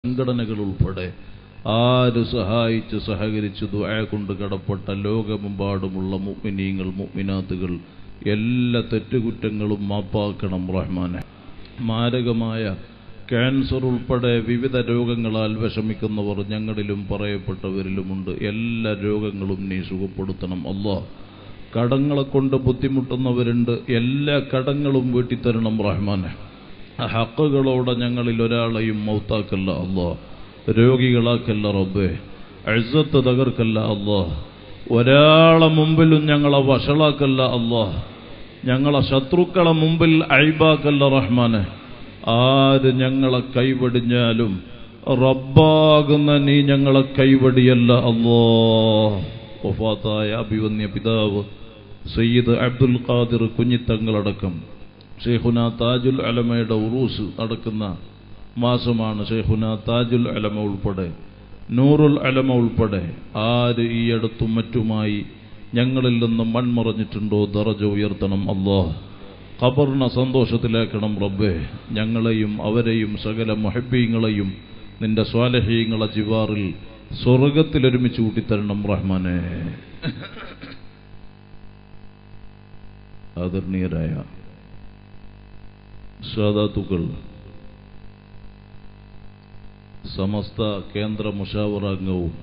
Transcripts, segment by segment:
സംഘടനകൾ ഉൾപ്പെടെ ആര് സഹായിച്ച് സഹകരിച്ച് ദുആ കൊണ്ട് കടപ്പെട്ട ലോകമെമ്പാടുമുള്ള മുഅ്മിനീങ്ങൾ മുഅ്മിനാത്തുകൾ എല്ലാ തെറ്റുകുറ്റങ്ങളും മാപ്പാക്കണം റഹ്മാനെ മാരകമായ ക്യാൻസർ ഉൾപ്പെടെ വിവിധ രോഗങ്ങളാൽ വിഷമിക്കുന്നവർ ഞങ്ങളിലും പറയപ്പെട്ടവരിലുമുണ്ട് എല്ലാ രോഗങ്ങളും നീ സുഖപ്പെടുത്തണം അല്ലാ കടങ്ങളെ കൊണ്ട് ബുദ്ധിമുട്ടുന്നവരുണ്ട് എല്ലാ കടങ്ങളും വീട്ടിത്തരണം റഹ്മാനെ ഹക്കുകളോടെ ഞങ്ങളിൽ ഒരാളെയും മൗത്താക്കല്ല അല്ലാ രോഗികളാക്കല്ല റബ്ബേ അഴ്സത്ത് തകർക്കല്ല അല്ലാ ഒരാളെ മുമ്പിലും ഞങ്ങളെ വഷളാക്കല്ല അല്ലാ ഞങ്ങളെ ശത്രുക്കളെ മുമ്പിൽ അഴിബാക്കല്ല റഹ്മാനെ ആര് ഞങ്ങളെ കൈവടിഞ്ഞാലും റബ്ബാകുന്ന നീ ഞങ്ങളെ കൈവടിയല്ല അല്ലോ ഒഫാത്തായ അഭിവന്യ പിതാവ് സയ്യിദ് അബ്ദുൽ ഖാദിർ കുഞ്ഞിത്തങ്ങളടക്കം ഷെയ്ഖുന താജുൽ അലമയുടെ ഉറൂസ് നടക്കുന്ന മാസമാണ് ഷെയ്ഖുന താജുൽ അലമ ഉൾപ്പെടെ നൂറുൽ അലമ ഉൾപ്പെടെ ആര് ഈ അടുത്തും മറ്റുമായി ഞങ്ങളിൽ നിന്നും മൺമറഞ്ഞിട്ടുണ്ടോ ദറജ ഉയർത്തണം അള്ളാഹ് ഖബറിനെ സന്തോഷത്തിലാക്കണം റബ്ബേ ഞങ്ങളെയും അവരെയും സകല മൊഹബീങ്ങളെയും നിന്റെ സ്വാലഹീങ്ങളെ ജിവാറിൽ സ്വർഗത്തിൽ ഒരുമിച്ച് കൂട്ടിത്തരണം റഹ്മാനെ ആദരണീയരായ സാദാത്തുക്കൾ സമസ്ത കേന്ദ്ര മുഷാവറാംഗവും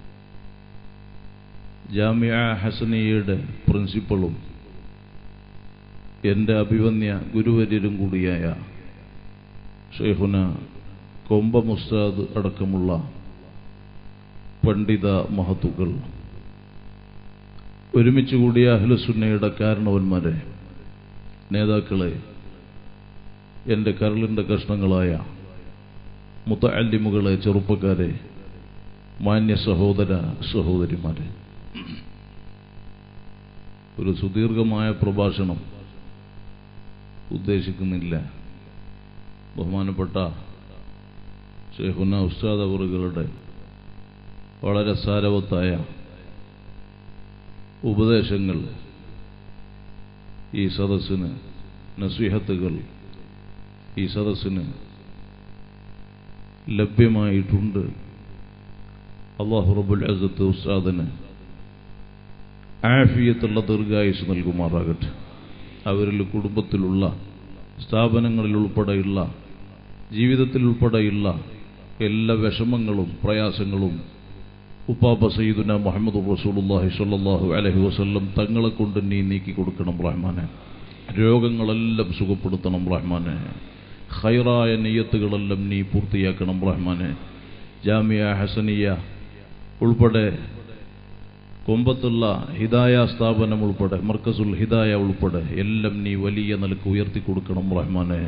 ജാമ്യ ഹസനിയയുടെ പ്രിൻസിപ്പളും എൻ്റെ അഭിവന്യ ഗുരുവര്യരും കൂടിയായ ഷെയ്ഖുന കൊമ്പ മുസ്താദ് അടക്കമുള്ള പണ്ഡിത മഹത്തുക്കൾ ഒരുമിച്ച് കൂടിയ അഹ്ലുസുന്നയുടെ കാരണവന്മാരെ നേതാക്കളെ എൻ്റെ കരളിൻ്റെ കഷ്ണങ്ങളായ മുത്തല്ലിമുകളെ ചെറുപ്പക്കാരെ മാന്യ സഹോദര സഹോദരിമാരെ ഒരു സുദീർഘമായ പ്രഭാഷണം ഉദ്ദേശിക്കുന്നില്ല ബഹുമാനപ്പെട്ട ഷെയ്ഖുന ഉസ്താദ് അവറുകളുടെ വളരെ സാരവത്തായ ഉപദേശങ്ങൾ ഈ സദസ്സിന് നസീഹത്തുകൾ ഈ സദസ്സിന് ലഭ്യമായിട്ടുണ്ട് അള്ളാഹു റബുൽ അസത്ത് ഉസ്താദിന് ആഫിയത്തുള്ള ദീർഘായുസ് നൽകുമാറാകട്ടെ അവരിൽ കുടുംബത്തിലുള്ള സ്ഥാപനങ്ങളിൽ ഉൾപ്പെടെയുള്ള ജീവിതത്തിൽ ഉൾപ്പെടെയുള്ള എല്ലാ വിഷമങ്ങളും പ്രയാസങ്ങളും ഉപ്പാപ്പ സയ്യിദുന മുഹമ്മദ് റസൂലുള്ളാഹി സ്വല്ലല്ലാഹു അലൈഹി വസല്ലം തങ്ങളെ കൊണ്ട് നീ നീക്കി കൊടുക്കണം റഹ്മാനെ രോഗങ്ങളെല്ലാം സുഖപ്പെടുത്തണം റഹ്മാനെ ഖൈറായ നെയ്യത്തുകളെല്ലാം നീ പൂർത്തിയാക്കണം റഹ്മാനെ ജാമിയ ഹസനിയ ഉൾപ്പെടെ കൊമ്പത്തുള്ള ഹിദായ സ്ഥാപനം ഉൾപ്പെടെ മർക്കസുൽ ഹിദായ ഉൾപ്പെടെ എല്ലാം നീ വലിയ നിലക്ക് ഉയർത്തി കൊടുക്കണം റഹ്മാനെ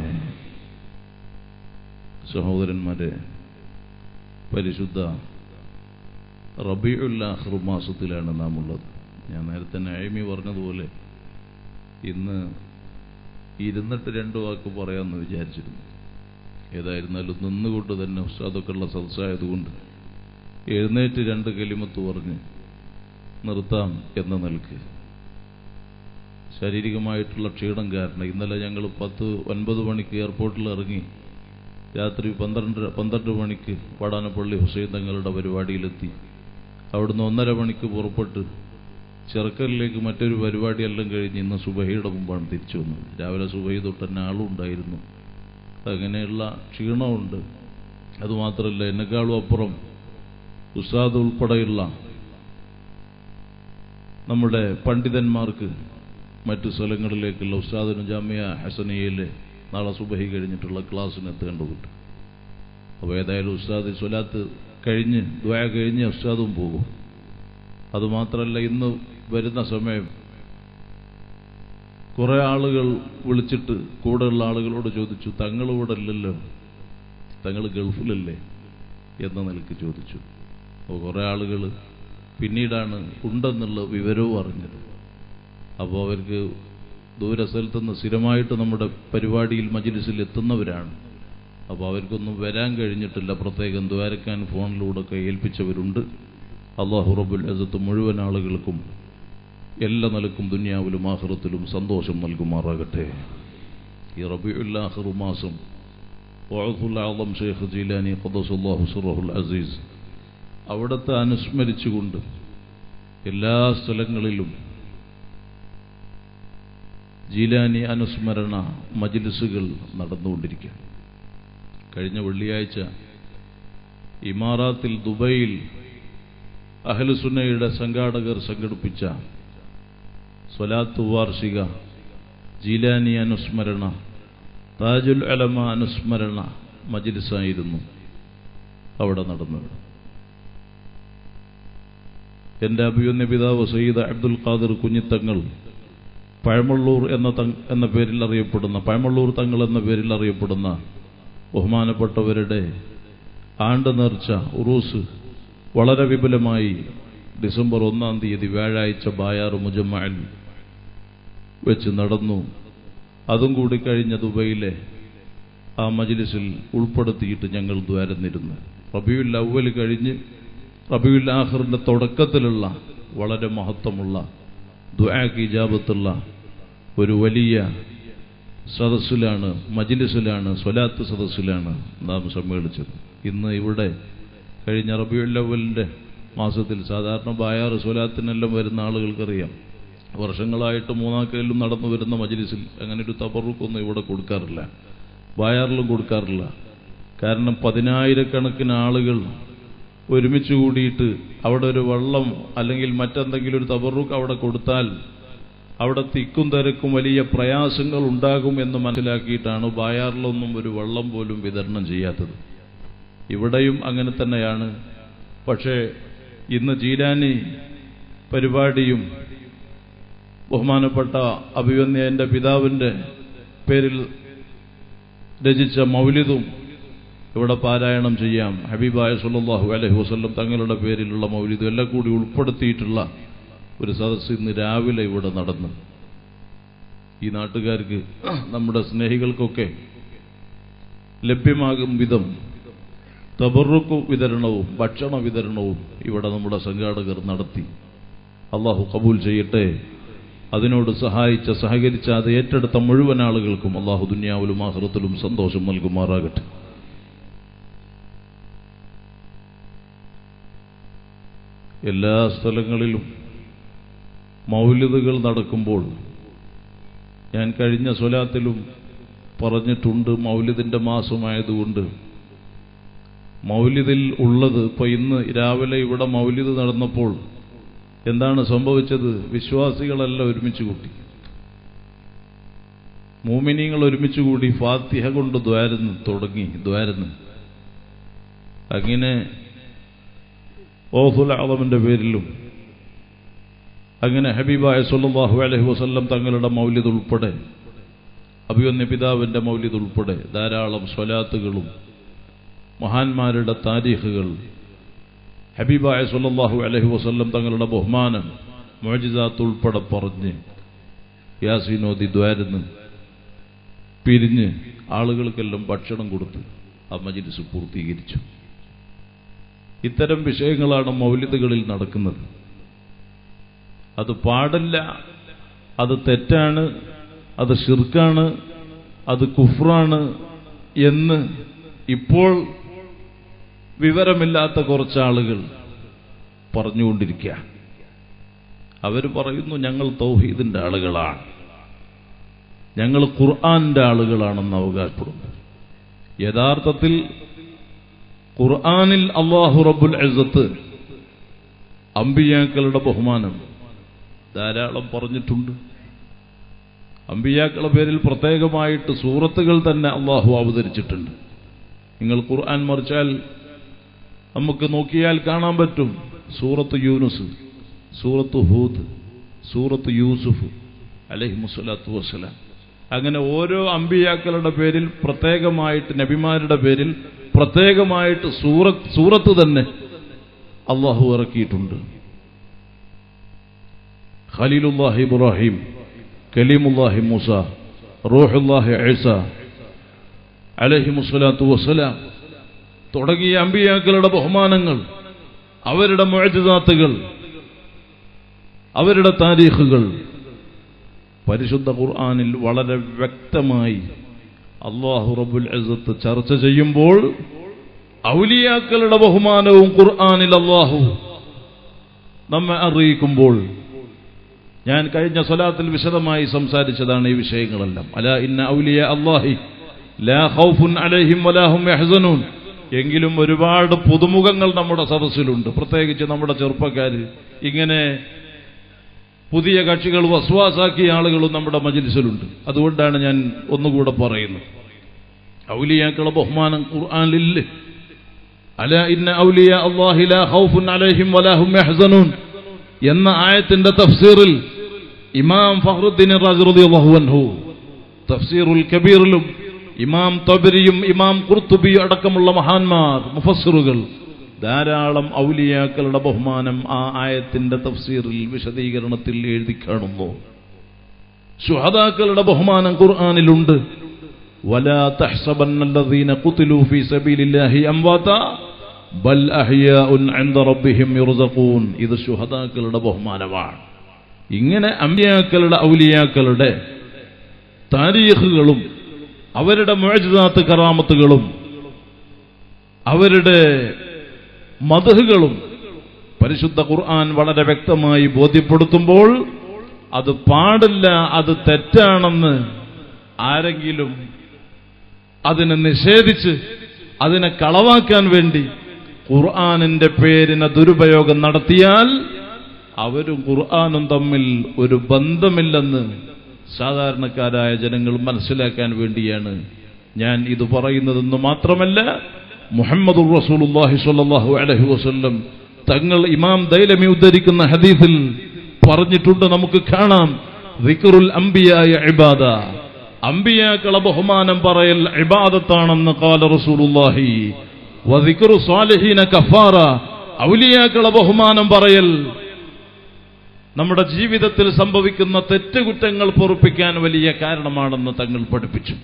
സഹോദരന്മാരെ പരിശുദ്ധ റബിയുല്ലാഹർ മാസത്തിലാണ് നാം ഉള്ളത് ഞാൻ നേരത്തെ നൈമി പറഞ്ഞതുപോലെ ഇന്ന് ഇരുന്നിട്ട് രണ്ടു വാക്ക് പറയാമെന്ന് വിചാരിച്ചിരുന്നു ഏതായിരുന്നാലും നിന്നുകൊണ്ട് തന്നെ ഉസ്താദൊക്കെയുള്ള സദസ്സായതുകൊണ്ട് എഴുന്നേറ്റ് രണ്ട് കലിമത്ത് പറഞ്ഞ് നിർത്താം എന്ന നിലക്ക് ശാരീരികമായിട്ടുള്ള ക്ഷീണം കാരണം ഇന്നലെ ഞങ്ങൾ പത്ത് ഒൻപത് മണിക്ക് എയർപോർട്ടിൽ ഇറങ്ങി രാത്രി പന്ത്രണ്ട് പന്ത്രണ്ട് മണിക്ക് വാടാനപ്പള്ളി ഹുസൈൻ തങ്ങളുടെ പരിപാടിയിലെത്തി അവിടുന്ന് ഒന്നര മണിക്ക് പുറപ്പെട്ട് ചെറുക്കലിലേക്ക് മറ്റൊരു പരിപാടിയെല്ലാം കഴിഞ്ഞ് ഇന്ന് സുബഹയുടെ മുമ്പാണ് തിരിച്ചു വന്നത് രാവിലെ സുബഹി തൊട്ട് തന്നെ ആളും ഉണ്ടായിരുന്നു അങ്ങനെയുള്ള ക്ഷീണമുണ്ട് അതുമാത്രമല്ല എന്നെക്കാളും അപ്പുറം ഉസ്താദ് ഉൾപ്പെടെയുള്ള നമ്മുടെ പണ്ഡിതന്മാർക്ക് മറ്റു സ്ഥലങ്ങളിലേക്കുള്ള ഉസ്താദിന് ജാമ്യ ഹസനിയയിലെ നാളെ സുബഹി കഴിഞ്ഞിട്ടുള്ള ക്ലാസ്സിന് എത്തേണ്ടതുണ്ട് അപ്പോൾ ഏതായാലും ഉസ്താദ് സ്വലാത്ത് കഴിഞ്ഞ് ദ്വയ കഴിഞ്ഞ് ഉസ്താദും പോകും അതുമാത്രമല്ല ഇന്ന് വരുന്ന സമയം കുറെ ആളുകൾ വിളിച്ചിട്ട് കൂടെയുള്ള ആളുകളോട് ചോദിച്ചു തങ്ങൾ ഇവിടെ ഇല്ലല്ലോ തങ്ങൾ ഗൾഫിലല്ലേ എന്ന നിലക്ക് ചോദിച്ചു അപ്പോൾ കുറെ ആളുകൾ പിന്നീടാണ് ഉണ്ടെന്നുള്ള വിവരവും അറിഞ്ഞത് അപ്പോൾ അവർക്ക് ദൂരസ്ഥലത്തുനിന്ന് സ്ഥിരമായിട്ട് നമ്മുടെ പരിപാടിയിൽ മജിലിസിൽ എത്തുന്നവരാണ് അപ്പോൾ അവർക്കൊന്നും വരാൻ കഴിഞ്ഞിട്ടില്ല പ്രത്യേകം ദ്വാരക്കാൻ ഫോണിലൂടെയൊക്കെ ഏൽപ്പിച്ചവരുണ്ട് അള്ളാഹു റബുൽ അസത്ത് മുഴുവൻ ആളുകൾക്കും എല്ലാ നിലക്കും ദുനിയാവിലും ആഹ്റത്തിലും സന്തോഷം നൽകുമാറാകട്ടെ ഈ റബിയുല്ലാഹറു മാസം വഅഫുൽ ആദം ഷെയ്ഖ് ജീലാനി ഖദ്ദസുല്ലാഹു സിറഹുൽ അസീസ് അവിടുത്തെ അനുസ്മരിച്ചുകൊണ്ട് എല്ലാ സ്ഥലങ്ങളിലും ജീലാനി അനുസ്മരണ മജ്ലിസുകൾ നടന്നുകൊണ്ടിരിക്കുക കഴിഞ്ഞ വെള്ളിയാഴ്ച ഇമാറാത്തിൽ ദുബൈയിൽ അഹ്ലുസുന്നയുടെ സംഘാടകർ സംഘടിപ്പിച്ച സ്വലാത്ത് വാർഷിക ജീലാനി അനുസ്മരണ താജുൽ അലമ അനുസ്മരണ മജ്ലിസായിരുന്നു അവിടെ നടന്നത് എന്റെ അഭിയുന്ന പിതാവ് സയ്യിദ് അബ്ദുൽ ഖാദിർ കുഞ്ഞിത്തങ്ങൾ പഴമള്ളൂർ എന്ന തങ് എന്ന പേരിൽ അറിയപ്പെടുന്ന പഴമള്ളൂർ തങ്ങൾ എന്ന പേരിൽ അറിയപ്പെടുന്ന ബഹുമാനപ്പെട്ടവരുടെ ആണ്ട് നേർച്ച ഉറൂസ് വളരെ വിപുലമായി ഡിസംബർ ഒന്നാം തീയതി വ്യാഴാഴ്ച ബായാർ മുജമ്മൽ വെച്ച് നടന്നു അതും കൂടി കഴിഞ്ഞ ദുബൈയിലെ ആ മജ്ലിസിൽ ഉൾപ്പെടുത്തിയിട്ട് ഞങ്ങൾ ദ്വാരന്നിരുന്നു റബിയുൽ അവൽ കഴിഞ്ഞ് റബിയുൽ ആഖറിന്റെ തുടക്കത്തിലുള്ള വളരെ മഹത്വമുള്ള ദുആക്ക് ഇജാബത്തുള്ള ഒരു വലിയ സദസ്സിലാണ് മജ്ലിസിലാണ് സ്വലാത്ത് സദസ്സിലാണ് നാം സമ്മേളിച്ചത് ഇന്ന് ഇവിടെ കഴിഞ്ഞ റബിയുൽ അവലിന്റെ മാസത്തിൽ സാധാരണ ബായാറ് സ്വലാത്തിനെല്ലാം വരുന്ന ആളുകൾക്കറിയാം വർഷങ്ങളായിട്ട് മൂന്നാക്കയിലും നടന്നു വരുന്ന മജ്ലിസിൽ അങ്ങനെ ഒരു തബറുക്കൊന്നും ഇവിടെ കൊടുക്കാറില്ല ബായാറിലും കൊടുക്കാറില്ല കാരണം പതിനായിരക്കണക്കിന് ആളുകൾ ഒരുമിച്ച് കൂടിയിട്ട് അവിടെ ഒരു വെള്ളം അല്ലെങ്കിൽ മറ്റെന്തെങ്കിലും ഒരു തബറുക്ക് അവിടെ കൊടുത്താൽ അവിടെ തിക്കും തിരക്കും വലിയ പ്രയാസങ്ങൾ ഉണ്ടാകും എന്ന് മനസ്സിലാക്കിയിട്ടാണ് ബായാറിലൊന്നും ഒരു വെള്ളം പോലും വിതരണം ചെയ്യാത്തത് ഇവിടെയും അങ്ങനെ തന്നെയാണ് പക്ഷേ ഇന്ന് ജീരാനി പരിപാടിയും ബഹുമാനപ്പെട്ട അഭിവന്യ എൻ്റെ പിതാവിൻ്റെ പേരിൽ രചിച്ച മൗലിദും ഇവിടെ പാരായണം ചെയ്യാം ഹബീബായ സല്ലല്ലാഹു അലൈഹി വസല്ലം തങ്ങളുടെ പേരിലുള്ള മൗലിദും എല്ലാം കൂടി ഉൾപ്പെടുത്തിയിട്ടുള്ള ഒരു സദസ്സ് ഇന്ന് രാവിലെ ഇവിടെ നടന്നു ഈ നാട്ടുകാർക്ക് നമ്മുടെ സ്നേഹികൾക്കൊക്കെ ലഭ്യമാകും വിധം തബറുക്കു വിതരണവും ഭക്ഷണ വിതരണവും ഇവിടെ നമ്മുടെ സംഘാടകർ നടത്തി അള്ളാഹു കബൂൽ ചെയ്യട്ടെ അതിനോട് സഹായിച്ച സഹകരിച്ച അത് ഏറ്റെടുത്ത മുഴുവൻ ആളുകൾക്കും അള്ളാഹു ദുന്യാവിലും ആഹ്റത്തിലും സന്തോഷം നൽകുമാറാകട്ടെ എല്ലാ സ്ഥലങ്ങളിലും മൗലിദുകൾ നടക്കുമ്പോൾ ഞാൻ കഴിഞ്ഞ സ്വലാത്തിലും പറഞ്ഞിട്ടുണ്ട് മൗലിദിന്റെ മാസമായതുകൊണ്ട് മൗലിദിൽ ഉള്ളത് ഇപ്പൊ ഇന്ന് രാവിലെ ഇവിടെ മൗലിദ് നടന്നപ്പോൾ എന്താണ് സംഭവിച്ചത് വിശ്വാസികളെല്ലാം ഒരുമിച്ച് കൂട്ടി മൂമിനിങ്ങൾ ഒരുമിച്ച് കൂടി ഫാത്തിഹ കൊണ്ട് ദ്വാരന്ന് തുടങ്ങി ദ്വാരന്ന് അങ്ങനെ ഓഫുൽ ആളമിന്റെ പേരിലും അങ്ങനെ ഹബീബായ സല്ലല്ലാഹു അലൈഹി വസല്ലം തങ്ങളുടെ മൗലിദ് ഉൾപ്പെടെ അഭിവന്യ പിതാവിന്റെ മൗലിദ് ഉൾപ്പെടെ ധാരാളം സ്വലാത്തുകളും മഹാന്മാരുടെ താരീഖുകൾ ഹബീബായ സല്ലല്ലാഹു അലൈഹി വസല്ലം തങ്ങളുടെ ബഹുമാനം മോജിദാത്ത് ഉൾപ്പെടെ പറഞ്ഞ് യാസീനോദി ദ്വാരന്ന് പിരിഞ്ഞ് ആളുകൾക്കെല്ലാം ഭക്ഷണം കൊടുത്ത് ആ മജിലിസ് പൂർത്തീകരിച്ചു ഇത്തരം വിഷയങ്ങളാണ് മൗലിദുകളിൽ നടക്കുന്നത് അത് പാടില്ല അത് തെറ്റാണ് അത് ഷിർക്കാണ് അത് കുഫ്രാണ് എന്ന് ഇപ്പോൾ വിവരമില്ലാത്ത കുറച്ച് ആളുകൾ പറഞ്ഞുകൊണ്ടിരിക്കുക അവർ പറയുന്നു ഞങ്ങൾ തൗഹീദിന്റെ ആളുകളാണ് ഞങ്ങൾ ഖുർആന്റെ ആളുകളാണെന്ന് അവകാശപ്പെടുന്നു യഥാർത്ഥത്തിൽ ഖുർആനിൽ അള്ളാഹു റബ്ബുൽ അസത്ത് അമ്പിയാക്കളുടെ ബഹുമാനം ധാരാളം പറഞ്ഞിട്ടുണ്ട് അമ്പിയാക്കളുടെ പേരിൽ പ്രത്യേകമായിട്ട് സൂറത്തുകൾ തന്നെ അള്ളാഹു അവതരിച്ചിട്ടുണ്ട് നിങ്ങൾ ഖുർആൻ മറിച്ചാൽ നമുക്ക് നോക്കിയാൽ കാണാൻ പറ്റും സൂറത്ത് യൂനുസ് സൂറത്ത് ഹൂദ് സൂറത്ത് യൂസുഫ് അലഹി മുസ്ലാത്തു വസ്സലാം അങ്ങനെ ഓരോ അമ്പിയാക്കളുടെ പേരിൽ പ്രത്യേകമായിട്ട് നബിമാരുടെ പേരിൽ പ്രത്യേകമായിട്ട് സൂറത്ത് സൂറത്ത് തന്നെ അള്ളാഹു ഇറക്കിയിട്ടുണ്ട് ഖലീലുല്ലാഹി ഇബ്രാഹിം കലീമുല്ലാഹി മൂസ റൂഹുല്ലാഹി ഐസ അലഹി മുസ്ലാത്തു വസ്സലാം തുടങ്ങിയ അമ്പിയാക്കളുടെ ബഹുമാനങ്ങൾ അവരുടെ മുഴജിതാത്തുകൾ അവരുടെ താരീഖുകൾ പരിശുദ്ധ ഖുർആാനിൽ വളരെ വ്യക്തമായി അള്ളാഹു റബ്ബുൽ ഇസ്സത്ത് ചർച്ച ചെയ്യുമ്പോൾ ഔലിയാക്കളുടെ ബഹുമാനവും ഖുർആനിൽ അള്ളാഹു നമ്മെ അറിയിക്കുമ്പോൾ ഞാൻ കഴിഞ്ഞ സ്വലാത്തിൽ വിശദമായി സംസാരിച്ചതാണ് ഈ വിഷയങ്ങളെല്ലാം അല ഇന്ന ഔലിയ അള്ളാഹി ലാ ഖൗഫുൻ അലൈഹിം വലാഹും യഹ്സനൂൻ എങ്കിലും ഒരുപാട് പുതുമുഖങ്ങൾ നമ്മുടെ സദസ്സിലുണ്ട് പ്രത്യേകിച്ച് നമ്മുടെ ചെറുപ്പക്കാർ ഇങ്ങനെ പുതിയ കക്ഷികൾ വസ്വാസാക്കിയ ആളുകളും നമ്മുടെ മജിലിസിലുണ്ട് അതുകൊണ്ടാണ് ഞാൻ ഒന്നുകൂടെ പറയുന്നത് ഔലിയാക്കളെ ബഹുമാനം ഖുർആനിലില്ലേ അല ഇന്ന ഔലിയ അള്ളാഹി ലാ ഖൗഫുൻ അലൈഹിം വലാഹും യഹ്സനൂൻ എന്ന ആയത്തിന്റെ തഫ്സീറിൽ ഇമാം ഫഖ്റുദ്ദീൻ റാസി റളിയല്ലാഹു അൻഹു തഫ്സീറുൽ കബീറിലും ഇമാം തബരിയും ഇമാം ഖുർത്തുബിയും അടക്കമുള്ള മഹാന്മാർ മുഫസ്സിറുകൾ ധാരാളം ഔലിയാക്കളുടെ ബഹുമാനം ആ ആയത്തിന്റെ തഫ്സീറിൽ വിശദീകരണത്തിൽ എഴുതി കാണുന്നു ശുഹദാക്കളുടെ ബഹുമാനം ഖുർആനിലുണ്ട് ولا تحسبن الذين قتلوا في سبيل الله أمواتا ബൽ അഹ്യാഉൻ ഇൻദ റബ്ബിഹിം യുർസഖൂൻ ഇത് ശുഹദാക്കളുടെ ബഹുമാനമാണ് ഇങ്ങനെ അമ്പിയാക്കളുടെ ഔലിയാക്കളുടെ താരീഖുകളും അവരുടെ മുഴജിതാത്ത് കറാമത്തുകളും അവരുടെ മതഹുകളും പരിശുദ്ധ ഖുർആൻ വളരെ വ്യക്തമായി ബോധ്യപ്പെടുത്തുമ്പോൾ അത് പാടില്ല അത് തെറ്റാണെന്ന് ആരെങ്കിലും അതിനെ നിഷേധിച്ച് അതിനെ കളവാക്കാൻ വേണ്ടി ഖുർആാനിന്റെ പേരിനെ ദുരുപയോഗം നടത്തിയാൽ അവരും ഖുർആാനും തമ്മിൽ ഒരു ബന്ധമില്ലെന്ന് സാധാരണക്കാരായ ജനങ്ങൾ മനസ്സിലാക്കാൻ വേണ്ടിയാണ് ഞാൻ ഇത് പറയുന്നതെന്ന് മാത്രമല്ല മുഹമ്മദ് റസൂലുള്ളാഹി സ്വല്ലല്ലാഹു അലൈഹി വസല്ലം തങ്ങൾ ഇമാം ദൈലമി ഉദ്ധരിക്കുന്ന ഹദീസിൽ പറഞ്ഞിട്ടുണ്ട് നമുക്ക് കാണാം ദിക്റുൽ അംബിയായ ഇബാദ അംബിയാക്കളെ ബഹുമാനം പറയൽ ഇബാദത്താണെന്ന് കാല റസൂലുള്ളാഹി വദിക്റു സ്വാലിഹീന കഫാറ ഔലിയാക്കളെ ബഹുമാനം പറയൽ നമ്മുടെ ജീവിതത്തിൽ സംഭവിക്കുന്ന തെറ്റുകുറ്റങ്ങൾ പൊറുപ്പിക്കാൻ വലിയ കാരണമാണെന്ന് തങ്ങൾ പഠിപ്പിച്ചു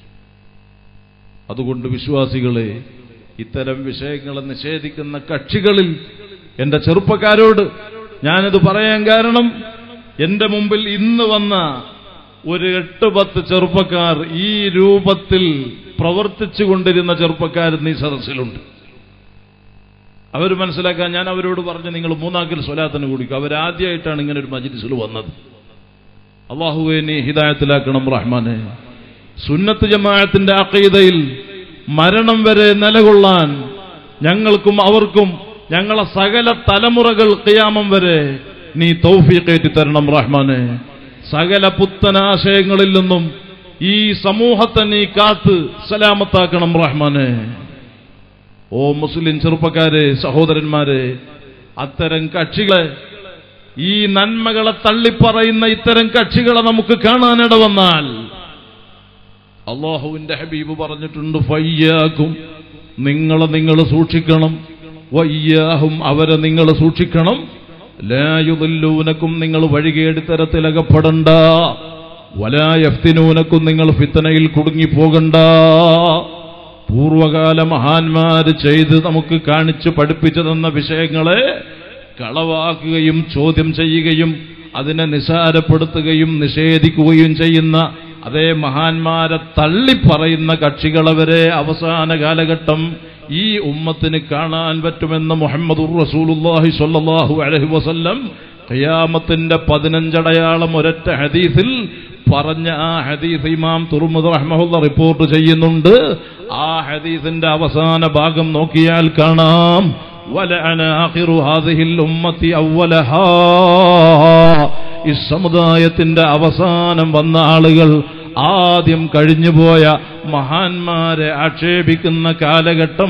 അതുകൊണ്ട് വിശ്വാസികളെ ഇത്തരം വിഷയങ്ങളെ നിഷേധിക്കുന്ന കക്ഷികളിൽ എന്റെ ചെറുപ്പക്കാരോട് ഞാനിത് പറയാൻ കാരണം എന്റെ മുമ്പിൽ ഇന്ന് വന്ന ഒരു എട്ട് പത്ത് ചെറുപ്പക്കാർ ഈ രൂപത്തിൽ പ്രവർത്തിച്ചു കൊണ്ടിരുന്ന ചെറുപ്പക്കാർ ഈ സദസ്സിലുണ്ട് അവർ മനസ്സിലാക്കാൻ ഞാൻ അവരോട് പറഞ്ഞു നിങ്ങൾ മൂന്നാക്കിൽ സ്വലാത്തിന് കുടിക്കും അവരാദ്യമായിട്ടാണ് ഇങ്ങനെ ഒരു മജിലിസിൽ വന്നത് അള്ളാഹുവെ നീ ഹിദായത്തിലാക്കണം റഹ്മാനെ സുന്നത്ത് ജമാഅത്തിന്റെ അക്കീതയിൽ മരണം വരെ നിലകൊള്ളാൻ ഞങ്ങൾക്കും അവർക്കും ഞങ്ങളെ സകല തലമുറകൾ കിയാമം വരെ നീ തൗഫീഖേറ്റി തരണം റഹ്മാനെ സകല പുത്തനാശയങ്ങളിൽ നിന്നും ഈ സമൂഹത്തെ നീ കാത്ത് സലാമത്താക്കണം റഹ്മാനെ ഓ മുസ്ലിം ചെറുപ്പക്കാരെ സഹോദരന്മാരെ അത്തരം കക്ഷികളെ ഈ നന്മകളെ തള്ളിപ്പറയുന്ന ഇത്തരം കക്ഷികളെ നമുക്ക് കാണാനിട വന്നാൽ അള്ളാഹുവിന്റെ ഹബീബ് പറഞ്ഞിട്ടുണ്ട് ഫയ്യാക്കും നിങ്ങളെ നിങ്ങൾ സൂക്ഷിക്കണം വയ്യാഹും അവരെ നിങ്ങൾ സൂക്ഷിക്കണം ലായുദല്ലൂനക്കും നിങ്ങൾ വഴികേടി തരത്തിലകപ്പെടണ്ട വലായഫ്തിനൂനക്കും നിങ്ങൾ ഫിത്തനയിൽ കുടുങ്ങിപ്പോകണ്ട പൂർവകാല മഹാന്മാര് ചെയ്ത് നമുക്ക് കാണിച്ചു പഠിപ്പിച്ചു തന്ന വിഷയങ്ങളെ കളവാക്കുകയും ചോദ്യം ചെയ്യുകയും അതിനെ നിസാരപ്പെടുത്തുകയും നിഷേധിക്കുകയും ചെയ്യുന്ന അതേ മഹാന്മാരെ തള്ളിപ്പറയുന്ന കക്ഷികളവരെ അവസാന കാലഘട്ടം ഈ ഉമ്മത്തിന് കാണാൻ പറ്റുമെന്ന് മുഹമ്മദ് റസൂലുല്ലാഹി സ്വല്ലല്ലാഹു അലൈഹി വസല്ലം ഖിയാമത്തിന്റെ പതിനഞ്ചടയാളം ഒരൊറ്റ ഹദീസിൽ പറഞ്ഞ ആ ഹദീസ് ഇമാം തുറമുദ് റഹ്മഹുല്ല റിപ്പോർട്ട് ചെയ്യുന്നുണ്ട് ആ ഹദീസിന്റെ അവസാന ഭാഗം നോക്കിയാൽ കാണാം വലഅന ആഖിറു ഹാദിഹിൽ ഉമ്മത്തി അവ്വലഹാ ഈ സമുദായത്തിന്റെ അവസാനം വന്ന ആളുകൾ ആദ്യം കഴിഞ്ഞുപോയ മഹാന്മാരെ ആക്ഷേപിക്കുന്ന കാലഘട്ടം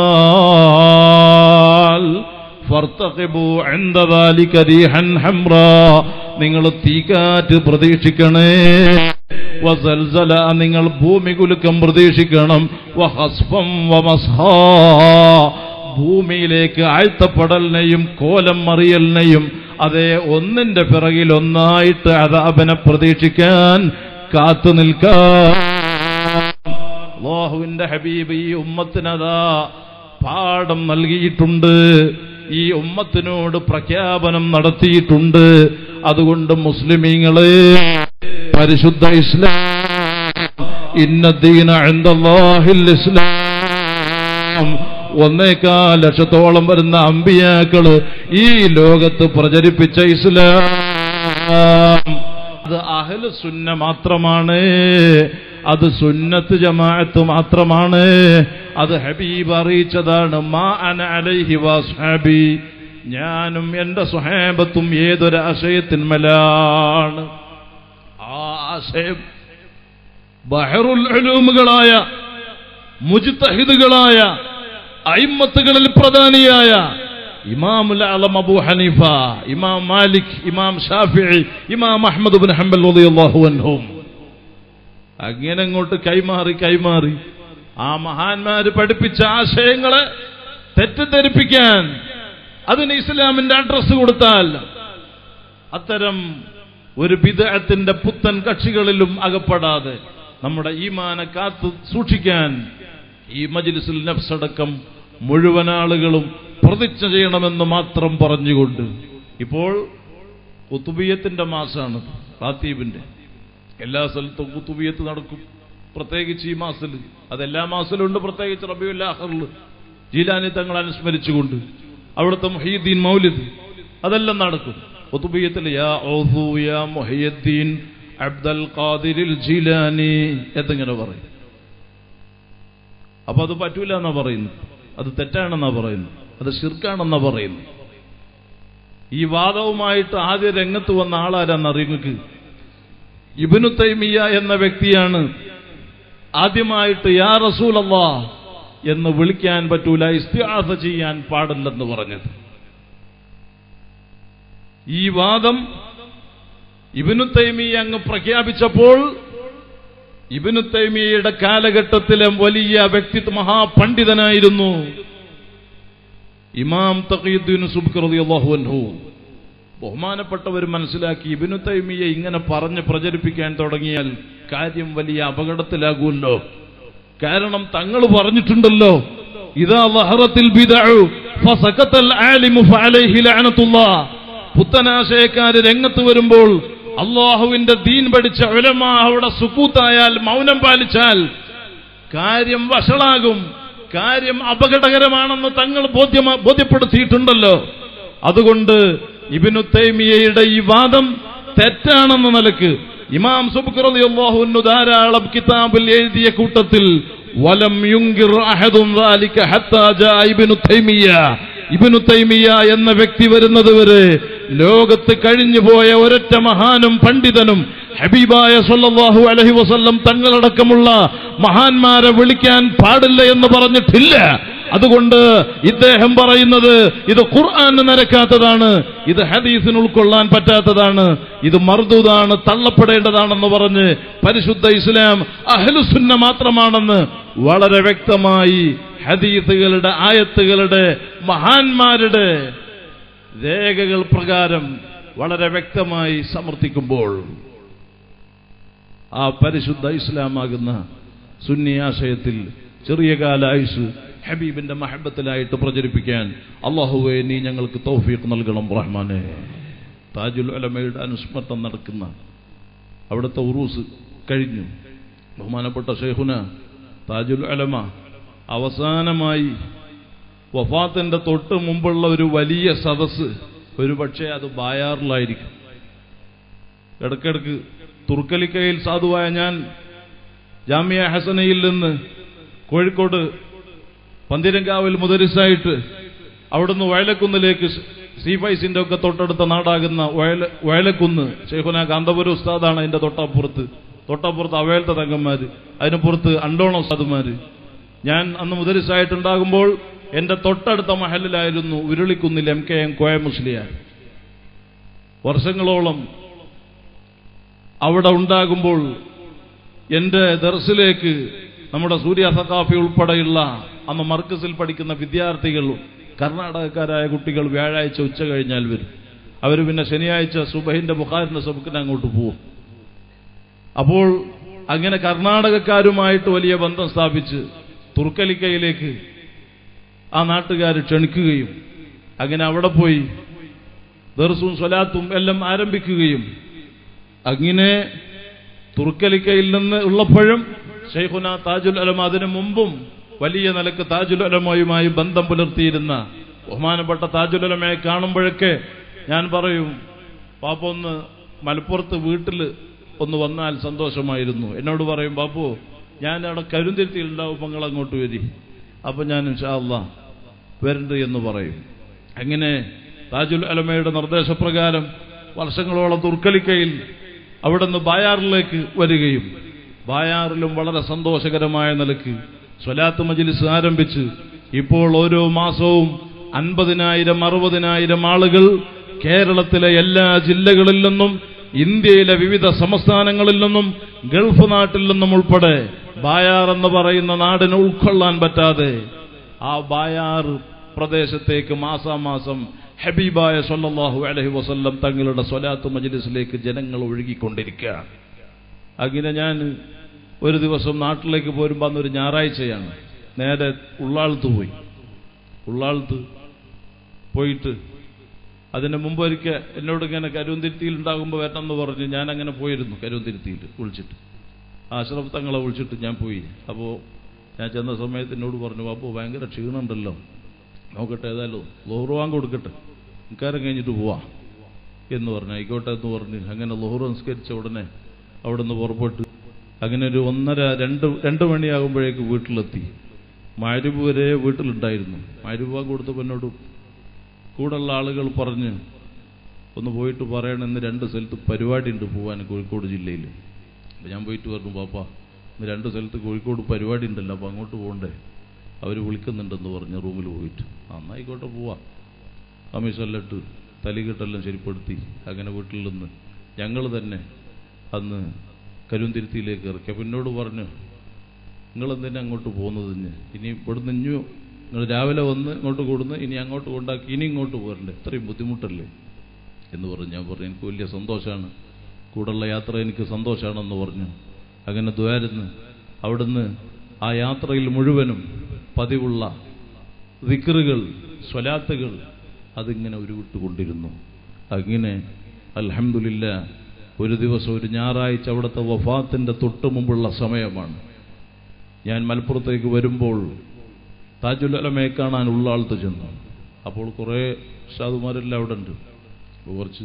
വന്നാൽ ഫർത്തഖിബു ഇൻദ ദാലിക റീഹൻ ഹംറാ നിങ്ങൾ തീക്കാറ്റ് പ്രതീക്ഷിക്കണേ വസൽസല നിങ്ങൾ ഭൂമി കുലുക്കം പ്രതീക്ഷിക്കണം വഹസ്ഫം വമസ്ഹാ ഭൂമിയിലേക്ക് ആഴ്ത്തപ്പെടലിനെയും കോലം മറിയലിനെയും അതേ ഒന്നിന്റെ പിറകിൽ ഒന്നായിട്ട് അതാപനെ പ്രതീക്ഷിക്കാൻ കാത്തു നിൽക്കാൻ അള്ളാഹുവിന്റെ ഹബീബ് ഈ ഉമ്മത്തിനതാ പാഠം നൽകിയിട്ടുണ്ട് ഈ ഉമ്മത്തിനോട് പ്രഖ്യാപനം നടത്തിയിട്ടുണ്ട് അതുകൊണ്ട് മുസ്ലിമീങ്ങളെ പരിശുദ്ധ ഇസ്ലാം ഇന്നദ്ദീന ഇൻദല്ലാഹിൽ ഇസ്ലാം ഒന്നേക്കാൽ ലക്ഷത്തോളം വരുന്ന അമ്പിയാക്കള് ഈ ലോകത്ത് പ്രചരിപ്പിച്ച ഇസ്ലാം അത് അഹല് സുന്ന മാത്രമാണ് അത് സുന്നത്ത് ജമാഅത്ത് മാത്രമാണ് അത് ഹബീബ് അറിയിച്ചതാണ് മാ അന അലൈഹി വസ്ഹബി ഞാനും എന്റെ സുഹേബത്തും ഏതൊരു ആശയത്തിന്മേലാണ് ആ ആശയം ബഹറുൽ ഉലൂമുകളായ മുജ്തഹിദുകളായ അയിമ്മത്തുകളിൽ പ്രധാനിയായ ഇമാമുൽ അലം അബൂ ഹനീഫ ഇമാം മാലിക് ഇമാം ഷാഫിഇ ഇമാം അഹ്മദ് ബിൻ ഹംബൽ റളിയല്ലാഹു അൻഹും അങ്ങനെ അങ്ങോട്ട് കൈമാറി കൈമാറി ആ മഹാന്മാര് പഠിപ്പിച്ച ആശയങ്ങളെ തെറ്റിദ്ധരിപ്പിക്കാൻ അതിന് ഇസ്ലാമിന്റെ അഡ്രസ് കൊടുത്താൽ അത്തരം ഒരു ബിദഅത്തിന്റെ പുത്തൻ കക്ഷികളിലും അകപ്പെടാതെ നമ്മുടെ ഈമാനെ കാത്തു സൂക്ഷിക്കാൻ ഈ മജ്ലിസുൽ നഫ്സടക്കം മുഴുവൻ ആളുകളും പ്രതിജ്ഞ ചെയ്യണമെന്ന് മാത്രം പറഞ്ഞുകൊണ്ട് ഇപ്പോൾ കുത്തുബിയത്തിന്റെ മാസമാണ് റാത്തീബിന്റെ എല്ലാ സ്ഥലത്തും കുത്തുബിയത്ത് നടക്കും പ്രത്യേകിച്ച് ഈ മാസത്തിൽ അതെല്ലാ മാസത്തിലും ഉണ്ട് പ്രത്യേകിച്ച് റബിയുൽ ആഹറിൽ ജീലാനി തങ്ങൾ അനുസ്മരിച്ചുകൊണ്ട് അവിടുത്തെ മുഹീദ്ദീൻ മൗലിദ് അതെല്ലാം നടക്കും കുത്തുബിയത്തിൽ യാ ഔസു യാ മുഹയ്യദ്ദീൻ അബ്ദൽ ഖാദിരിൽ ജീലാനി എന്നിങ്ങനെ പറയും അപ്പൊ അത് പറ്റൂല എന്നാ പറയുന്നു അത് തെറ്റാണെന്നാ പറയുന്നു അത് ശിർക്കാണെന്നാ പറയുന്നു ഈ വാദവുമായിട്ട് ആദ്യ രംഗത്ത് വന്ന ആളാരാന്നറിയും നിങ്ങൾക്ക് ഇബിനു തൈമിയ എന്ന വ്യക്തിയാണ് ആദ്യമായിട്ട് യാ റസൂലല്ലാ എന്ന് വിളിക്കാൻ പറ്റൂല ഇസ്തിഹാസ ചെയ്യാൻ പാടില്ലെന്ന് പറഞ്ഞത് ഈ വാദം ഇബിനു തൈമിയ അങ്ങ് പ്രഖ്യാപിച്ചപ്പോൾ ഇബിനു തൈമിയയുടെ കാലഘട്ടത്തിലെ വലിയ വ്യക്തിത്വ മഹാപണ്ഡിതനായിരുന്നു ഇമാം തഖീദ്ദീൻ സുബ്കി റളിയല്ലാഹു അൻഹു ബഹുമാനപ്പെട്ടവർ മനസ്സിലാക്കി ഇബിനു തൈമിയെ ഇങ്ങനെ പറഞ്ഞ് പ്രചരിപ്പിക്കാൻ തുടങ്ങിയാൽ കാര്യം വലിയ അപകടത്തിലാകുമല്ലോ കാരണം തങ്ങൾ പറഞ്ഞിട്ടുണ്ടല്ലോ ഇതാ ലഹറത്തിൽ ബിദഉ ഫസകത്തൽ ആലിമു ഫഅലൈഹി ലഅനത്തുല്ലാഹ് പുത്തനാശയക്കാര് രംഗത്ത് വരുമ്പോൾ അള്ളാഹുവിന്റെ ദീൻ പഠിച്ച ഉലമ അവിടെ സുക്കൂത്തായാൽ മൗനം പാലിച്ചാൽ കാര്യം വഷളാകും കാര്യം അപകടകരമാണെന്ന് തങ്ങൾ ബോധ്യമ ബോധ്യപ്പെടുത്തിയിട്ടുണ്ടല്ലോ അതുകൊണ്ട് ഇബിനു തൈമിയയുടെ ഈ വാദം തെറ്റാണെന്ന നിലക്ക് ഇമാം സുബ്ഖറിയാഹുന്നു ധാരാളം കിതാബിൽ എഴുതിയ കൂട്ടത്തിൽ വലം യുങ്കിർ അഹദും ذلك حتى جاء ابن തൈമിയ ഇബിനു തൈമിയ എന്ന വ്യക്തി വരുന്നത് വരെ ലോകത്ത് കഴിഞ്ഞു പോയ ഒരൊറ്റ മഹാനും പണ്ഡിതനും ഹബീബായ സല്ലല്ലാഹു അലൈഹി വസല്ലം തങ്ങളടക്കമുള്ള മഹാന്മാരെ വിളിക്കാൻ പാടില്ല എന്ന് പറഞ്ഞിട്ടില്ല അതുകൊണ്ട് ഇദ്ദേഹം പറയുന്നത് ഇത് ഖുർആന് നിരക്കാത്തതാണ് ഇത് ഹദീസിന് ഉൾക്കൊള്ളാൻ പറ്റാത്തതാണ് ഇത് മർദൂദാണ് തള്ളപ്പെടേണ്ടതാണെന്ന് പറഞ്ഞ് പരിശുദ്ധ ഇസ്ലാം അഹ്ലുസുന്ന മാത്രമാണെന്ന് വളരെ വ്യക്തമായി ഹദീസുകളുടെ ആയത്തുകളുടെ മഹാന്മാരുടെ രേഖകൾ പ്രകാരം വളരെ വ്യക്തമായി സമർത്ഥിക്കുമ്പോൾ ആ പരിശുദ്ധ ഇസ്ലാമാകുന്ന സുന്നി ആശയത്തിൽ ചെറിയ കാല ആയുസ് ഹബീബിന്റെ മഹബത്തിലായിട്ട് പ്രചരിപ്പിക്കാൻ അള്ളാഹുവെ നീ ഞങ്ങൾക്ക് തൗഫീഖ് നൽകണം റഹ്മാനെ താജുൽ അലമയുടെ അനുസ്മരണം നടക്കുന്ന അവിടുത്തെ ഉറൂസ് കഴിഞ്ഞു ബഹുമാനപ്പെട്ട ഷെയ്ഖുന താജുൽ അലമ അവസാനമായി വഫാത്തിന്റെ തൊട്ട് മുമ്പുള്ള ഒരു വലിയ സദസ്സ് ഒരു പക്ഷേ അത് ബായാറിലായിരിക്കും ഇടയ്ക്കിടയ്ക്ക് തുർക്കലിക്കയിൽ സാധുവായ ഞാൻ ജാമ്യ ഹസനയിൽ നിന്ന് കോഴിക്കോട് പന്തിരങ്കാവിൽ മുതരിസായിട്ട് അവിടുന്ന് വയലക്കുന്നിലേക്ക് സീഫൈസിന്റെ ഒക്കെ തൊട്ടടുത്ത നാടാകുന്ന വയല വയലക്കുന്ന് ഷെയ്ഖുന കാന്തപുരം ഉസ്താദാണ് അതിന്റെ തൊട്ടപ്പുറത്ത് തൊട്ടപ്പുറത്ത് അവയലത്തെ തങ്ങന്മാര് അതിന് പുറത്ത് അണ്ടോണം ഉസ്താദുമാര് ഞാൻ അന്ന് മുതരിസായിട്ടുണ്ടാകുമ്പോൾ എന്റെ തൊട്ടടുത്ത മഹലിലായിരുന്നു ഉരുളിക്കുന്നിൽ M K M Koya Musliyar വർഷങ്ങളോളം അവിടെ ഉണ്ടാകുമ്പോൾ എന്റെ ദർസിലേക്ക് നമ്മുടെ സൂര്യ സഖാഫി ഉൾപ്പെടെയുള്ള അന്ന് മർക്കസിൽ പഠിക്കുന്ന വിദ്യാർത്ഥികൾ കർണാടകക്കാരായ കുട്ടികൾ വ്യാഴാഴ്ച ഉച്ച കഴിഞ്ഞാൽ വരും അവർ പിന്നെ ശനിയാഴ്ച സുബഹിന്റെ ബുഖാരിന്റെ സബക്കിന് അങ്ങോട്ട് പോകും അപ്പോൾ അങ്ങനെ കർണാടകക്കാരുമായിട്ട് വലിയ ബന്ധം സ്ഥാപിച്ച് തുർക്കലിക്കയിലേക്ക് ആ നാട്ടുകാർ ക്ഷണിക്കുകയും അങ്ങനെ അവിടെ പോയി ദർസും സ്വലാത്തും എല്ലാം ആരംഭിക്കുകയും അങ്ങനെ തുർക്കലിക്കയിൽ നിന്ന് ഉള്ളപ്പോഴും ഷെയ്ഖുന താജുൽ അലമ അതിനു മുമ്പും വലിയ നിലക്ക് താജുൽ അലമയുമായി ബന്ധം പുലർത്തിയിരുന്ന ബഹുമാനപ്പെട്ട താജുൽ അലമയെ കാണുമ്പോഴൊക്കെ ഞാൻ പറയും പാപ്പ ഒന്ന് മലപ്പുറത്ത് വീട്ടിൽ ഒന്ന് വന്നാൽ സന്തോഷമായിരുന്നു എന്നോട് പറയും ബാപ്പു ഞാൻ അവിടെ കരുന്തിരുത്തി ഉണ്ടാവും നിങ്ങൾ അങ്ങോട്ട് വരി അപ്പൊ ഞാൻ ഇൻഷാല്ല വരണ്ട് എന്ന് പറയും അങ്ങനെ താജുൽ അലമയുടെ നിർദ്ദേശപ്രകാരം വർഷങ്ങളോളം തുർക്കലിക്കയിൽ അവിടുന്ന് ബായാറിലേക്ക് വരികയും ബായാറിലും വളരെ സന്തോഷകരമായ നിലക്ക് സ്വലാത്ത് മജിലിസ് ആരംഭിച്ച് ഇപ്പോൾ ഓരോ മാസവും അൻപതിനായിരം അറുപതിനായിരം ആളുകൾ കേരളത്തിലെ എല്ലാ ജില്ലകളിൽ നിന്നും ഇന്ത്യയിലെ വിവിധ സംസ്ഥാനങ്ങളിൽ നിന്നും ഗൾഫ് നാട്ടിൽ നിന്നും ഉൾപ്പെടെ ബായാർ എന്ന് പറയുന്ന നാടിനെ ഉൾക്കൊള്ളാൻ പറ്റാതെ ആ ബായാർ പ്രദേശത്തേക്ക് മാസാമാസം ഹബീബായ സല്ലല്ലാഹു അലൈഹി വസല്ലം തങ്ങളുടെ സ്വലാത്ത് മജ്ലിസിലേക്ക് ജനങ്ങൾ ഒഴുകിക്കൊണ്ടിരിക്കുകയാണ് അങ്ങനെ ഞാൻ ഒരു ദിവസം നാട്ടിലേക്ക് പോരുമ്പോൾ അന്നൊരു ഞായറാഴ്ചയാണ് നേരെ ഉള്ളാളത്ത് പോയി ഉള്ളാളത്ത് പോയിട്ട് അതിന് മുമ്പ് ഒരിക്കൽ എന്നോട് ഇങ്ങനെ കരുവന്തിരുത്തിയിൽ ഉണ്ടാകുമ്പോൾ വരണമെന്ന് പറഞ്ഞ് ഞാൻ അങ്ങനെ പോയിരുന്നു കരുവന്തിരുത്തിയിൽ വിളിച്ചിട്ട് ആശ്രഫ് തങ്ങളെ വിളിച്ചിട്ട് ഞാൻ പോയി അപ്പോൾ ഞാൻ ചെന്ന സമയത്ത് എന്നോട് പറഞ്ഞു അപ്പോൾ ഭയങ്കര ക്ഷീണമുണ്ടല്ലോ നോക്കട്ടെ ഏതായാലും ലോഹറുവാൻ കൊടുക്കട്ടെ നിൽക്കാരം കഴിഞ്ഞിട്ട് പോവാം എന്ന് പറഞ്ഞു ആയിക്കോട്ടെ എന്ന് പറഞ്ഞ് അങ്ങനെ ലോഹറ് സംസ്കരിച്ച ഉടനെ അവിടെ നിന്ന് പുറപ്പെട്ട് അങ്ങനെ ഒരു ഒന്നര രണ്ട് രണ്ട് മണിയാകുമ്പോഴേക്ക് വീട്ടിലെത്തി മാരുബ് വരെ വീട്ടിലുണ്ടായിരുന്നു മാരുബാൻ കൊടുത്തപ്പോൾ എന്നോട് കൂടെയുള്ള ആളുകൾ പറഞ്ഞ് ഒന്ന് പോയിട്ട് പറയണം ഇന്ന് രണ്ട് സ്ഥലത്ത് പരിപാടി ഉണ്ട് പോകാൻ കോഴിക്കോട് ജില്ലയിൽ അപ്പം ഞാൻ പോയിട്ട് പറഞ്ഞു പാപ്പ ഇന്ന് രണ്ട് സ്ഥലത്ത് കോഴിക്കോട് പരിപാടി ഉണ്ടല്ലോ അപ്പോൾ അങ്ങോട്ട് പോകണ്ടേ അവർ വിളിക്കുന്നുണ്ടെന്ന് പറഞ്ഞ് റൂമിൽ പോയിട്ട് ആ, എന്നാ ആയിക്കോട്ടെ പോവാം കമ്മീഷനെല്ലാം ഇട്ട് തലികെട്ടെല്ലാം ശരിപ്പെടുത്തി അങ്ങനെ വീട്ടിൽ നിന്ന് ഞങ്ങൾ തന്നെ അന്ന് കരുന്തിരുത്തിയിലേക്ക് ഇറക്കി അപ്പം എന്നോട് പറഞ്ഞു നിങ്ങൾ എന്തിനാ അങ്ങോട്ട് പോകുന്നത് ഇഞ്ഞ് ഇനി ഇവിടുന്ന് ഇഞ്ഞു നിങ്ങൾ രാവിലെ വന്ന് ഇങ്ങോട്ട് കൊടുന്ന് ഇനി അങ്ങോട്ട് കൊണ്ടാക്കി ഇനി ഇങ്ങോട്ട് പോരണ്ടേ ഇത്രയും ബുദ്ധിമുട്ടല്ലേ എന്ന് പറഞ്ഞു ഞാൻ പറഞ്ഞു എനിക്ക് വലിയ സന്തോഷമാണ് കൂടുള്ള യാത്ര എനിക്ക് സന്തോഷമാണെന്ന് പറഞ്ഞു അങ്ങനെ ദ്വാരുന്ന് അവിടുന്ന് ആ യാത്രയിൽ മുഴുവനും പതിവുള്ള ദിക്റുകൾ സ്വലാത്തുകൾ അതിങ്ങനെ ഉരുവിട്ടുകൊണ്ടിരുന്നു അങ്ങനെ അൽഹംദുലില്ല ഒരു ദിവസം ഒരു ഞായറാഴ്ച അവിടുത്തെ വഫാത്തിന്റെ തൊട്ട് മുമ്പുള്ള സമയമാണ് ഞാൻ മലപ്പുറത്തേക്ക് വരുമ്പോൾ താജുൽ അലമയെ കാണാൻ ഉള്ളാളത്ത് ചെന്നു അപ്പോൾ കുറേ സാധുമാരെല്ലാം അവിടെ ഉണ്ട് അപ്പോൾ കുറച്ച്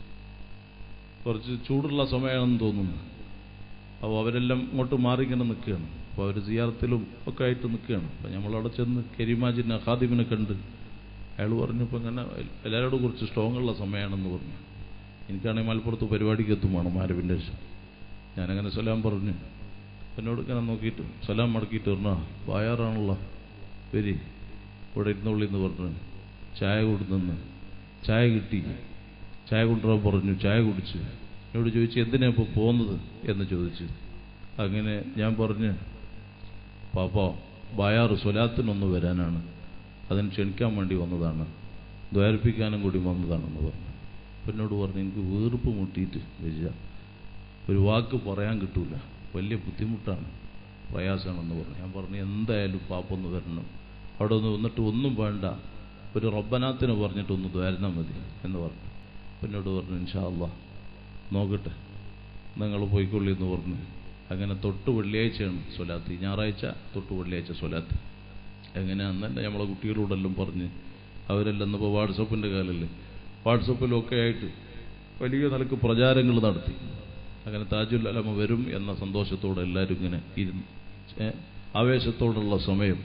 കുറച്ച് ചൂടുള്ള സമയമാണെന്ന് തോന്നുന്നു അപ്പോൾ അവരെല്ലാം ഇങ്ങോട്ട് മാറി ഇങ്ങനെ നിൽക്കുകയാണ് അപ്പോൾ അവർ സിയാറത്തിലും ഒക്കെ ആയിട്ട് നിൽക്കുകയാണ് അപ്പോൾ നമ്മളവിടെ ചെന്ന് കരീമാജിനെ ഖാദിമിനെ കണ്ട് അയാൾ പറഞ്ഞപ്പോൾ ഇങ്ങനെ എല്ലാവരോടും കുറച്ച് സ്ട്രോങ് ഉള്ള സമയമാണെന്ന് പറഞ്ഞു എനിക്കാണെങ്കിൽ മലപ്പുറത്ത് പരിപാടിക്ക് എത്തുമാണ് മാരവിൻ്റെ ശേഷം ഞാനങ്ങനെ സലാം പറഞ്ഞു എന്നോട് ഇങ്ങനെ നോക്കിയിട്ട് സലാം മടക്കിയിട്ട് പറഞ്ഞാ വായാറാണല്ലോ വരി ഇവിടെ ഇരുന്നോളി എന്ന് പറഞ്ഞു ചായ കൊടുത്തെന്ന് ചായ കിട്ടി ചായ കൊണ്ടുവരാൻ പറഞ്ഞു ചായ കുടിച്ച് എന്നോട് ചോദിച്ചു എന്തിനാ ഇപ്പോൾ പോകുന്നത് എന്ന് ചോദിച്ചു അങ്ങനെ ഞാൻ പറഞ്ഞു പാപ്പ ബായാറ് സ്വലാത്തിനൊന്ന് വരാനാണ് അതിന് ക്ഷണിക്കാൻ വേണ്ടി വന്നതാണ് ദ്വാരിപ്പിക്കാനും കൂടി വന്നതാണെന്ന് പറഞ്ഞു അപ്പം എന്നോട് പറഞ്ഞു എനിക്ക് വീർപ്പ് മുട്ടിയിട്ട് വരിക ഒരു വാക്ക് പറയാൻ കിട്ടൂല വലിയ ബുദ്ധിമുട്ടാണ് പ്രയാസമാണെന്ന് പറഞ്ഞു ഞാൻ പറഞ്ഞു എന്തായാലും പാപ്പൊന്ന് വരണം അവിടെ ഒന്ന് വന്നിട്ട് ഒന്നും വേണ്ട ഒരു റബ്ബനാത്തിന് പറഞ്ഞിട്ടൊന്ന് ദ്വാരണം മതി എന്ന് പറഞ്ഞു അപ്പം എന്നോട് പറഞ്ഞു ഇൻഷാ അള്ളാ നോക്കട്ടെ നിങ്ങൾ പോയിക്കൊള്ളി എന്ന് പറഞ്ഞു അങ്ങനെ തൊട്ട് വെള്ളിയാഴ്ചയാണ് സ്വലാത്ത് ഈ ഞായറാഴ്ച തൊട്ട് വെള്ളിയാഴ്ച സ്വലാത്ത് എങ്ങനെ അന്ന് തന്നെ നമ്മളെ കുട്ടികളോടെല്ലാം പറഞ്ഞ് അവരെല്ലാം ഇന്നിപ്പോൾ വാട്സപ്പിൻ്റെ കാലല്ലേ വാട്സപ്പിലൊക്കെ ആയിട്ട് വലിയ നിലക്ക് പ്രചാരങ്ങൾ നടത്തി അങ്ങനെ താജുൽ അലമ വരും എന്ന സന്തോഷത്തോടെ എല്ലാവരും ഇങ്ങനെ ഇരുന്ന് ഏ, ആവേശത്തോടുള്ള സമയം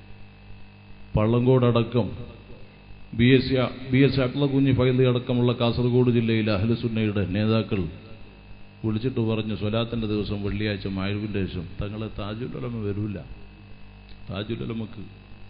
പള്ളങ്കോടടക്കം B S C B S അക്ലകുഞ്ഞി ഫൈലി അടക്കമുള്ള കാസർഗോഡ് ജില്ലയിലെ അഹ്ലസുന്നയുടെ നേതാക്കൾ വിളിച്ചിട്ട് പറഞ്ഞു സ്വലാത്തിന്റെ ദിവസം വെള്ളിയാഴ്ച മായുവിൻ്റെ ശേഷം തങ്ങളെ താജുലമ വരൂല താജുലമക്ക്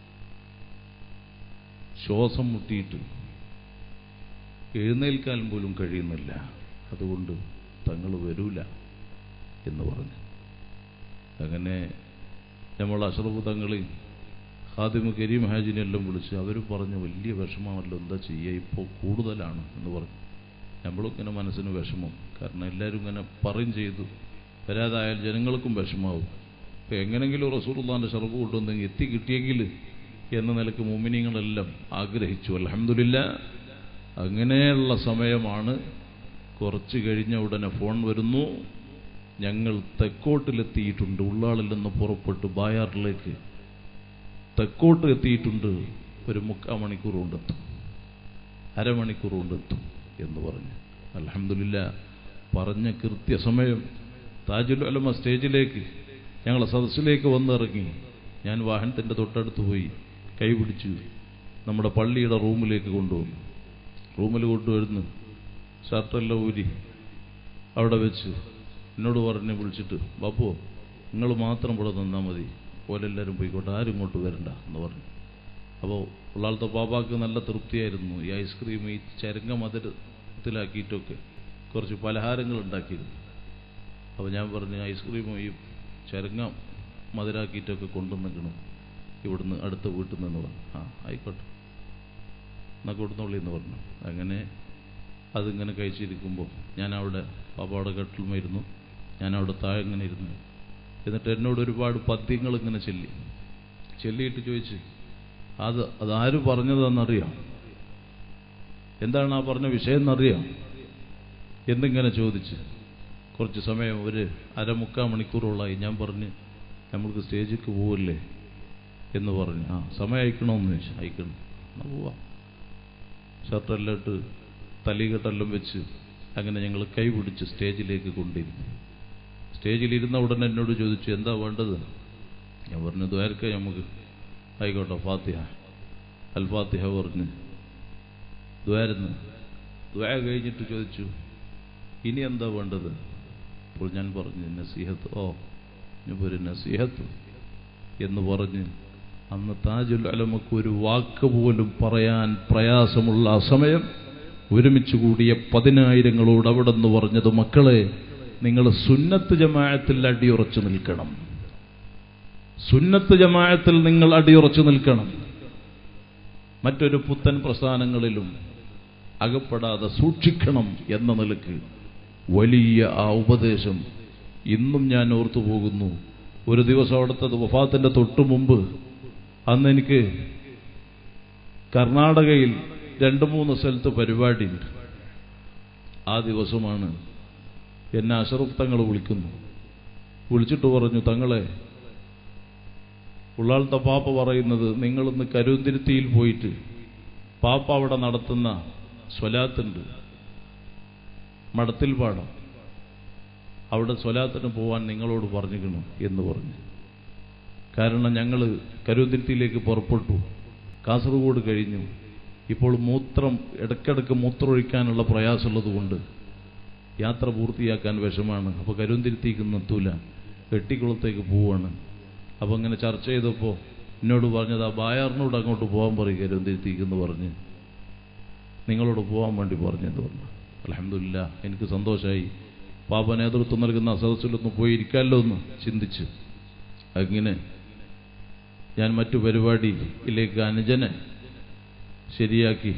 ശ്വാസം മുട്ടിയിട്ട് എഴുന്നേൽക്കാൻ പോലും കഴിയുന്നില്ല അതുകൊണ്ട് തങ്ങൾ വരൂല എന്ന് പറഞ്ഞു അങ്ങനെ നമ്മൾ അഷ്റഫ് തങ്ങളെയും ഖാദിമ് കരീം ഹാജിനെല്ലാം വിളിച്ച് അവർ പറഞ്ഞു വലിയ വിഷമമല്ലോ എന്താ ചെയ്യുക ഇപ്പോൾ കൂടുതലാണ് എന്ന് പറഞ്ഞു നമ്മളും ഇങ്ങനെ മനസ്സിന് വിഷമം കാരണം എല്ലാവരും ഇങ്ങനെ പറയും ചെയ്തു വരാതായാൽ ജനങ്ങൾക്കും വിഷമാവും ഇപ്പം എങ്ങനെങ്കിലും റസൂർദാൻ്റെ ഷറഫ് കൊണ്ടുവന്നെങ്കിൽ എത്തി കിട്ടിയെങ്കിൽ എന്ന നിലക്ക് മുമിനിങ്ങളെല്ലാം ആഗ്രഹിച്ചു അലഹമില്ല അങ്ങനെയുള്ള സമയമാണ് കുറച്ച് കഴിഞ്ഞ ഉടനെ ഫോൺ വരുന്നു ഞങ്ങൾ തെക്കോട്ടിലെത്തിയിട്ടുണ്ട് ഉള്ളാളിൽ നിന്ന് പുറപ്പെട്ട് ബായാറിലേക്ക് തെക്കോട്ട് എത്തിയിട്ടുണ്ട് ഒരു മുക്കാൽ മണിക്കൂർ കൊണ്ടെത്തും അരമണിക്കൂർ കൊണ്ടെത്തും എന്ന് പറഞ്ഞു അലഹമില്ല പറഞ്ഞ കൃത്യസമയം താജുൽ അലമ സ്റ്റേജിലേക്ക് ഞങ്ങളെ സദസ്സിലേക്ക് വന്നിറങ്ങി ഞാൻ വാഹനത്തിൻ്റെ തൊട്ടടുത്ത് പോയി കൈപിടിച്ചു നമ്മുടെ പള്ളിയുടെ റൂമിലേക്ക് കൊണ്ടുവന്നു റൂമിൽ കൊണ്ടുവരുന്നു ഷർട്ടെല്ലാം ഊരി അവിടെ വെച്ച് എന്നോട് പറഞ്ഞ് വിളിച്ചിട്ട് ബാപ്പു നിങ്ങൾ മാത്രം ഇവിടെ നിന്നാൽ മതി ഓലെല്ലാവരും പോയിക്കോട്ടെ ആരും ഇങ്ങോട്ട് വരണ്ട എന്ന് പറഞ്ഞു അപ്പോൾ ഉള്ളാളത്തെ ബാബാക്ക് നല്ല തൃപ്തിയായിരുന്നു ഈ ഐസ്ക്രീം ഈ ചരങ്ങ മധുരത്തിലാക്കിയിട്ടൊക്കെ കുറച്ച് പലഹാരങ്ങൾ ഉണ്ടാക്കിയിരുന്നു അപ്പോൾ ഞാൻ പറഞ്ഞു ഐസ്ക്രീമും ഈ ചരങ്ങ മധുരാക്കിയിട്ടൊക്കെ കൊണ്ടുവന്നിക്കണം ഇവിടുന്ന് അടുത്ത വീട്ടിൽ നിന്ന് പറഞ്ഞു ആ ആയിക്കോട്ടെ എന്നാൽ കൊടുത്തോളി എന്ന് പറഞ്ഞു അങ്ങനെ അതിങ്ങനെ കഴിച്ചിരിക്കുമ്പോൾ ഞാൻ അവിടെ പാപ്പാടെ കട്ടിലുമായിരുന്നു ഞാൻ അവിടെ താഴെ ഇങ്ങനെ ഇരുന്നു എന്നിട്ട് എന്നോട് ഒരുപാട് പദ്യങ്ങൾ ഇങ്ങനെ ചൊല്ലി ചൊല്ലിയിട്ട് ചോദിച്ച് അത് അതാര് പറഞ്ഞതെന്നറിയാം എന്താണ് ആ പറഞ്ഞ വിഷയം എന്നറിയാം എന്നിങ്ങനെ ചോദിച്ച് കുറച്ച് സമയം ഒരു അരമുക്കാൽ മണിക്കൂറോളായി ഞാൻ പറഞ്ഞ് നമ്മൾക്ക് സ്റ്റേജിലേക്ക് പോവല്ലേ എന്ന് പറഞ്ഞു ആ സമയം അയക്കണമെന്ന് ചോദിച്ചു അയക്കണം എന്നാൽ പോവാം ഷർട്ടെല്ലാം ഇട്ട് തലീകെട്ടെല്ലാം വെച്ച് അങ്ങനെ ഞങ്ങൾ കൈ പിടിച്ച് സ്റ്റേജിലേക്ക് കൊണ്ടിരുന്നു സ്റ്റേജിലിരുന്ന ഉടനെ എന്നോട് ചോദിച്ചു എന്താ വേണ്ടത് ഞാൻ പറഞ്ഞു ദ്വാരക്ക നമുക്ക് ആയിക്കോട്ടെ ഫാത്തിഹ അൽ ഫാത്തിഹ പറഞ്ഞ് ദ്വാരുന്ന് ദ്വാര കഴിഞ്ഞിട്ട് ചോദിച്ചു ഇനി എന്താ വേണ്ടത് അപ്പോൾ ഞാൻ പറഞ്ഞു നസീഹത്ത് ഓ ഇനിയിപ്പോൾ ഒരു നസീഹത്ത് എന്ന് പറഞ്ഞ് അന്ന് താജുൽ അലമക്ക് ഒരു വാക്ക് പോലും പറയാൻ പ്രയാസമുള്ള ആ സമയം ഒരുമിച്ച് കൂടിയ പതിനായിരങ്ങളോട് അവിടെ നിന്ന് പറഞ്ഞത് മക്കളെ നിങ്ങൾ സുന്നത്ത് ജമാഅത്തിൽ അടിയുറച്ചു നിൽക്കണം സുന്നത്ത് ജമാഅത്തിൽ നിങ്ങൾ അടിയുറച്ചു നിൽക്കണം മറ്റൊരു പുത്തൻ പ്രസ്ഥാനങ്ങളിലും അകപ്പെടാതെ സൂക്ഷിക്കണം എന്ന നിലക്ക് വലിയ ആ ഉപദേശം ഇന്നും ഞാൻ ഓർത്തു പോകുന്നു ഒരു ദിവസം അവിടുത്തെ വഫാത്തിന്റെ തൊട്ടു മുമ്പ് അന്ന് എനിക്ക് കർണാടകയിൽ രണ്ട് മൂന്ന് സ്ഥലത്ത് പരിപാടിയുണ്ട് ആ ദിവസമാണ് എന്നെ അഷറഫ് തങ്ങൾ വിളിക്കുന്നു വിളിച്ചിട്ട് പറഞ്ഞു തങ്ങളെ ഉള്ളാളത്തെ പാപ്പ പറയുന്നത് നിങ്ങളിന്ന് കരുന്തിരുത്തിയിൽ പോയിട്ട് പാപ്പ അവിടെ നടത്തുന്ന സ്വലാത്തുണ്ട് മടത്തിൽ പാടം അവിടെ സ്വലാത്തിന് പോവാൻ നിങ്ങളോട് പറഞ്ഞിരിക്കണം എന്ന് പറഞ്ഞു കാരണം ഞങ്ങൾ കരുന്തിരുത്തിയിലേക്ക് പുറപ്പെട്ടു കാസർഗോഡ് കഴിഞ്ഞു ഇപ്പോൾ മൂത്രം ഇടയ്ക്കിടയ്ക്ക് മൂത്രമൊഴിക്കാനുള്ള പ്രയാസമുള്ളത് കൊണ്ട് യാത്ര പൂർത്തിയാക്കാൻ വിഷമാണ് അപ്പോൾ കരുന്തിരുത്തിക്ക് നിർത്തൂല വെട്ടിക്കുളത്തേക്ക് പോവാണ് അപ്പോൾ അങ്ങനെ ചർച്ച ചെയ്തപ്പോൾ എന്നോട് പറഞ്ഞത് ആ ബായാറിനോട് അങ്ങോട്ട് പോകാൻ പറയും കരുന്തിരുത്തിക്ക് എന്ന് പറഞ്ഞ് നിങ്ങളോട് പോകാൻ വേണ്ടി പറഞ്ഞെന്ന് പറഞ്ഞു അലഹമില്ല എനിക്ക് സന്തോഷമായി പാപ നേതൃത്വം നൽകുന്ന സദസ്സിലൊന്ന് പോയിരിക്കാമല്ലോ എന്ന് ചിന്തിച്ച് അങ്ങനെ ഞാൻ മറ്റു പരിപാടിയിലേക്ക് അനുജനെ ശരിയാക്കി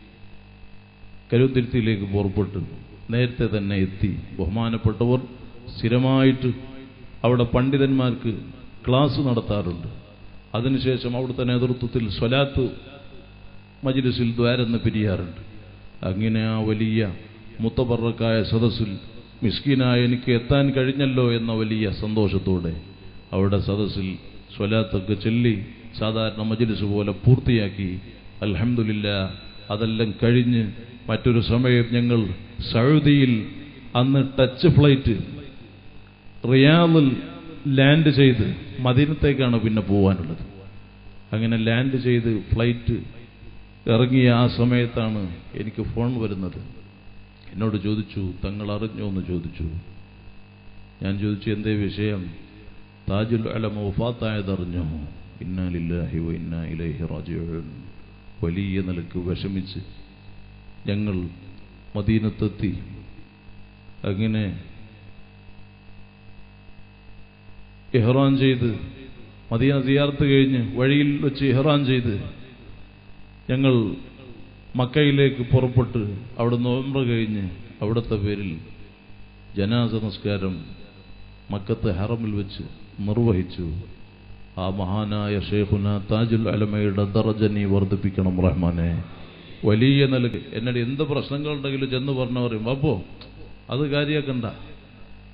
കരുത്തിരുത്തിയിലേക്ക് പുറപ്പെട്ടു നേരത്തെ തന്നെ എത്തി ബഹുമാനപ്പെട്ടവർ സ്ഥിരമായിട്ട് അവിടെ പണ്ഡിതന്മാർക്ക് ക്ലാസ് നടത്താറുണ്ട് അതിനുശേഷം അവിടുത്തെ നേതൃത്വത്തിൽ സ്വലാത്ത് മജിലിസിൽ ദ്വാരെന്ന് പിരിയാറുണ്ട് അങ്ങനെ ആ വലിയ മുത്തപറക്കായ സദസ്സിൽ മിസ്കിനായ എനിക്ക് എത്താൻ കഴിഞ്ഞല്ലോ എന്ന വലിയ സന്തോഷത്തോടെ അവിടെ സദസ്സിൽ സ്വലാത്തൊക്കെ ചൊല്ലി സാധാരണ മജിലിസ് പോലെ പൂർത്തിയാക്കി അൽഹംദുലില്ല അതെല്ലാം കഴിഞ്ഞ് മറ്റൊരു സമയം ഞങ്ങൾ സൗദിയിൽ അന്ന് ടച്ച് ഫ്ലൈറ്റ് റിയാദിൽ ലാൻഡ് ചെയ്ത് മദീനത്തേക്കാണ് പിന്നെ പോകാനുള്ളത് അങ്ങനെ ലാൻഡ് ചെയ്ത് ഫ്ലൈറ്റ് ഇറങ്ങിയ ആ സമയത്താണ് എനിക്ക് ഫോൺ വരുന്നത് എന്നോട് ചോദിച്ചു തങ്ങൾ അറിഞ്ഞോ എന്ന് ചോദിച്ചു ഞാൻ ചോദിച്ചു എന്തേ വിഷയം താജുൽ അലമ വഫാത്തായതറിഞ്ഞോ ഇന്നാലില്ലാഹി വ ഇന്നാ ഇലൈഹി റാജിഊൻ വലിയ നിലക്ക് വിഷമിച്ച് ഞങ്ങൾ മദീനത്തെത്തി അങ്ങനെ ഇഹ്റാൻ ചെയ്ത് മദീന സിയാർത്ത് കഴിഞ്ഞ് വഴിയിൽ വെച്ച് ഇഹ്റാൻ ചെയ്ത് ഞങ്ങൾ മക്കയിലേക്ക് പുറപ്പെട്ട് അവിടെ നോമ്പ് കഴിഞ്ഞ് അവിടുത്തെ പേരിൽ ജനാസ നമസ്കാരം മക്കത്തെ ഹറമിൽ വെച്ച് നിർവഹിച്ചു ആ മഹാനായ ഷെയ്ഖുന താജുൽ അലമയുടെ ദറജ നീ വർദ്ധിപ്പിക്കണം റഹ്മാനെ വലിയ നിലക്ക് എന്നോട് എന്ത് പ്രശ്നങ്ങളുണ്ടെങ്കിലും ചെന്ന് പറഞ്ഞു പറയും അപ്പോ അത് കാര്യാക്കണ്ട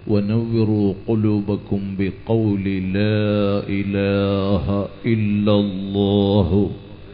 ونوروا قلوبكم بقول لا إله إلا الله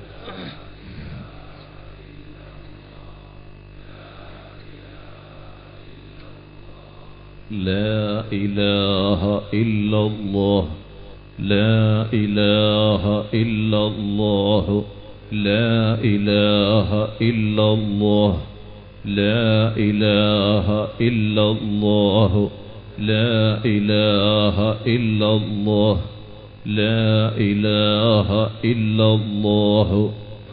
لا إله إلا الله لا إله إلا الله لا إله إلا الله لا إله إلا الله لا إله إلا الله لا إله إلا الله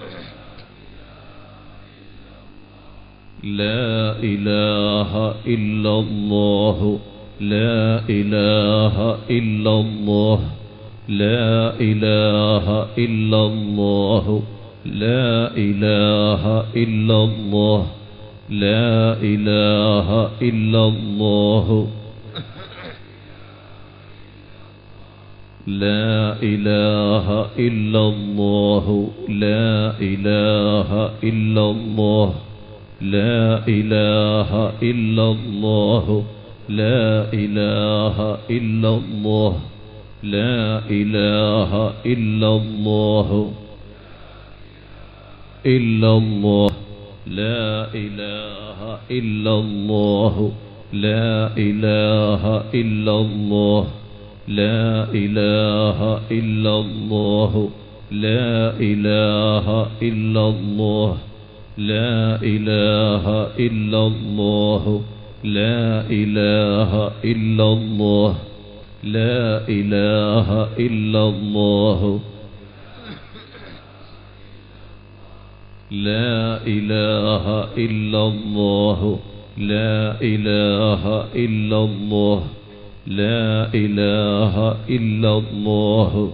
لا إله إلا الله لا إله إلا الله لا إله إلا الله لا إله إلا الله لا إله إلا الله لا إله إلا الله لا إله إلا الله لا إله إلا الله لا إله إلا الله لا إله إلا الله إلا الله لا إله إلا الله لا إله إلا الله لا إله إلا الله لا إله إلا الله لا إله إلا الله لا إله إلا الله لا إله إلا الله لا إله إلا الله لا إله إلا الله لا إله إلا الله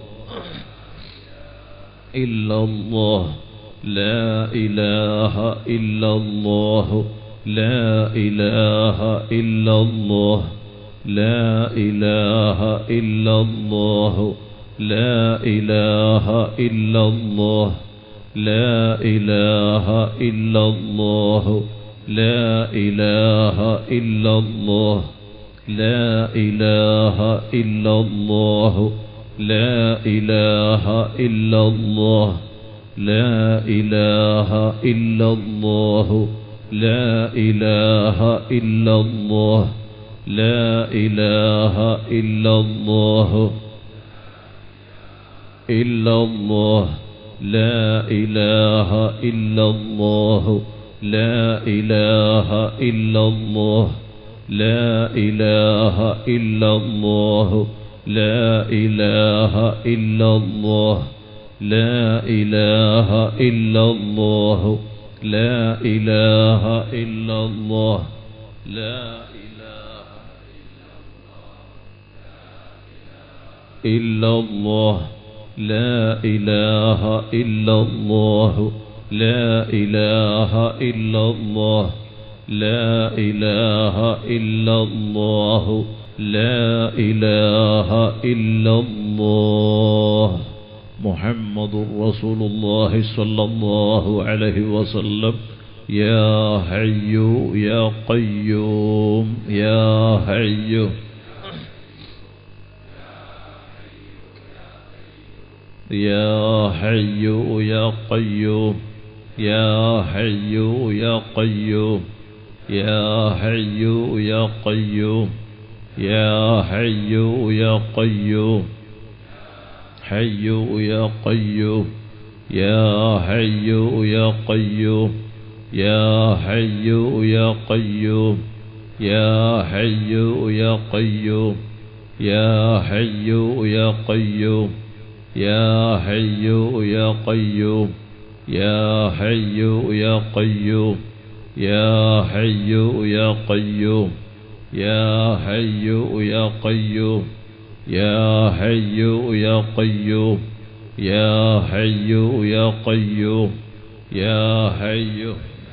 إلا الله لا إله إلا الله لا إله إلا الله لا إله إلا الله لا إله إلا الله لا إله إلا الله لا إله إلا الله لا إله إلا الله لا إله إلا الله لا إله إلا الله لا إله إلا الله لا إله إلا الله إلا الله لا إله إلا الله لا إله إلا الله لا إله إلا الله لا إله إلا الله لا إله إلا الله لا إله إلا الله لا إله إلا الله لا إله إلا الله لا إله إلا الله لا إله إلا الله لا إله إلا الله محمد رسول الله صلى الله عليه وسلم يا حي يا قيوم يا حي يا حي يا قيوم يا حي يا قيوم يا حي يا قيوم يا حي يا قيوم حي يا قيوم يا حي يا قيوم يا حي يا قيوم يا حي يا قيوم يا حي يا قيوم يا حي يا قيوم يا حي يا قيوم يا حي يا قيوم يا حي يا قيوم يا حي يا قيوم يا حي يا قيوم يا حي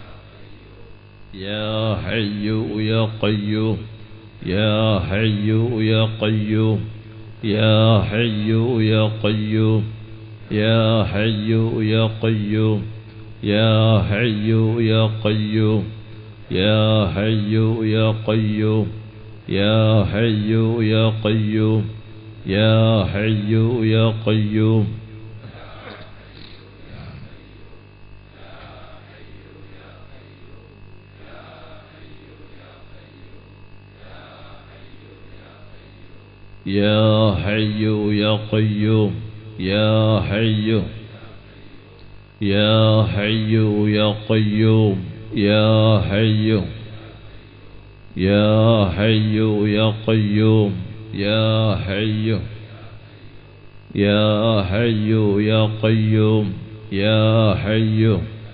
يا حي يا قيوم يا حي يا قيوم يا حي يا قيوم يا حي يا قيوم يا حي يا قيوم يا حي يا قيوم يا حي يا قيوم يا حي يا قيوم يا حي يا قيوم يا حي يا حي يا قيوم يا حي يا حي يا قيوم يا حي يا حي يا قيوم يا حي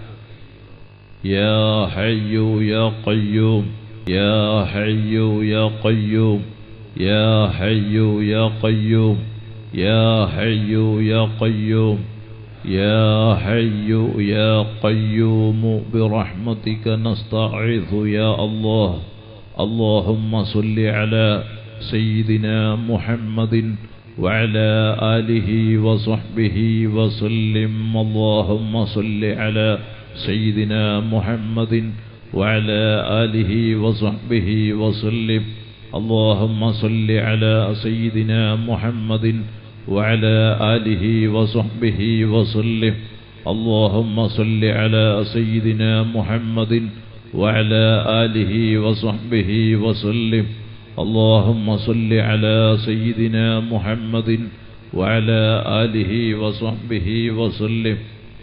يا حي يا قيوم يا حي يا قيوم يا حي يا قيوم يا حي يا قيوم يا حي يا قيوم برحمتك نستعيذ يا الله اللهم صل على سيدنا محمد وعلى آله وصحبه وسلم اللهم صل على سيدنا محمد وعلى آله وصحبه وسلم اللهم صل على سيدنا محمد وعلى آله وصحبه وسلم اللهم صل على سيدنا محمد وعلى آله وصحبه وسلم اللهم صل على سيدنا محمد وعلى آله وصحبه وسلم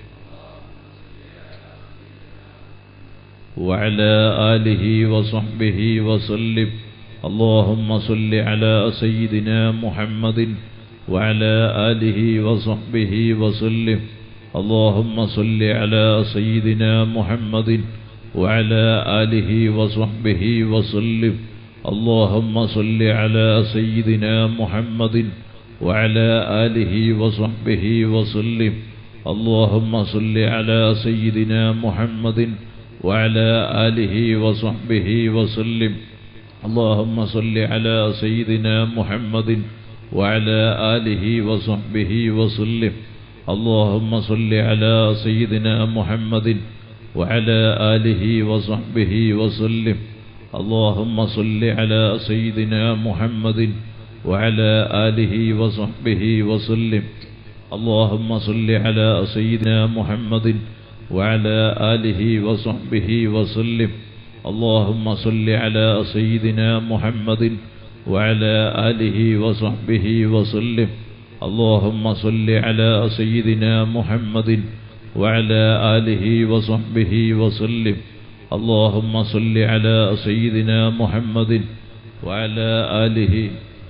وعلى آله وصحبه وسلم اللهم صل على سيدنا محمد وعلى آله وصحبه وسلم اللهم صل على سيدنا محمد وعلى آله وصحبه وسلم اللهم صل على سيدنا محمد وعلى آله وصحبه وسلم اللهم صل على سيدنا محمد وعلى آله وصحبه وسلم اللهم صل على سيدنا محمد وعلى آله وصحبه وسلم اللهم صل على سيدنا محمد وعلى آله وصحبه وسلم اللهم صل على سيدنا محمد وعلى آله وصحبه وسلم اللهم صل على سيدنا محمد وعلى آله وصحبه وسلم اللهم صل على سيدنا محمد وعلى آله وصحبه وسلم اللهم صل على سيدنا محمد وعلى آله وصحبه وسلم اللهم صل على سيدنا محمد وعلى آله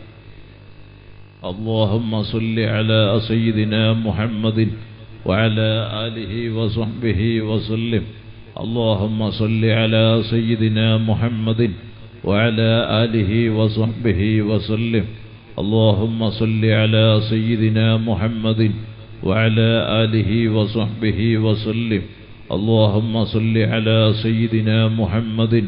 اللهم صل على سيدنا محمد وعلى آله وصحبه وسلم اللهم صل على سيدنا محمد وعلى آله وصحبه وسلم اللهم صل على سيدنا محمد وعلى آله وصحبه وسلم اللهم صل على سيدنا محمد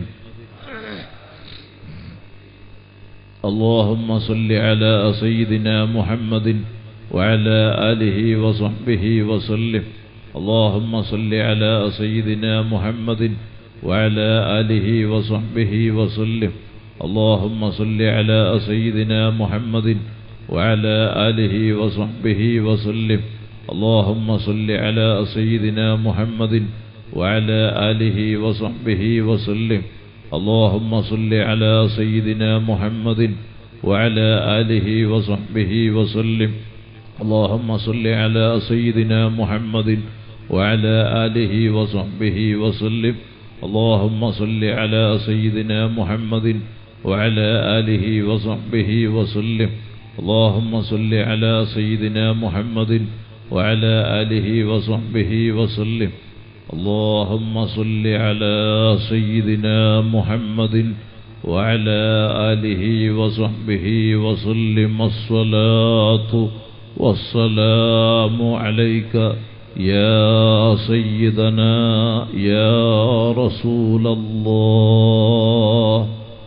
اللهم صل على سيدنا محمد وعلى آله وصحبه وسلم اللهم صل على سيدنا محمد وعلى آله وصحبه وسلم اللهم صل على سيدنا محمد وعلى آله وصحبه وسلم اللهم صل على سيدنا محمد وعلى آله وصحبه وسلم اللهم صل على سيدنا محمد وعلى آله وصحبه وسلم اللهم صل على سيدنا محمد وعلى آله وصحبه وسلم اللهم صل على سيدنا محمد وعلى آله وصحبه وسلم اللهم صل على سيدنا محمد وعلى آله وصحبه وسلم اللهم صل على سيدنا محمد وعلى آله وصحبه وسلم الصلاة والسلام عليك يا سيدنا يا رسول الله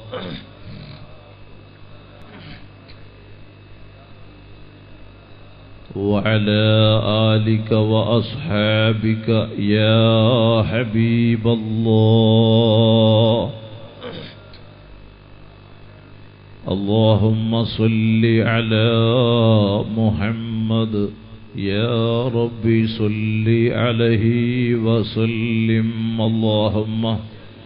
وعلى آلك وأصحابك يا حبيب الله اللهم صل على محمد يا ربي صل عليه وسلم اللهم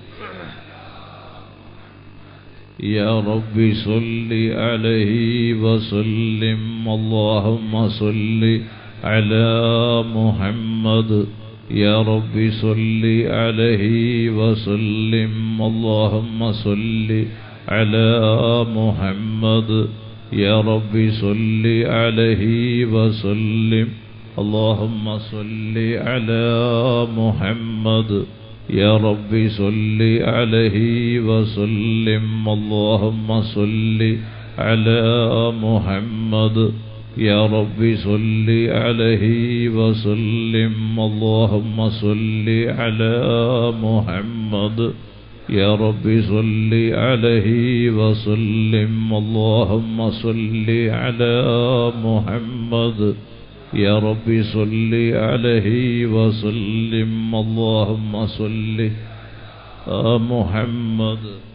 يا ربي صل عليه وسلم اللهم صل على محمد يا ربي صل عليه وسلم اللهم صل على محمد يا ربي صل عليه وسلم اللهم صل على محمد يا ربي صل عليه وسلم اللهم صل على محمد يا ربي صل عليه وسلم اللهم صل على محمد يا ربي صل عليه وسلم اللهم صل على محمد يا ربي صل عليه وسلم اللهم صل على محمد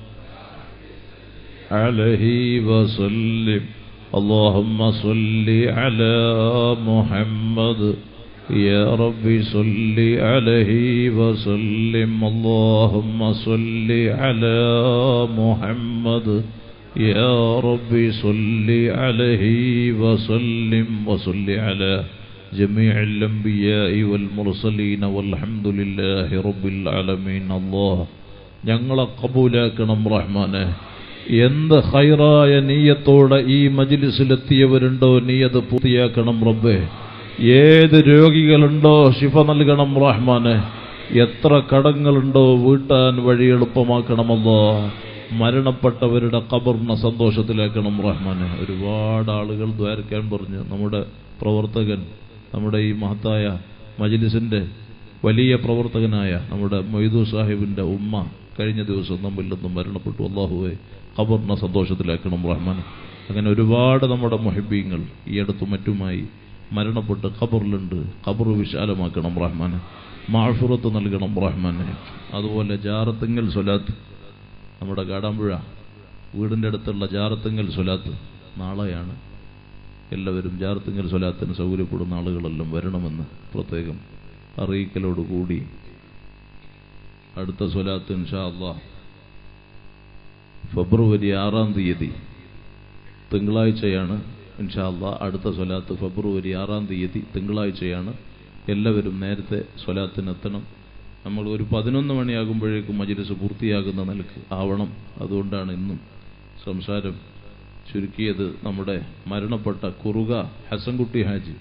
عليه وسلم اللهم صل على محمد يا ربي صل عليه وسلم اللهم صل على محمد يا ربي صل عليه وسلم وصل على جميع الأنبياء والمرسلين والحمد لله رب العالمين الله ഞങ്ങളെ കബൂലാക്കണം റഹ്മാനെ എന്ത് ഹൈറായ നീയത്തോടെ ഈ മജിലിസിലെത്തിയവരുണ്ടോ നീ അത് പൂർത്തിയാക്കണം റബ്ബേ ഏത് രോഗികളുണ്ടോ ശിഫ നൽകണം റഹ്മാനെ എത്ര കടങ്ങളുണ്ടോ വീട്ടാൻ വഴി എളുപ്പമാക്കണമല്ലോ മരണപ്പെട്ടവരുടെ കബറിനെ സന്തോഷത്തിലാക്കണം റഹ്മാനെ ഒരുപാട് ആളുകൾ ദ്വാരക്കാൻ പറഞ്ഞു നമ്മുടെ പ്രവർത്തകൻ നമ്മുടെ ഈ മഹത്തായ മജിലിസിന്റെ വലിയ പ്രവർത്തകനായ നമ്മുടെ മൊയ്തു സാഹിബിന്റെ ഉമ്മ കഴിഞ്ഞ ദിവസം നമ്മിൽ നിന്നും മരണപ്പെട്ടു അള്ളാഹുവെ ഖബറിനെ സന്തോഷത്തിലാക്കണം റഹ്മാൻ അങ്ങനെ ഒരുപാട് നമ്മുടെ മൊഹിബീങ്ങൾ ഈ അടുത്തും മറ്റുമായി മരണപ്പെട്ട് ഖബറിലുണ്ട് ഖബർ വിശാലമാക്കണം റഹ്മാൻ മാഫുറത്ത് നൽകണം റഹ്മാനെ അതുപോലെ ജാറത്തിങ്ങൽ സ്വലാത്ത് നമ്മുടെ കാടാമ്പുഴ വീടിൻ്റെ അടുത്തുള്ള ജാറത്തിങ്ങൽ സ്വലാത്ത് നാളെയാണ് എല്ലാവരും ജാറത്തിങ്ങൽ സ്വലാത്തിന് സൗകര്യപ്പെടുന്ന ആളുകളെല്ലാം വരണമെന്ന് പ്രത്യേകം അറിയിക്കലോടുകൂടി അടുത്ത സ്വലാത്ത് ഇൻഷാ അള്ളാഹ് ഫെബ്രുവരി ആറാം തീയതി തിങ്കളാഴ്ചയാണ് ഇൻഷാ അള്ളാഹ് അടുത്ത സ്വലാത്ത് ഫെബ്രുവരി ആറാം തീയതി തിങ്കളാഴ്ചയാണ് എല്ലാവരും നേരത്തെ സ്വലാത്തിനെത്തണം നമ്മൾ ഒരു പതിനൊന്ന് മണിയാകുമ്പോഴേക്കും മജിലിസ് പൂർത്തിയാകുന്ന നിലക്ക് ആവണം അതുകൊണ്ടാണ് ഇന്നും സംസാരം ചുരുക്കിയത് നമ്മുടെ മരണപ്പെട്ട കുറുക ഹസൻകുട്ടി ഹാജി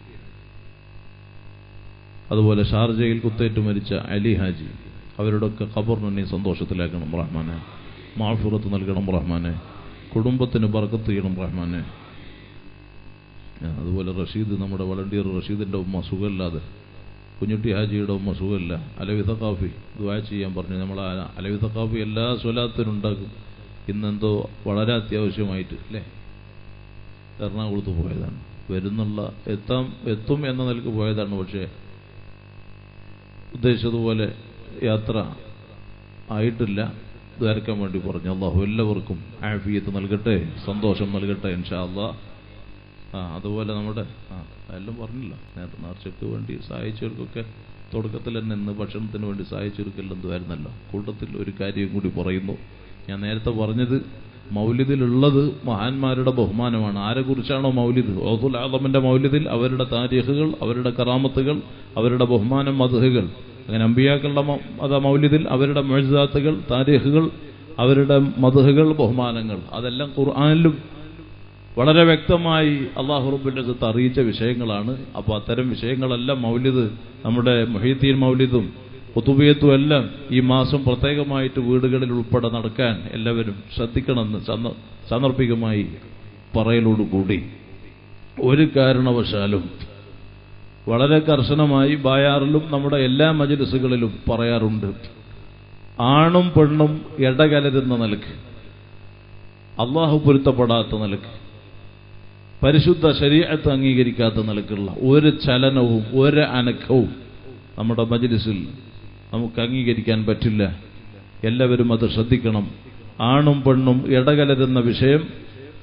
അതുപോലെ ഷാർജയിൽ കുത്തേറ്റ് മരിച്ച അലി ഹാജി അവരുടെയൊക്കെ ഖബറിനെ സന്തോഷത്തിലാക്കണം റഹ്മാനെ മാഫുറത്ത് നൽകണം റഹ്മാനെ കുടുംബത്തിന് ബർക്കത്ത് ചെയ്യണം റഹ്മാനെ അതുപോലെ റഷീദ് നമ്മുടെ വളണ്ടിയർ റഷീദിന്റെ ഉമ്മ സുഖമില്ലാതെ കുഞ്ഞുട്ടി ഹാജിയുടെ ഉമ്മ സുഖമില്ല അലവിത കാഫി ദ്വാ ചെയ്യാൻ പറഞ്ഞു നമ്മൾ അലവിത കാഫി എല്ലാ സ്വലാത്തിനും ഉണ്ടാക്കും ഇന്നെന്തോ വളരെ അത്യാവശ്യമായിട്ട് അല്ലേ എറണാകുളത്ത് പോയതാണ് വരുന്നുള്ള എത്താം എത്തും എന്ന നിലക്ക് പോയതാണ് പക്ഷേ ഉദ്ദേശിച്ചതുപോലെ യാത്ര ആയിട്ടില്ല ദ്വാരക്കാൻ വേണ്ടി പറഞ്ഞു അള്ളാഹു എല്ലാവർക്കും ആഫിയത്ത് നൽകട്ടെ സന്തോഷം നൽകട്ടെ ഇൻഷാ അള്ളാഹ് ആ അതുപോലെ നമ്മുടെ ആ എല്ലാം പറഞ്ഞില്ല നേരത്തെ നേർച്ചയ്ക്ക് വേണ്ടി സഹായിച്ചവർക്കൊക്കെ തുടക്കത്തിൽ തന്നെ ഇന്ന് ഭക്ഷണത്തിന് വേണ്ടി സഹായിച്ചവർക്കെല്ലാം എന്തുവായിരുന്നല്ലോ കൂട്ടത്തിൽ ഒരു കാര്യം കൂടി പറയുന്നു ഞാൻ നേരത്തെ പറഞ്ഞത് മൗലിദിലുള്ളത് മഹാന്മാരുടെ ബഹുമാനമാണ് ആരെക്കുറിച്ചാണോ മൗലിദ് ഓതുൽ ആദമിന്റെ മൗലിദിൽ അവരുടെ താരീഖുകൾ അവരുടെ കറാമത്തുകൾ അവരുടെ ബഹുമാനം മധുഹുകൾ അങ്ങനെ അമ്പിയാക്കളുടെ അത മൗലിദിൽ അവരുടെ മെഴുതാത്തുകൾ താരീഖുകൾ അവരുടെ മധുഹുകൾ ബഹുമാനങ്ങൾ അതെല്ലാം ഖുർആാനിലും വളരെ വ്യക്തമായി അള്ളാഹു റബ്ബിന്റെ അടുത്ത് അറിയിച്ച വിഷയങ്ങളാണ് അപ്പോൾ അത്തരം വിഷയങ്ങളെല്ലാം മൗലിദ് നമ്മുടെ മൊഹീദ്ദീൻ മൗലിദും കുത്തുബിയത്തും എല്ലാം ഈ മാസം പ്രത്യേകമായിട്ട് വീടുകളിൽ ഉൾപ്പെടെ നടക്കാൻ എല്ലാവരും ശ്രദ്ധിക്കണമെന്ന് സാന്ദർഭികമായി പറയലോടുകൂടി ഒരു കാരണവശാലും വളരെ കർശനമായി ബായാറിലും നമ്മുടെ എല്ലാ മജലിസുകളിലും പറയാറുണ്ട് ആണും പെണ്ണും ഇടകലരുന്ന നിലക്ക് അള്ളാഹു പൊരുത്തപ്പെടാത്ത നിലക്ക് പരിശുദ്ധ ശരീരത്ത് അംഗീകരിക്കാത്ത നിലക്കുള്ള ഒരു ചലനവും ഒരു അനക്കവും നമ്മുടെ മജലിസിൽ നമുക്ക് അംഗീകരിക്കാൻ പറ്റില്ല എല്ലാവരും അത് ശ്രദ്ധിക്കണം ആണും പെണ്ണും ഇടകലരുന്ന വിഷയം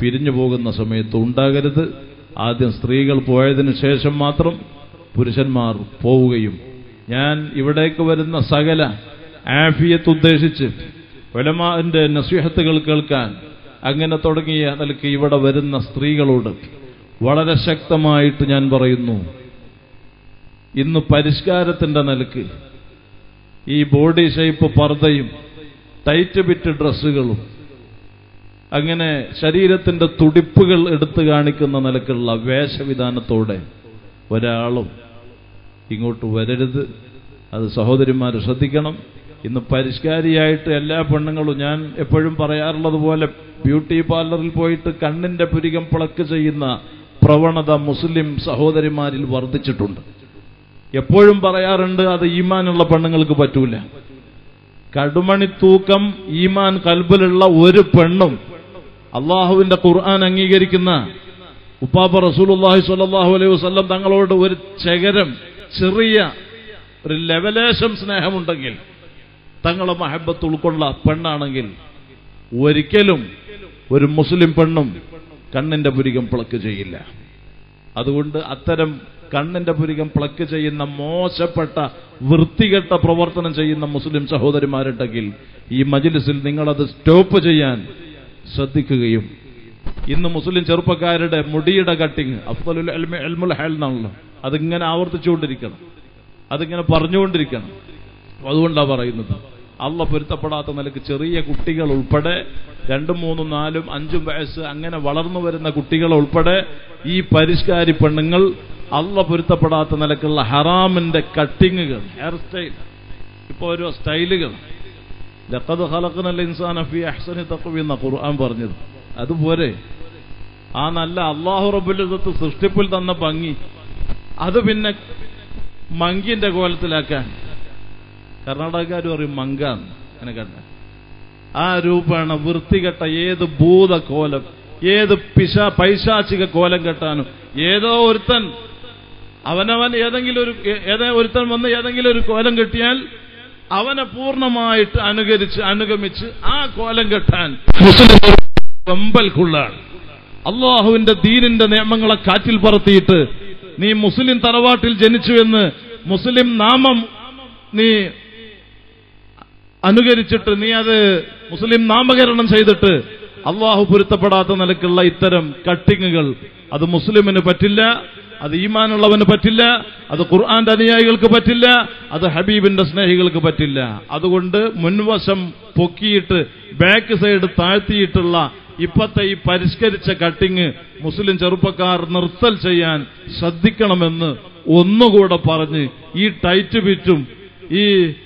പിരിഞ്ഞു പോകുന്ന സമയത്ത് ഉണ്ടാകരുത് ആദ്യം സ്ത്രീകൾ പോയതിനു ശേഷം മാത്രം പുരുഷന്മാർ പോവുകയും ഞാൻ ഇവിടേക്ക് വരുന്ന സകല ആഫിയത്ത് ഉദ്ദേശിച്ച് ഒലമാന്റെ നസ്വഹത്തുകൾ കേൾക്കാൻ അങ്ങനെ തുടങ്ങിയ നിലയ്ക്ക് ഇവിടെ വരുന്ന സ്ത്രീകളോട് വളരെ ശക്തമായിട്ട് ഞാൻ പറയുന്നു ഇന്ന് പരിഷ്കാരത്തിന്റെ നിലക്ക് ഈ ബോഡി ഷേപ്പ് പർദ്ദയും ടൈറ്റ് ബിറ്റ് ഡ്രസ്സുകളും അങ്ങനെ ശരീരത്തിന്റെ തുടിപ്പുകൾ എടുത്തു കാണിക്കുന്ന നിലക്കുള്ള വേഷവിധാനത്തോടെ ഒരാളും ഇങ്ങോട്ട് വരരുത് അത് സഹോദരിമാർ ശ്രദ്ധിക്കണം ഇന്ന് പരിഷ്കാരിയായിട്ട് എല്ലാ പെണ്ണുങ്ങളും ഞാൻ എപ്പോഴും പറയാറുള്ളത് പോലെ ബ്യൂട്ടി പാർലറിൽ പോയിട്ട് കണ്ണിന്റെ പുരികം പിളക്ക് ചെയ്യുന്ന പ്രവണത മുസ്ലിം സഹോദരിമാരിൽ വർദ്ധിച്ചിട്ടുണ്ട് എപ്പോഴും പറയാറുണ്ട് അത് ഈമാനുള്ള പെണ്ണുങ്ങൾക്ക് പറ്റൂല കടുമണി തൂക്കം ഈമാൻ കൽബിലുള്ള ഒരു പെണ്ണും അള്ളാഹുവിന്റെ ഖുർആൻ അംഗീകരിക്കുന്ന ഉപ്പാപ്പ റസൂലുള്ളാഹി സ്വല്ലല്ലാഹു അലൈഹി വസല്ലം തങ്ങളോട് ഒരു ചകരം ചെറിയ ഒരു ലെവലേശം സ്നേഹമുണ്ടെങ്കിൽ തങ്ങളെ മഹബത്ത് ഉൾക്കൊള്ള പെണ്ണാണെങ്കിൽ ഒരിക്കലും ഒരു മുസ്ലിം പെണ്ണും കണ്ണിന്റെ പുരികം പ്ലക്ക് ചെയ്യില്ല അതുകൊണ്ട് അത്തരം കണ്ണിന്റെ പുരികം പ്ലക്ക് ചെയ്യുന്ന മോശപ്പെട്ട വൃത്തികെട്ട പ്രവർത്തനം ചെയ്യുന്ന മുസ്ലിം സഹോദരിമാരുണ്ടെങ്കിൽ ഈ മജിലിസിൽ നിങ്ങളത് സ്റ്റോപ്പ് ചെയ്യാൻ ശ്രദ്ധിക്കുകയും ഇന്ന് മുസ്ലിം ചെറുപ്പക്കാരുടെ മുടിയുടെ കട്ടിങ് അഫ്ദലുൽ അൽമ അൽമുൽ ഹൽ എന്നാണല്ലോ അതിങ്ങനെ ആവർത്തിച്ചുകൊണ്ടിരിക്കണം അതിങ്ങനെ പറഞ്ഞുകൊണ്ടിരിക്കണം അതുകൊണ്ടാണ് പറയുന്നത് അള്ള പൊരുത്തപ്പെടാത്ത നിലക്ക് ചെറിയ കുട്ടികൾ ഉൾപ്പെടെ രണ്ടും മൂന്നും നാലും അഞ്ചും വയസ്സ് അങ്ങനെ വളർന്നു വരുന്ന കുട്ടികൾ ഉൾപ്പെടെ ഈ പരിഷ്കാരി പെണ്ണുങ്ങൾ അള്ള പൊരുത്തപ്പെടാത്ത നിലക്കുള്ള ഹറാമിന്റെ കട്ടിങ്ങുകൾ ഹെയർ സ്റ്റൈൽ ഇപ്പൊ ഓരോ സ്റ്റൈലുകൾ ലഖദ് ഖലഖ്നൽ ഇൻസാന ഫീ അഹ്സനി തഖ്വീം എന്ന ഖുർആൻ പറഞ്ഞത് അതുപോലെ ആ നല്ല അള്ളാഹു റബ്ബുലിസത്ത് സൃഷ്ടിപ്പിൽ തന്ന ഭംഗി അത് പിന്നെ മങ്കിന്റെ കോലത്തിലാക്കാൻ കർണാടകക്കാർ പറയും മങ്കാന്ന് അങ്ങനെ കണ്ട ആ രൂപേണ വൃത്തികെട്ട ഏത് ഭൂത കോലം ഏത് പിശ പൈശാചിക കോലം കെട്ടാനും ഏതോ ഒരുത്തൻ അവനവൻ ഏതെങ്കിലും ഒരു ഏതേ ഒരുത്തൻ വന്ന് ഏതെങ്കിലും ഒരു കോലം കെട്ടിയാൽ അവനെ പൂർണ്ണമായിട്ട് അനുകരിച്ച് അനുഗമിച്ച് ആ കോലം കെട്ടാൻ മുസ്ലിം വെമ്പൽക്കുള്ളാണ് അള്ളാഹുവിന്റെ ദീനിന്റെ നിയമങ്ങളെ കാറ്റിൽ പറത്തിയിട്ട് നീ മുസ്ലിം തറവാട്ടിൽ ജനിച്ചു എന്ന് മുസ്ലിം നാമം നീ അനുകരിച്ചിട്ട് നീ അത് മുസ്ലിം നാമകരണം ചെയ്തിട്ട് അള്ളാഹു പൊരുത്തപ്പെടാത്ത നിലക്കുള്ള ഇത്തരം കട്ടിങ്ങുകൾ അത് മുസ്ലിമിന് പറ്റില്ല അത് ഈമാനുള്ളവന് പറ്റില്ല അത് ഖുർആന്റെ അനുയായികൾക്ക് പറ്റില്ല അത് ഹബീബിന്റെ സ്നേഹികൾക്ക് പറ്റില്ല അതുകൊണ്ട് മുൻവശം പൊക്കിയിട്ട് ബാക്ക് സൈഡ് താഴ്ത്തിയിട്ടുള്ള ഇപ്പത്തെ ഈ പരിഷ്കരിച്ച കട്ടിങ് മുസ്ലിം ചെറുപ്പക്കാർ നിർത്തൽ ചെയ്യാൻ ശ്രദ്ധിക്കണമെന്ന് ഒന്നുകൂടെ പറഞ്ഞ് ഈ ടൈറ്റ് ബിറ്റും ഈ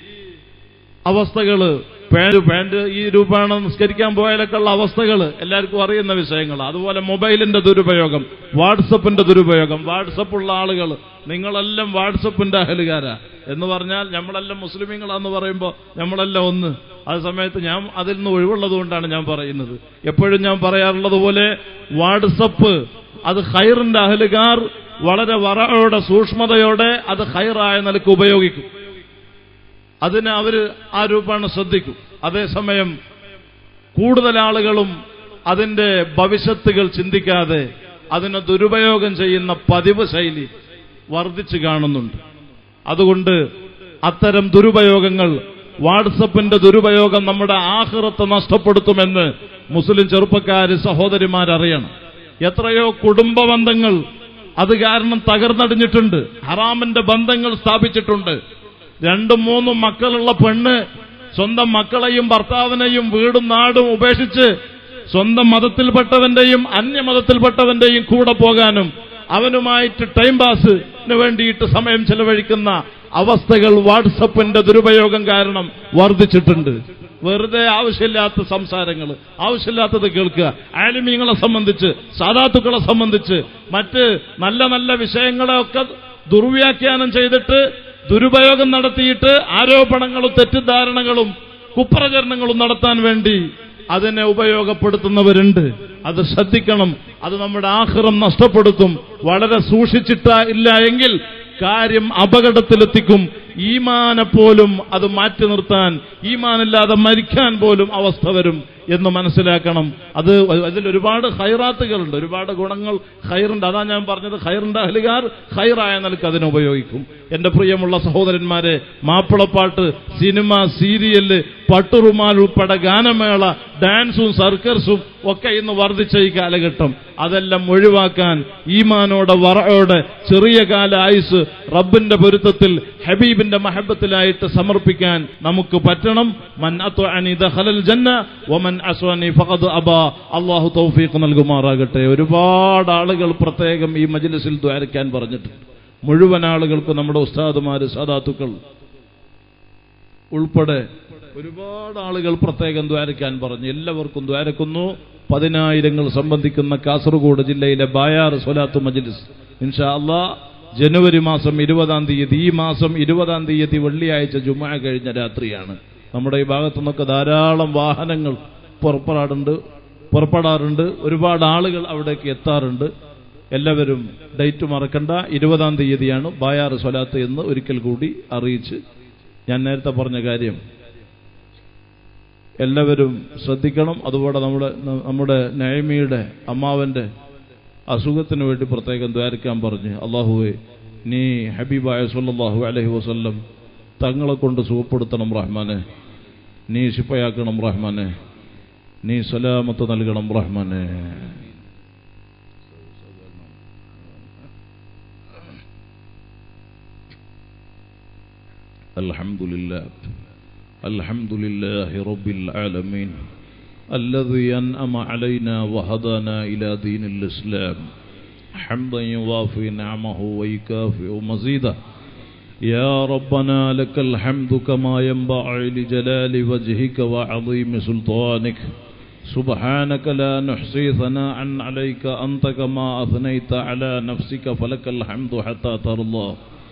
അവസ്ഥകള് പാന്റ് പാന്റ് ഈ രൂപേണ നിസ്കരിക്കാൻ പോയാലൊക്കെ ഉള്ള അവസ്ഥകൾ എല്ലാവർക്കും അറിയുന്ന വിഷയങ്ങൾ അതുപോലെ മൊബൈലിന്റെ ദുരുപയോഗം വാട്സപ്പിന്റെ ദുരുപയോഗം വാട്സപ്പ് ഉള്ള ആളുകൾ നിങ്ങളെല്ലാം വാട്സപ്പിന്റെ അഹലുകാരാ എന്ന് പറഞ്ഞാൽ നമ്മളെല്ലാം മുസ്ലിമീങ്ങളാന്ന് പറയുമ്പോൾ നമ്മളെല്ലാം ഒന്ന് ആ സമയത്ത് ഞാൻ അതിൽ നിന്ന് ഒഴിവുള്ളത് കൊണ്ടാണ് ഞാൻ പറയുന്നത് എപ്പോഴും ഞാൻ പറയാറുള്ളത് പോലെ വാട്സപ്പ് അത് ഹൈറിന്റെ അഹലുകാർ വളരെ വറയോടെ സൂക്ഷ്മതയോടെ അത് ഹൈറായ നിലക്ക് ഉപയോഗിക്കും അതിന് അവര് ആ രൂപമാണ് ശ്രദ്ധിക്കും അതേസമയം കൂടുതൽ ആളുകളും അതിന്റെ ഭവിഷ്യത്തുകൾ ചിന്തിക്കാതെ അതിനെ ദുരുപയോഗം ചെയ്യുന്ന പതിവ് ശൈലി വർദ്ധിച്ചു കാണുന്നുണ്ട് അതുകൊണ്ട് അത്തരം ദുരുപയോഗങ്ങൾ വാട്സപ്പിന്റെ ദുരുപയോഗം നമ്മുടെ ആഹൃത്തെ നഷ്ടപ്പെടുത്തുമെന്ന് മുസ്ലിം ചെറുപ്പക്കാര് സഹോദരിമാരറിയണം എത്രയോ കുടുംബ ബന്ധങ്ങൾ അത് കാരണം തകർന്നടിഞ്ഞിട്ടുണ്ട് ഹറാമിന്റെ ബന്ധങ്ങൾ സ്ഥാപിച്ചിട്ടുണ്ട് രണ്ടും മൂന്നും മക്കളുള്ള പെണ്ണ് സ്വന്തം മക്കളെയും ഭർത്താവിനെയും വീടും നാടും ഉപേക്ഷിച്ച് സ്വന്തം മതത്തിൽപ്പെട്ടവന്റെയും അന്യമതത്തിൽപ്പെട്ടവന്റെയും കൂടെ പോകാനും അവനുമായിട്ട് ടൈം പാസിന് വേണ്ടിയിട്ട് സമയം ചെലവഴിക്കുന്ന അവസ്ഥകൾ വാട്സപ്പിന്റെ ദുരുപയോഗം കാരണം വർദ്ധിച്ചിട്ടുണ്ട് വെറുതെ ആവശ്യമില്ലാത്ത സംസാരങ്ങൾ ആവശ്യമില്ലാത്തത് കേൾക്കുക ആലിമീങ്ങളെ സംബന്ധിച്ച് സാധാത്തുക്കളെ സംബന്ധിച്ച് മറ്റ് നല്ല നല്ല വിഷയങ്ങളെയൊക്കെ ദുർവ്യാഖ്യാനം ചെയ്തിട്ട് ദുരുപയോഗം നടത്തിയിട്ട് ആരോപണങ്ങളും തെറ്റിദ്ധാരണകളും കുപ്രചരണങ്ങളും നടത്താൻ വേണ്ടി അതിനെ ഉപയോഗപ്പെടുത്തുന്നവരുണ്ട് അത് ശ്രദ്ധിക്കണം അത് നമ്മുടെ ആഹ്റം നഷ്ടപ്പെടുത്തും വളരെ സൂക്ഷിച്ചിട്ട ഇല്ല എങ്കിൽ കാര്യം അപകടത്തിലെത്തിക്കും ഈമാനെ പോലും അത് മാറ്റി നിർത്താൻ ഈമാനില്ലാതെ മരിക്കാൻ പോലും അവസ്ഥ വരും എന്ന് മനസ്സിലാക്കണം അത് അതിൽ ഒരുപാട് ഹൈറാത്തുകളുണ്ട് ഒരുപാട് ഗുണങ്ങൾ ഹൈറുണ്ട് അതാ ഞാൻ പറഞ്ഞത് ഹൈറിന്റെ അഹലുകാർ ഹൈറായ നിലക്ക് അതിനെ ഉപയോഗിക്കും എന്റെ പ്രിയമുള്ള സഹോദരന്മാരെ മാപ്പിളപ്പാട്ട് സിനിമ സീരിയല് പട്ടുറുമാൽ ഉൾപ്പെടെ ഗാനമേള ഡാൻസും സർക്കസും ഒക്കെ ഇന്ന് വർദ്ധിച്ച ഈ കാലഘട്ടം അതെല്ലാം ഒഴിവാക്കാൻ ഈമാനോടെ വറയോടെ ചെറിയ കാല ആയുസ് റബ്ബിന്റെ പൊരുത്തത്തിൽ ഹബീബിന്റെ മഹബത്തിലായിട്ട് സമർപ്പിക്കാൻ നമുക്ക് പറ്റണം മൻ അത്വഅനി ദഖലൽ ജന്ന വമൻ അസ്വനി ഫഖദ് അബാ അല്ലാഹു തൗഫീഖ് നൽകുമാറാകട്ടെ ഒരുപാട് ആളുകൾ പ്രത്യേകം ഈ മജ്ലിസിൽ ദ്വാരക്കാൻ പറഞ്ഞിട്ടുണ്ട് മുഴുവൻ ആളുകൾക്ക് നമ്മുടെ ഉസ്താദുമാര് സാദാത്തുക്കൾ ഉൾപ്പെടെ ഒരുപാട് ആളുകൾ പ്രത്യേകം ദ്വാരക്കാൻ പറഞ്ഞു എല്ലാവർക്കും ദ്വാരക്കുന്നു പതിനായിരങ്ങൾ സംബന്ധിക്കുന്ന കാസർഗോഡ് ജില്ലയിലെ ബായാർ സ്വലാത്തു മജ്ലിസ് ഇൻഷാ അള്ളാ ജനുവരി മാസം ഇരുപതാം തീയതി ഈ മാസം ഇരുപതാം തീയതി വെള്ളിയാഴ്ച ജുമാ കഴിഞ്ഞ രാത്രിയാണ് നമ്മുടെ ഈ ഭാഗത്തു നിന്നൊക്കെ ധാരാളം വാഹനങ്ങൾ പുറപ്പെടാറുണ്ട് പുറപ്പെടാറുണ്ട് ഒരുപാട് ആളുകൾ അവിടേക്ക് എത്താറുണ്ട് എല്ലാവരും ഡേറ്റ് മറക്കണ്ട ഇരുപതാം തീയതിയാണ് ബായാർ സ്വലാത്ത് എന്ന് ഒരിക്കൽ കൂടി അറിയിച്ച് ഞാൻ നേരത്തെ പറഞ്ഞ കാര്യം എല്ലാവരും ശ്രദ്ധിക്കണം അതുപോലെ നമ്മുടെ നമ്മുടെ നയമിയുടെ അമ്മാവന്റെ അസുഖത്തിന് വേണ്ടി പ്രത്യേകം ദ്വാരക്കാൻ പറഞ്ഞ് അള്ളാഹുവെ നീ ഹബീബായ സല്ലല്ലാഹു അലൈഹി വസല്ലം തങ്ങളെ കൊണ്ട് സുഖപ്പെടുത്തണം റഹ്മാനെ നീ ശിപ്പയാക്കണം റഹ്മാനെ നീ സലാമത്ത് നൽകണം റഹ്മാനെ الحمد لله الحمد لله رب العالمين الذي أنأم علينا وهدانا إلى دين الإسلام حمدا يوافي نعمه ويكافئ مزيدا يا ربنا لك الحمد كما ينبغي لجلال وجهك وعظيم سلطانك سبحانك لا نحصي ثناء عليك أنت كما أثنيت على نفسك فلك الحمد حتى ترضى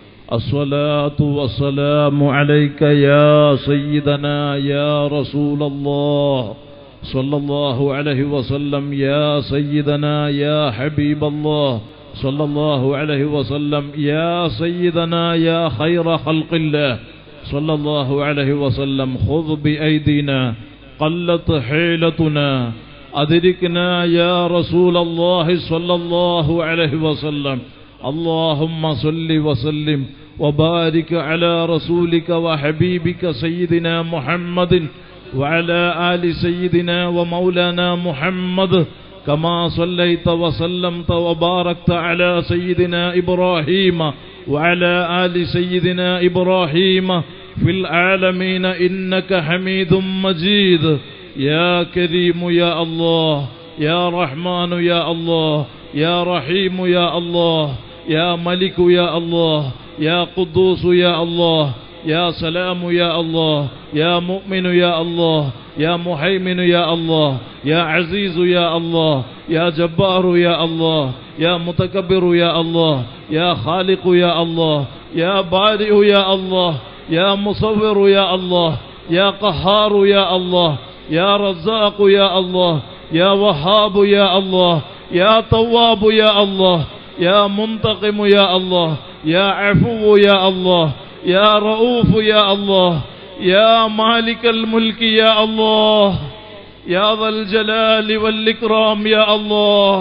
الصلاة والسلام عليك يا سيدنا يا رسول الله صلى الله عليه وسلم يا سيدنا يا حبيب الله صلى الله عليه وسلم يا سيدنا يا خير خلق الله صلى الله عليه وسلم خذ بأيدينا قلت حيلتنا أدركنا يا رسول الله صلى الله عليه وسلم اللهم صل وسلم وبارك على رسولك وحبيبك سيدنا محمد وعلى آل سيدنا ومولانا محمد كما صليت وسلمت وباركت على سيدنا إبراهيم وعلى آل سيدنا إبراهيم في العالمين إنك حميد مجيد يا كريم يا الله يا رحمن يا الله يا رحيم يا الله يا ملك يا الله يا قدوس يا الله يا سلام يا الله يا مؤمن يا الله يا مهيمن يا الله يا عزيز يا الله يا جبار يا الله يا متكبر يا الله يا خالق يا الله يا بارئ يا الله يا مصور يا الله يا قهار يا الله يا رزاق يا الله يا وهاب يا الله يا تواب يا الله يا منتقم يا الله يا عفو يا الله يا رؤوف يا الله يا مالك الملك يا الله يا ذا الجلال والإكرام يا الله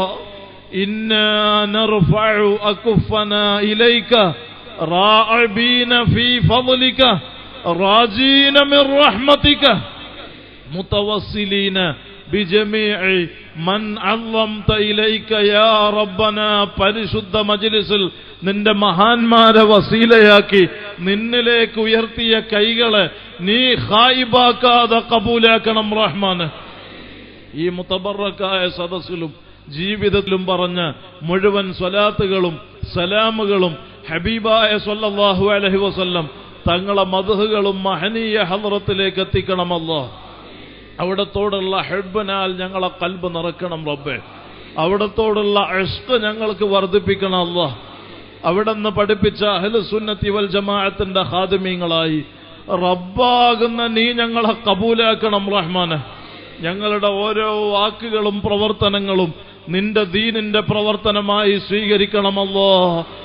إنا نرفع أكفنا إليك راعبين في فضلك راجين من رحمتك متوسلين بجميع من عظمت إليك يا ربنا പരിശുദ്ധ മജ്ലിസിൽ നിന്റെ മഹാന്മാരെ വസീലയാക്കി നിന്നിലേക്ക് ഉയർത്തിയ കൈകളെ നീ ഹായിബാക്കാതെ കബൂലാക്കണം റഹ്മാന് ഈ മുത്തബറക്കായ സദസ്സിലും ജീവിതത്തിലും പറഞ്ഞ മുഴുവൻ സ്വലാത്തുകളും സലാമുകളും ഹബീബായ സല്ലല്ലാഹു അലൈഹി വസല്ലം തങ്ങളെ മധുഹുകളും മഹനീയ ഹദ്റത്തിലേക്ക് എത്തിക്കണമല്ലോ അവിടത്തോടുള്ള ഹെഡ്ബനാൽ ഞങ്ങളെ കൽബ് നിറക്കണം റബ്ബെ അവിടത്തോടുള്ള അഷ്ക് ഞങ്ങൾക്ക് വർദ്ധിപ്പിക്കണം അല്ലോ അവിടുന്ന് പഠിപ്പിച്ച അഹ്ലു സുന്നത്തി വൽ ജമാഅത്തിന്റെ ഹാദിമീങ്ങളായി റബ്ബാകുന്ന നീ ഞങ്ങളെ കബൂലാക്കണം റഹ്മാന് ഞങ്ങളുടെ ഓരോ വാക്കുകളും പ്രവർത്തനങ്ങളും നിന്റെ ദീനിന്റെ പ്രവർത്തനമായി സ്വീകരിക്കണമല്ലോ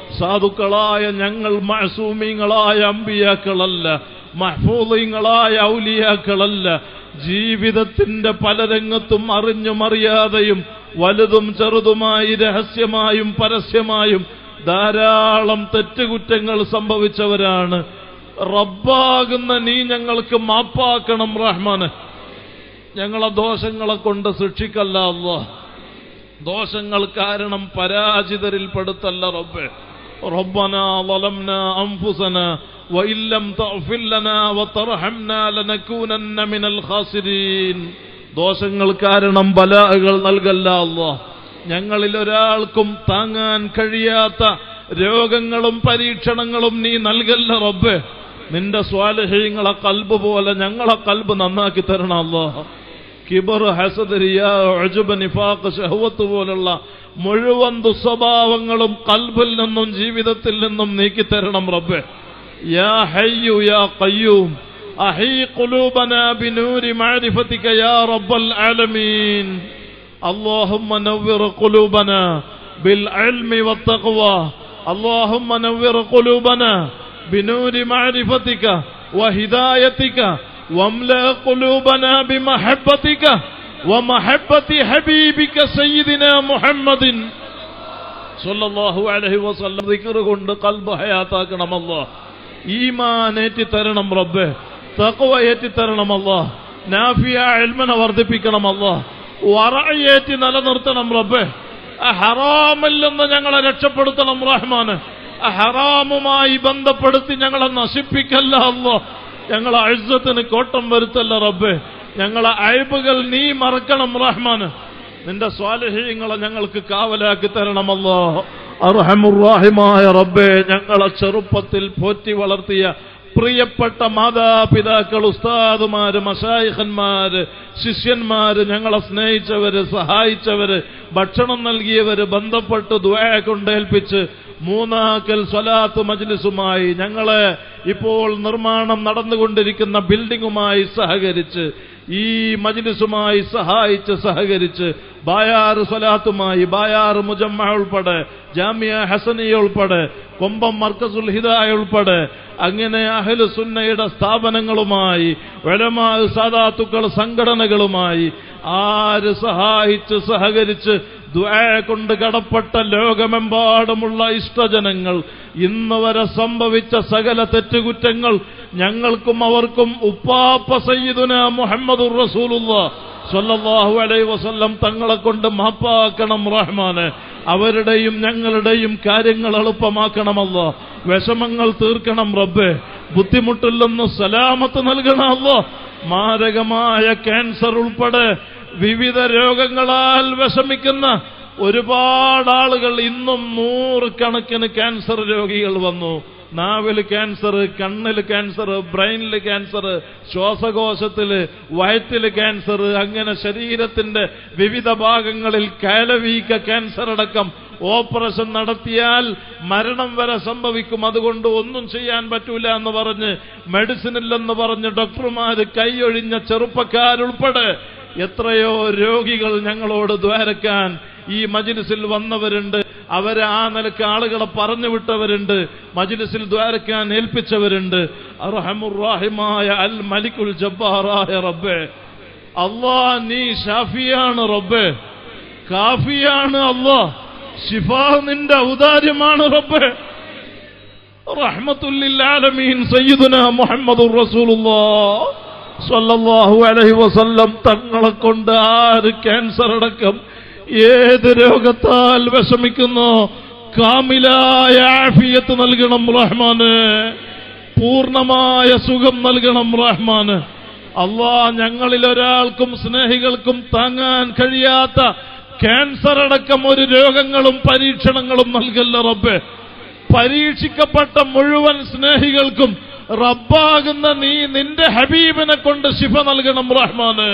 സാധുക്കളായ ഞങ്ങൾ മഹസൂമിങ്ങളായ അമ്പിയാക്കളല്ല മഹ്ഫൂദീങ്ങളായ ഔലിയാക്കളല്ല ജീവിതത്തിന്റെ പല രംഗത്തും അറിഞ്ഞും അറിയാതെയും വലുതും ചെറുതുമായി രഹസ്യമായും പരസ്യമായും ധാരാളം തെറ്റുകുറ്റങ്ങൾ സംഭവിച്ചവരാണ് റബ്ബാകുന്ന നീ ഞങ്ങൾക്ക് മാപ്പാക്കണം റഹ്മാന് ഞങ്ങളെ ദോഷങ്ങളെ കൊണ്ട് ശിക്ഷിക്കല്ല അല്ലാ ദോഷങ്ങൾ കാരണം പരാജിതരിൽ പെടുത്തല്ല റബ്ബെ ربنا ظلمنا أنفسنا وإن لم تغفر لنا وترحمنا لنكونن من الخاسرين ദോഷങ്ങൾ കാരണം ബലാഹകൾ നൽകല്ല അല്ലാ ഞങ്ങളിൽ ഒരാൾക്കും താങ്ങാൻ കഴിയാത്ത രോഗങ്ങളും പരീക്ഷണങ്ങളും നീ നൽകല്ല റബ്ബെ നിന്റെ സ്വാലഹ്യങ്ങളെ കൽബ് പോലെ ഞങ്ങളെ കൽബ് നന്നാക്കി തരണം അല്ലാ കിബർ ഹസദ് റിയ ഉജ്ബ് നിഫാഖ് ഷഹവത്ത് പോലുള്ള മുഴുവൻ ദുസ്വഭാവങ്ങളും കൽബിൽ നിന്നും ജീവിതത്തിൽ നിന്നും നീക്കി തരണം റബ്ബെ യാ ഹയ്യു യാ ഖയ്യൂം അഹീ ഖുലൂബനാ ബിനൂരി മഅരിഫതിക യാ റബ്ബൽ ആലമീൻ اللهم نور قلوبنا بالعلم والتقوى اللهم نور قلوبنا بنور معرفتك وهدايتك واملأ قلوبنا بمحبتك ومحبة حبيبك سيدنا محمد صلى الله عليه وسلم ذكر കൊണ്ട് കൽബ് ഹയാത്താക്കണം അല്ലാ ഈമാൻ ഏറ്റി തരണം റബ്ബേ തഖ്വ ഏറ്റി തരണം അല്ലാ നാഫിയ ഇൽമനെ വർദ്ധിപ്പിക്കണം അല്ലാ വറയേറ്റി നിലനിർത്തണം റബ്ബേ ആ ഹറാമിൽ നിന്ന് ഞങ്ങളെ രക്ഷപ്പെടുത്തണം റഹ്മാന് ആ ഹറാമുമായി ബന്ധപ്പെടുത്തി ഞങ്ങളെ നശിപ്പിക്കല്ല അല്ലോ ഞങ്ങളെ അഴുസത്തിന് കോട്ടം വരുത്തല്ല റബ്ബേ ഞങ്ങളെ അയബുകൾ നീ മറക്കണം റഹ്മാന് നിന്റെ സ്വാലഹ്യങ്ങളെ ഞങ്ങൾക്ക് കാവലാക്കി തരണമല്ലോ അർഹമുറാഹിമായ റബ്ബേ ഞങ്ങളെ ചെറുപ്പത്തിൽ പോറ്റി വളർത്തിയ പ്രിയപ്പെട്ട മാതാപിതാക്കൾ ഉസ്താദുമാര് മഷായിഖന്മാര് ശിഷ്യന്മാര് ഞങ്ങളെ സ്നേഹിച്ചവര് സഹായിച്ചവര് ഭക്ഷണം നൽകിയവര് ബന്ധപ്പെട്ട് ദ്വയ കൊണ്ടേൽപ്പിച്ച് മൂന്നാക്കൽ സ്വലാത്ത് മജ്ലിസുമായി ഞങ്ങളെ ഇപ്പോൾ നിർമ്മാണം നടന്നുകൊണ്ടിരിക്കുന്ന ബിൽഡിങ്ങുമായി സഹകരിച്ച് ഈ മജ്ലിസുമായി സഹായിച്ച് സഹകരിച്ച് ബായാറ് സ്വലാത്തുമായി ബായാറ് മുജമ്മ ഉൾപ്പെടെ ജാമിയ ഹസനിയ ഉൾപ്പെടെ കൊമ്പം മർക്കസുൽ ഹിദായ ഉൾപ്പെടെ അങ്ങനെ അഹ്ലു സുന്നയുടെ സ്ഥാപനങ്ങളുമായി വലമാ സാദാത്തുക്കൾ സംഘടനകളുമായി ആര് സഹായിച്ച് സഹകരിച്ച് ദ്വാ കൊണ്ട് കടപ്പെട്ട ലോകമെമ്പാടുമുള്ള ഇഷ്ടജനങ്ങൾ ഇന്ന് വരെ സംഭവിച്ച സകല തെറ്റുകുറ്റങ്ങൾ ഞങ്ങൾക്കും അവർക്കും ഉപ്പാപ്പ സയ്യിദുന മുഹമ്മദുർ റസൂലുള്ള സല്ലല്ലാഹു അലൈഹി വസല്ലം തങ്ങളെ കൊണ്ട് മാപ്പാക്കണം റഹ്മാന് അവരുടെയും ഞങ്ങളുടെയും കാര്യങ്ങൾ എളുപ്പമാക്കണമല്ലോ വിഷമങ്ങൾ തീർക്കണം റബ്ബേ ബുദ്ധിമുട്ടിൽ നിന്ന് സലാമത്ത് നൽകണമല്ലോ മാരകമായ ക്യാൻസർ ഉൾപ്പെടെ വിവിധ രോഗങ്ങളാൽ വിഷമിക്കുന്ന ഒരുപാട് ആളുകൾ ഇന്നും നൂറുകണക്കിന് ക്യാൻസർ രോഗികൾ വന്നു നാവില് ക്യാൻസർ കണ്ണില് ക്യാൻസർ ബ്രെയിനില് ക്യാൻസർ ശ്വാസകോശത്തില് വയറ്റില് ക്യാൻസർ അങ്ങനെ ശരീരത്തിന്റെ വിവിധ ഭാഗങ്ങളിൽ കയലവീക്ക ക്യാൻസർ അടക്കം ഓപ്പറേഷൻ നടത്തിയാൽ മരണം വരെ സംഭവിക്കും അതുകൊണ്ട് ഒന്നും ചെയ്യാൻ പറ്റൂല എന്ന് പറഞ്ഞ് മെഡിസിൻ ഇല്ലെന്ന് പറഞ്ഞ് ഡോക്ടർമാര് കൈയൊഴിഞ്ഞ ചെറുപ്പക്കാരുൾപ്പെടെ എത്രയോ രോഗികൾ ഞങ്ങളോട് ദ്വാരക്കാൻ ഈ മജിലിസിൽ വന്നവരുണ്ട് അവരെ ആ നിലക്ക് ആളുകളെ പറഞ്ഞു വിട്ടവരുണ്ട് മജിലിസിൽ ദ്വാരക്കാൻ ഏൽപ്പിച്ചവരുണ്ട് അർഹമുറാഹിമായ അൽ മലിക്കുൽ ജബ്ബാറായ റബ്ബേ അള്ളാ നീ ഷാഫിയാണ് റബ്ബേ കാഫിയാണ് അള്ളാ ഷിഫാ നിന്റെ ഔദാര്യമാണ് റബ്ബേ റഹ്മത്തുല്ലാലമീൻ സയ്യിദുന മുഹമ്മദുർ റസൂലുള്ളാഹ് സല്ലല്ലാഹു അലൈഹി വസല്ലം തങ്ങളെ കൊണ്ട് ആര് ക്യാൻസർ അടക്കം ഏത് രോഗത്താൽ വിഷമിക്കുന്നു കാമിലായ ആഫിയത്ത് നൽകണം റഹ്മാന് പൂർണ്ണമായ സുഖം നൽകണം റഹ്മാന് അള്ളാ ഞങ്ങളിൽ ഒരാൾക്കും സ്നേഹികൾക്കും താങ്ങാൻ കഴിയാത്ത ക്യാൻസർ അടക്കം ഒരു രോഗങ്ങളും പരീക്ഷണങ്ങളും നൽകല്ല റബ്ബെ പരീക്ഷിക്കപ്പെട്ട മുഴുവൻ സ്നേഹികൾക്കും റബ്ബാകുന്ന നീ നിന്റെ ഹബീബിനെ കൊണ്ട് ശിഫ നൽകണം റഹ്മാന്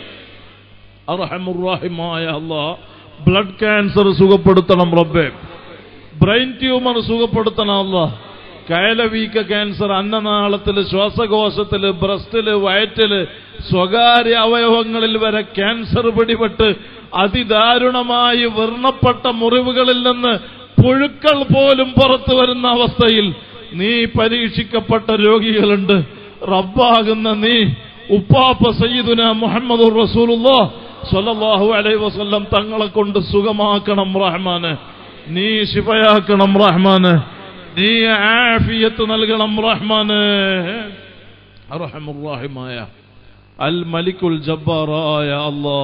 അർഹമുറാഹിമായ അല്ലാ ബ്ലഡ് ക്യാൻസർ സുഖപ്പെടുത്തണം റബ്ബെ ബ്രെയിൻ ട്യൂമർ സുഖപ്പെടുത്തണം അല്ലാ കയലവീക്ക ക്യാൻസർ അന്നനാളത്തില് ശ്വാസകോശത്തില് ബ്രസ്റ്റില് വയറ്റില് സ്വകാര്യ അവയവങ്ങളിൽ വരെ ക്യാൻസർ പിടിപെട്ട് അതിദാരുണമായി വർണ്ണപ്പെട്ട മുറിവുകളിൽ നിന്ന് പുഴുക്കൾ പോലും പുറത്തു വരുന്ന അവസ്ഥയിൽ നീ പരീക്ഷിക്കപ്പെട്ട രോഗികളുണ്ട് റബ്ബാകുന്ന നീ ഉപ്പാപ്പ സയ്യിദുന മുഹമ്മദ് റസൂലുള്ളാ സ്വല്ലല്ലാഹു അലൈഹി വസല്ലം തങ്ങളെ കൊണ്ട് സുഖമാക്കണം റഹ്മാന് നീ ശിഫയാക്കണം റഹ്മാന് നീ ആഫിയത്ത് നൽകണം റഹ്മാന് അർഹമുറാഹിമായ അൽ മലിക്കുൽ ജബ്ബാറായ അല്ലാ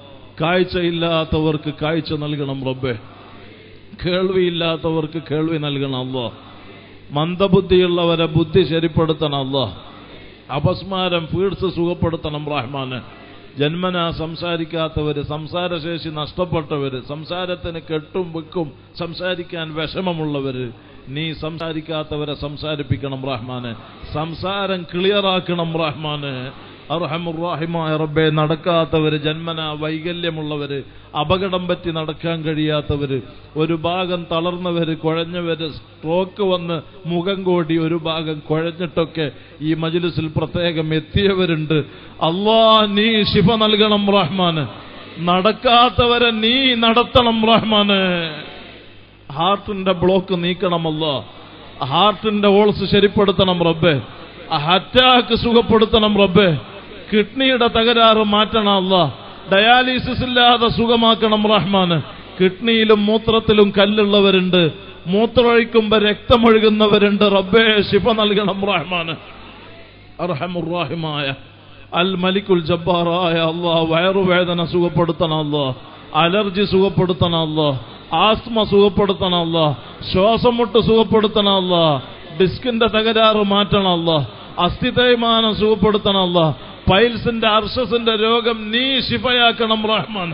കാഴ്ചയില്ലാത്തവർക്ക് കാഴ്ച നൽകണം റബ്ബേ കേൾവിയില്ലാത്തവർക്ക് കേൾവി നൽകണം അല്ലാ മന്ദബുദ്ധിയുള്ളവരെ ബുദ്ധി ശരിപ്പെടുത്തണം അല്ലാ അപസ്മാരം പീഡ്സ് സുഖപ്പെടുത്തണം റഹ്മാന് ജന്മന സംസാരിക്കാത്തവര് സംസാരശേഷി നഷ്ടപ്പെട്ടവര് സംസാരത്തിന് കെട്ടും വെക്കും സംസാരിക്കാൻ വിഷമമുള്ളവര് നീ സംസാരിക്കാത്തവരെ സംസാരിപ്പിക്കണം റഹ്മാന് സംസാരം ക്ലിയറാക്കണം റഹ്മാന് അർഹമുറാഹിമായ റബ്ബെ നടക്കാത്തവര് ജന്മന വൈകല്യമുള്ളവര് അപകടം പറ്റി നടക്കാൻ കഴിയാത്തവര് ഒരു ഭാഗം തളർന്നവര് കുഴഞ്ഞവര് സ്ട്രോക്ക് വന്ന് മുഖം കോടി ഒരു ഭാഗം കുഴഞ്ഞിട്ടൊക്കെ ഈ മജ്ലിസിൽ പ്രത്യേകം എത്തിയവരുണ്ട് അള്ളാ നീ ശിഫ നൽകണം റഹ്മാന് നടക്കാത്തവരെ നീ നടത്തണം റഹ്മാന് ഹാർട്ടിന്റെ ബ്ലോക്ക് നീക്കണമല്ല ഹാർട്ടിന്റെ ഓൾസ് ശരിപ്പെടുത്തണം റബ്ബെ അറ്റാക്ക് സുഖപ്പെടുത്തണം റബ്ബെ കിഡ്നിയുടെ തകരാറ് മാറ്റണം അല്ല ഡയാലിസിസ് ഇല്ലാതെ സുഖമാക്കണം റഹ്മാന് കിഡ്നിയിലും മൂത്രത്തിലും കല്ലുള്ളവരുണ്ട് മൂത്രമൊഴിക്കുമ്പോ രക്തമൊഴുകുന്നവരുണ്ട് റബ്ബെ ശിഫ നൽകണം റഹ്മാന് അർഹമുറാഹിമായ അൽ മലിക്കുൽ ജബ്ബാറായ അല്ലാ വയറുവേദന സുഖപ്പെടുത്തണം അല്ലാ അലർജി സുഖപ്പെടുത്തണം അല്ലാ ആസ്മ സുഖപ്പെടുത്തണം അല്ലാ ശ്വാസം മുട്ട് സുഖപ്പെടുത്തണം അല്ലാ ഡിസ്കിന്റെ തകരാറ് മാറ്റണം അല്ലാ അസ്ഥി തേയ്മാനം സുഖപ്പെടുത്തണം അല്ലാ പൈൽസിന്റെ അർഷസിന്റെ രോഗം നീ ശിഫയാക്കണം റഹ്മാൻ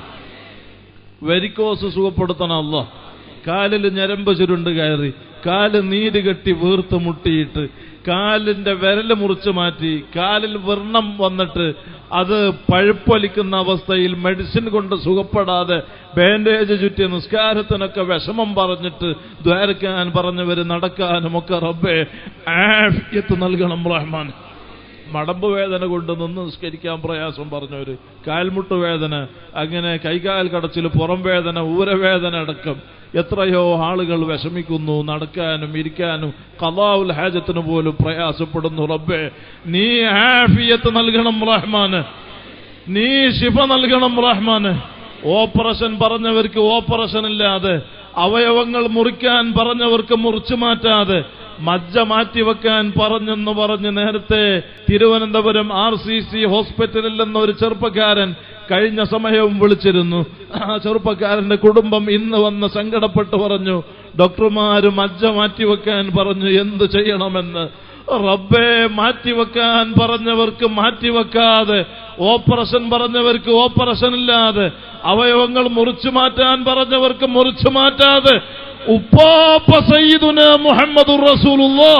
വെരിക്കോസ് സുഖപ്പെടുത്തണം അല്ലാ കാലിൽ ഞരമ്പ് ചുരുണ്ട് കയറി കാല് നീര് കെട്ടി വീർത്ത് മുട്ടിയിട്ട് കാലിന്റെ വിരല് മുറിച്ചു മാറ്റി കാലിൽ വ്രണം വന്നിട്ട് അത് പഴുപ്പൊലിക്കുന്ന അവസ്ഥയിൽ മെഡിസിൻ കൊണ്ട് സുഖപ്പെടാതെ ബാൻഡേജ് ചുറ്റി നിസ്കാരത്തിനൊക്കെ വിഷമം പറഞ്ഞിട്ട് ദ്വാരക്കാൻ പറഞ്ഞവര് നടക്കാനും ഒക്കെ റബ്ബെ ആഫിയത്ത് നൽകണം റഹ്മാൻ മടമ്പ് വേദന കൊണ്ട് നിന്ന് നിസ്കരിക്കാൻ പ്രയാസം പറഞ്ഞവര് കാൽമുട്ട് വേദന അങ്ങനെ കൈകാൽ കടച്ചിൽ പുറം വേദന ഊരവേദന അടക്കം എത്രയോ ആളുകൾ വിഷമിക്കുന്നു നടക്കാനും ഇരിക്കാനും കലാവുൽ ഹാജത്തിന് പോലും പ്രയാസപ്പെടുന്നു റബ്ബേ നീ ആഫിയത്ത് നൽകണം റഹ്മാന് നീ ശിഫ നൽകണം റഹ്മാന് ഓപ്പറേഷൻ പറഞ്ഞവർക്ക് ഓപ്പറേഷൻ ഇല്ലാതെ അവയവങ്ങൾ മുറിക്കാൻ പറഞ്ഞവർക്ക് മുറിച്ചു മാറ്റാതെ മജ്ജ മാറ്റിവെക്കാൻ പറഞ്ഞെന്ന് പറഞ്ഞ് നേരത്തെ തിരുവനന്തപുരം ആർ സി സി ഹോസ്പിറ്റലിൽ നിന്ന് ഒരു ചെറുപ്പക്കാരൻ കഴിഞ്ഞ സമയവും വിളിച്ചിരുന്നു ആ ചെറുപ്പക്കാരന്റെ കുടുംബം ഇന്ന് വന്ന് സങ്കടപ്പെട്ട് പറഞ്ഞു ഡോക്ടർമാര് മജ്ജ മാറ്റിവെക്കാൻ പറഞ്ഞു എന്ത് ചെയ്യണമെന്ന് റബ്ബെ മാറ്റിവെക്കാൻ പറഞ്ഞവർക്ക് മാറ്റിവെക്കാതെ ഓപ്പറേഷൻ പറഞ്ഞവർക്ക് ഓപ്പറേഷൻ ഇല്ലാതെ അവയവങ്ങൾ മുറിച്ചു മാറ്റാൻ പറഞ്ഞവർക്ക് മുറിച്ചു മാറ്റാതെ ഉപ്പാപ്പ സയ്യിദുന മുഹമ്മദുർ റസൂലുള്ളാഹ്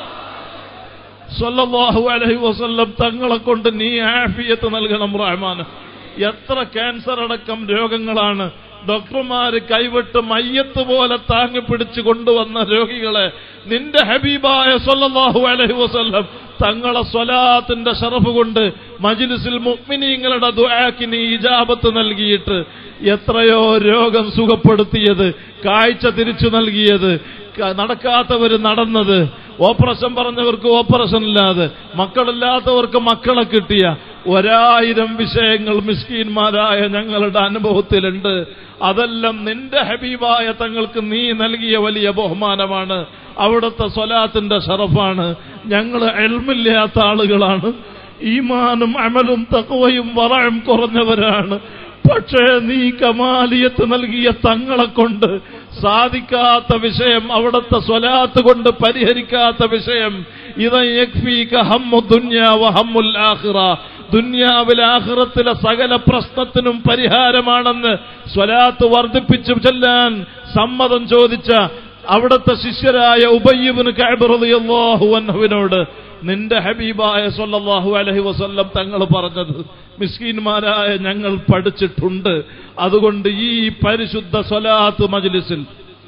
സല്ലല്ലാഹു അലൈഹി വസല്ലം തങ്ങളെ കൊണ്ട് നീ ആഫിയത്ത് നൽകണം റഹ്മാൻ എത്ര ക്യാൻസർ അടക്കം രോഗങ്ങളാണ് ഡോക്ടർമാര് കൈവിട്ട് മയ്യത്ത് പോലെ താങ്ങി പിടിച്ചു കൊണ്ടുവന്ന രോഗികളെ നിന്റെ ഹബീബായ സല്ലല്ലാഹു അലൈഹി വസല്ലം തങ്ങളെ സ്വലാത്തിന്റെ ഷറഫ് കൊണ്ട് മജിലിസിൽ മുഅ്മിനീങ്ങളുടെ ദുആക്ക് നീ ഇജാബത്ത് നൽകിയിട്ട് എത്രയോ രോഗം സുഖപ്പെടുത്തിയത് കാഴ്ച തിരിച്ചു നൽകിയത് ക- നടക്കാത്തവര് നടന്നത് ഓപ്പറേഷൻ പറഞ്ഞവർക്ക് ഓപ്പറേഷൻ ഇല്ലാതെ മക്കളില്ലാത്തവർക്ക് മക്കളെ കിട്ടിയ ഒരായിരം വിഷയങ്ങൾ മിസ്കീന്മാരായ ഞങ്ങളുടെ അനുഭവത്തിലുണ്ട് അതെല്ലാം നിന്റെ ഹബീബായ തങ്ങൾക്ക് നീ നൽകിയ വലിയ ബഹുമാനമാണ് അവിടുത്തെ സ്വലാത്തിന്റെ ഷറഫാണ് ഞങ്ങൾ എൽമില്ലാത്ത ആളുകളാണ് ഈമാനും അമലും തക്കവയും വറയും കുറഞ്ഞവരാണ് പക്ഷേ നീ കമാലിയത്ത് നൽകിയ തങ്ങളെ കൊണ്ട് സാധിക്കാത്ത വിഷയം അവിടുത്തെ സ്വലാത്ത് കൊണ്ട് പരിഹരിക്കാത്ത വിഷയം ഇത് യക്ഫീക ഹമ്മു ദുന്യാ വ ഹമ്മുൽ ആഖിറ ദുന്യാവിലെ ആഖിറത്തിലെ സകല പ്രശ്നത്തിനും പരിഹാരമാണെന്ന് സ്വലാത്ത് വർദ്ധിപ്പിച്ചു ചെല്ലാൻ സമ്മതം ചോദിച്ച അവിടുത്തെ ശിഷ്യരായ ഉബയ്യബിന് റളിയല്ലാഹു അൻഹുവിനോട് നിന്റെ ഹബീബായ സല്ലല്ലാഹു അലൈഹി വസല്ലം തങ്ങൾ പറഞ്ഞത് മിസ്കീന്മാരായ ഞങ്ങൾ പഠിച്ചിട്ടുണ്ട് അതുകൊണ്ട് ഈ പരിശുദ്ധ സ്വലാത്ത് മജ്ലിസിൽ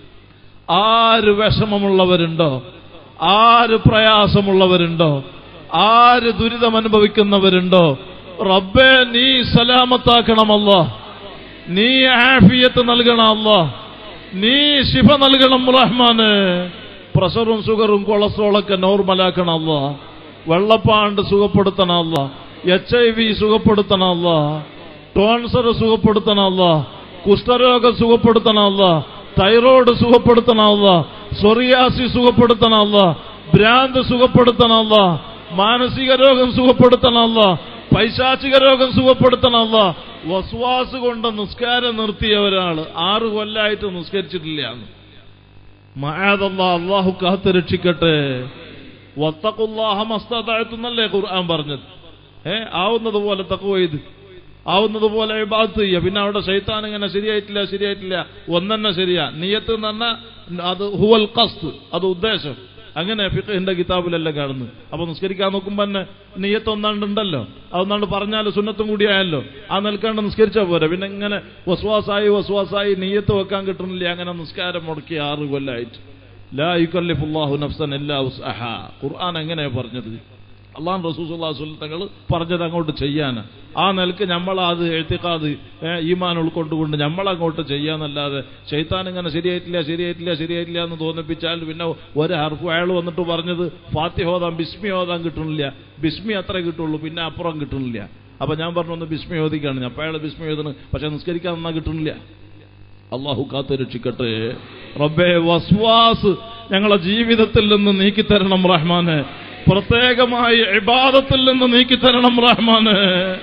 ആര് വിഷമമുള്ളവരുണ്ടോ ആര് പ്രയാസമുള്ളവരുണ്ടോ ആര് ദുരിതം അനുഭവിക്കുന്നവരുണ്ടോ റബ്ബേ നീ സലാമത്താക്കണമല്ലോ നീ ആഫിയത്ത് നൽകണമല്ലോ നീ ശിഫ നൽകണം റഹ്മാന് പ്രഷറും ഷുഗറും കൊളസ്ട്രോളൊക്കെ നോർമലാക്കണം അല്ല വെള്ളപ്പാണ്ട് സുഖപ്പെടുത്തണം അല്ല എച്ച് ഐ വി സുഖപ്പെടുത്തണം അല്ല ടോൺസർ സുഖപ്പെടുത്തണം അല്ല കുഷ്ഠരോഗം സുഖപ്പെടുത്തണം അല്ല തൈറോയ്ഡ് സുഖപ്പെടുത്തണം അല്ല സൊറിയാസി സുഖപ്പെടുത്തണം അല്ല ഭ്രാന്ത് സുഖപ്പെടുത്തണം അല്ല മാനസിക രോഗം സുഖപ്പെടുത്തണം അല്ല പൈശാചിക രോഗം സുഖപ്പെടുത്തണം അല്ല വസ്വാസ് കൊണ്ട് നിസ്കാരം നിർത്തിയ ഒരാള് ആറ് കൊല്ലായിട്ട് നിസ്കരിച്ചിട്ടില്ല മഹാദല്ല അള്ളാഹു കാത്ത് രക്ഷിക്കട്ടെ വത്തക്കുല്ലാഹമസ്തതാഴ്ത്തുന്നല്ലേ ഖുർആൻ പറഞ്ഞത് ഏ ആവുന്നത് പോലെ തക്കുവയത് ആവുന്നത് പോലെ ഇബാദത്ത് ചെയ്യുക പിന്നെ അവിടെ ശൈത്താൻ ഇങ്ങനെ ശരിയായിട്ടില്ല ശരിയായിട്ടില്ല ഒന്നെന്നെ ശരിയാ നിയത്ത് എന്ന് പറഞ്ഞാൽ അത് ഹുവൽ കസ്ത് അത് ഉദ്ദേശം അങ്ങനെ ഫിഖിന്റെ കിതാബിലെല്ലാം കാണുന്നത് അപ്പൊ നിസ്കരിക്കാൻ നോക്കുമ്പോ തന്നെ നീയത്ത് ഒന്നാണ്ടുണ്ടല്ലോ അതൊന്നാണ്ട് പറഞ്ഞാൽ സുന്നത്തും കൂടിയായല്ലോ ആ നിൽക്കാണ്ട് നിസ്കരിച്ചാൽ പോരെ പിന്നെ ഇങ്ങനെ വസ്വാസായി വസ്വാസായി നീയത്ത് വെക്കാൻ കിട്ടുന്നില്ല അങ്ങനെ നിസ്കാരം മുടക്കി ആറ് കൊല്ലായിട്ട് ലാ യുക്കല്ലിഫുല്ലാഹു നഫ്സൻ എല്ലാ ഉസ്അഹ ഖുർആൻ എങ്ങനെയാ പറഞ്ഞത് അള്ളാഹ് റസൂസുല്ലാഹു തങ്ങൾ പറഞ്ഞത് അങ്ങോട്ട് ചെയ്യാന് ആ നിലക്ക് നമ്മൾ അത് എഴുത്തിക്കാത് ഈമാൻ ഉൾക്കൊണ്ടുകൊണ്ട് നമ്മൾ അങ്ങോട്ട് ചെയ്യാന്നല്ലാതെ ശൈത്താൻ ഇങ്ങനെ ശരിയായിട്ടില്ല ശരിയായിട്ടില്ല ശരിയായിട്ടില്ല എന്ന് തോന്നിപ്പിച്ചാൽ പിന്നെ ഒരു ഹർഫ് അയാൾ വന്നിട്ട് പറഞ്ഞത് ഫാത്തി ഹോതാൻ ബിസ്മി ഹോതാൻ കിട്ടുന്നില്ല ബിസ്മി അത്ര കിട്ടുള്ളൂ പിന്നെ അപ്പുറം കിട്ടുന്നില്ല അപ്പൊ ഞാൻ പറഞ്ഞു ഒന്ന് ബിസ്മി ഓദിക്കാണ് അപ്പൊ അയാൾ ബിസ്മി ഓതണ് പക്ഷെ നിസ്കരിക്കാൻ നന്നാ കിട്ടുന്നില്ല അള്ളാഹു കാത്തു രക്ഷിക്കട്ടെ റബ്ബേ വസ്വാസ് ഞങ്ങളെ ജീവിതത്തിൽ നിന്ന് നീക്കിത്തരണം റഹ്മാന് പ്രത്യേകമായി ഇബാദത്തിൽ നിന്ന് നീക്കിത്തരണം റഹ്മാന്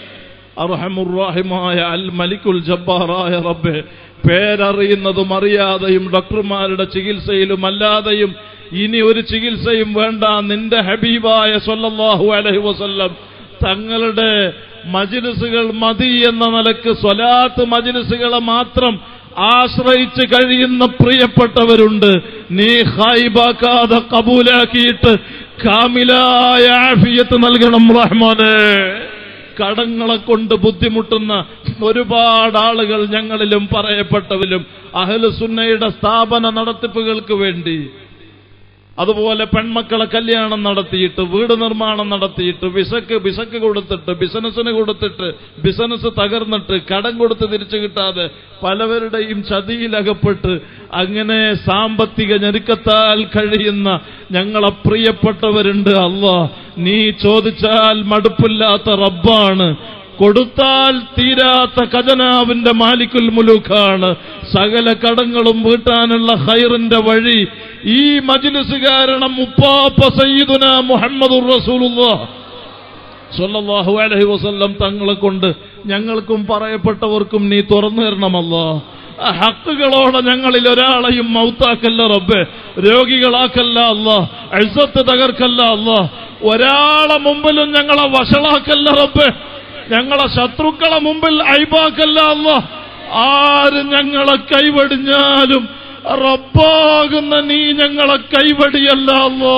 അർഹമുറാഹിമായ അൽ മലിക്കുൽ ജബ്ബാറായ റബ്ബെ പേരറിയുന്നതും അറിയാതെയും ഡോക്ടർമാരുടെ ചികിത്സയിലും അല്ലാതെയും ഇനി ഒരു ചികിത്സയും വേണ്ട നിന്റെ ഹബീബായ സല്ലല്ലാഹു അലൈഹി വസല്ലം തങ്ങളുടെ മജിലിസുകൾ മതി എന്ന നിലക്ക് സ്വലാത്ത് മജിലിസുകളെ മാത്രം ആശ്രയിച്ച് കഴിയുന്ന പ്രിയപ്പെട്ടവരുണ്ട് നീ ഹായിബാക്കാതെ കബൂലാക്കിയിട്ട് കാമിലായ ആഫിയത്ത് നൽകണം റഹ്മാനെ കടങ്ങളെ കൊണ്ട് ബുദ്ധിമുട്ടുന്ന ഒരുപാട് ആളുകൾ ഞങ്ങളിലും പറയപ്പെട്ടവരും അഹലുസുന്നയുടെ സ്ഥാപന നടത്തിപ്പുകൾക്ക് വേണ്ടി അതുപോലെ പെൺമക്കളെ കല്യാണം നടത്തിയിട്ട് വീട് നിർമ്മാണം നടത്തിയിട്ട് വിസക്ക് വിസക്ക് കൊടുത്തിട്ട് ബിസിനസ്സിന് കൊടുത്തിട്ട് ബിസിനസ് തകർന്നിട്ട് കടം കൊടുത്ത് തിരിച്ചു കിട്ടാതെ പലവരുടെയും ചതിയിലകപ്പെട്ട് അങ്ങനെ സാമ്പത്തിക ഞെരുക്കത്താൽ കഴിയുന്ന ഞങ്ങളെ പ്രിയപ്പെട്ടവരുണ്ട് അല്ലാ നീ ചോദിച്ചാൽ മടുപ്പില്ലാത്ത റബ്ബാണ് കൊടുത്താൽ തീരാത്ത ഖജനാവിന്റെ മാലിക്കുൽ മുലൂക്കാണ് സകല കടങ്ങളും വീട്ടാനുള്ള ഹൈറിന്റെ വഴി ഈ മജ്ലിസ് കാരണം ഉപ്പാപ്പ സയ്യിദുന മുഹമ്മദുർ റസൂലുള്ളാഹ് സല്ലല്ലാഹു അലൈഹി വസല്ലം തങ്ങളെ കൊണ്ട് ഞങ്ങൾക്കും പറയപ്പെട്ടവർക്കും നീ തുറന്നു തരണമല്ലോ ആ ഹക്കുകളോടെ ഞങ്ങളിൽ ഒരാളെയും മൗത്താക്കല്ല റബ്ബെ രോഗികളാക്കല്ല അല്ല അഴ്സത്ത് തകർക്കല്ല അല്ല ഒരാളെ മുമ്പിലും ഞങ്ങളെ വഷളാക്കല്ല റബ്ബെ ഞങ്ങളെ ശത്രുക്കളെ മുമ്പിൽ അയ്പാക്കല്ല അല്ല ആര് ഞങ്ങളെ കൈവടിഞ്ഞാലും റബ്ബാകുന്ന നീ ഞങ്ങളെ കൈവടിയല്ല അല്ലോ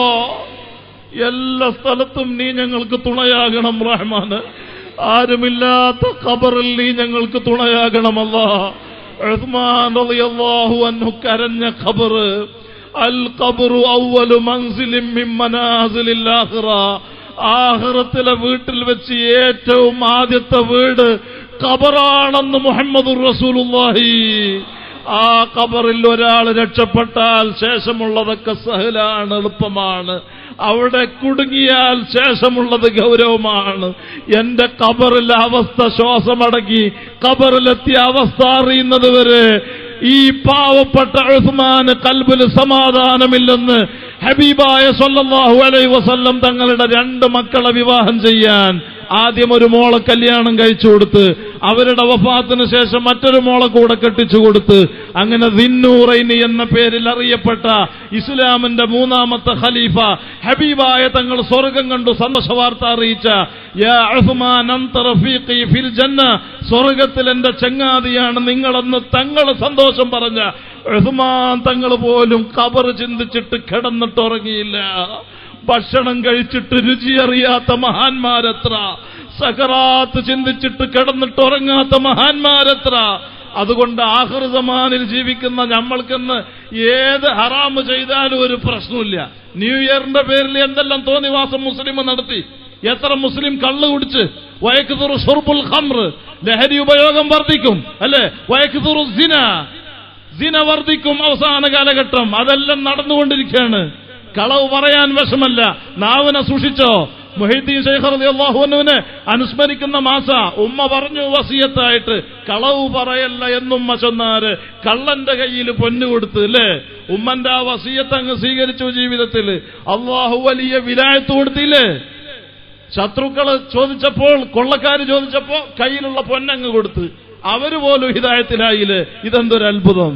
എല്ലാ സ്ഥലത്തും നീ ഞങ്ങൾക്ക് തുണയാകണം റഹ്മാന് ആരുമില്ലാത്ത ഖബറിൽ നീ ഞങ്ങൾക്ക് തുണയാകണമല്ല ഉസ്മാൻ റളിയല്ലാഹു അൻഹു കരഞ്ഞ ഖബർ അൽ ഖബറു അവ്വലു മൻസിലിൻ മിൻ മനാസിലിൽ ആഖിറ ആഖിറത്തിലെ വീട്ടിൽ വെച്ച് ഏറ്റവും ആദ്യത്തെ വീട് ഖബറാണെന്ന് മുഹമ്മദുർ റസൂലുള്ളാഹി ആ ഖബറിൽ ഒരാൾ രക്ഷപ്പെട്ടാൽ ശേഷമുള്ളതൊക്കെ സഹലാണ് എളുപ്പമാണ് അവിടെ കുടുങ്ങിയാൽ ശേഷമുള്ളത് ഗൗരവമാണ് എന്റെ ഖബറിലെ അവസ്ഥ ശ്വാസമടങ്ങി ഖബറിലെത്തിയ അവസ്ഥ അറിയുന്നത് വരെ ഈ പാവപ്പെട്ട ഉസ്മാന് കൽബിൽ സമാധാനമില്ലെന്ന് ഹബീബായ സല്ലല്ലാഹു അലൈഹി വസല്ലം തങ്ങളുടെ രണ്ട് മക്കളെ വിവാഹം ചെയ്യാൻ ആദ്യം ഒരു മോളെ കല്യാണം കഴിച്ചു കൊടുത്ത് അവരുടെ വഫാത്തിന് ശേഷം മറ്റൊരു മോളെ കൂടെ കെട്ടിച്ചു കൊടുത്ത് അങ്ങനെ ദിന്നൂറൈനി എന്ന പേരിൽ അറിയപ്പെട്ട ഇസ്ലാമിന്റെ മൂന്നാമത്തെ ഖലീഫ ഹബീബായ തങ്ങൾ സ്വർഗം കണ്ടു സന്തോഷ വാർത്ത അറിയിച്ച യാ ഉസ്മാൻ അൻത റഫീഖി ഫിൽ ജന്ന സ്വർഗത്തിൽ എന്റെ ചങ്ങാതിയാണ് നിങ്ങളെന്ന് തങ്ങൾ സന്തോഷം പറഞ്ഞ ഉസ്മാൻ തങ്ങൾ പോലും കബർ ചിന്തിച്ചിട്ട് കിടന്നിട്ടുറങ്ങിയില്ല ഭക്ഷണം കഴിച്ചിട്ട് രുചി അറിയാത്ത മഹാന്മാരെത്ര സഹറാത്ത് ചിന്തിച്ചിട്ട് കിടന്നിട്ടുറങ്ങാത്ത മഹാന്മാരെത്ര അതുകൊണ്ട് ആഹൃതമാനിൽ ജീവിക്കുന്ന നമ്മൾക്കെന്ന് ഏത് ഹറാമ് ചെയ്താലും ഒരു പ്രശ്നമില്ല ന്യൂ ഇയറിന്റെ പേരിൽ എന്തെല്ലാം തോന്നിവാസം മുസ്ലിം നടത്തി എത്ര മുസ്ലിം കള്ള് കുടിച്ച് വയക്കുതുറു ഷുർബുൽ ഖംർ ലഹരി ഉപയോഗം വർദ്ധിക്കും അല്ലെ വയക്കുതുറു സിന ദിന വർദ്ധിക്കും അവസാന കാലഘട്ടം അതെല്ലാം നടന്നുകൊണ്ടിരിക്കുകയാണ് കളവ് പറയാൻ വിഷമല്ല നാവിനെ സൂക്ഷിച്ചോ മുഹീദ്ദീൻ ശൈഖ് റളിയല്ലാഹുവിനെ അനുസ്മരിക്കുന്ന മാസ ഉമ്മ പറഞ്ഞു വസിയത്തായിട്ട് കളവ് പറയല്ല എന്നുമ്മ ചൊന്നാര് കള്ളന്റെ കയ്യിൽ പൊന്നു കൊടുത്ത് അല്ലേ ഉമ്മന്റെ ആ വസിയത്ത് അങ്ങ് സ്വീകരിച്ചു ജീവിതത്തിൽ അള്ളാഹു വലിയ വിലായത്ത് കൊടുത്തില്ലേ ശത്രുക്കള് ചോദിച്ചപ്പോൾ കൊള്ളക്കാര് ചോദിച്ചപ്പോ കയ്യിലുള്ള പൊന്നങ്ങ് കൊടുത്ത് അവര് പോലും ഹിതായത്തിലായില്ലേ ഇതെന്തൊരു അത്ഭുതം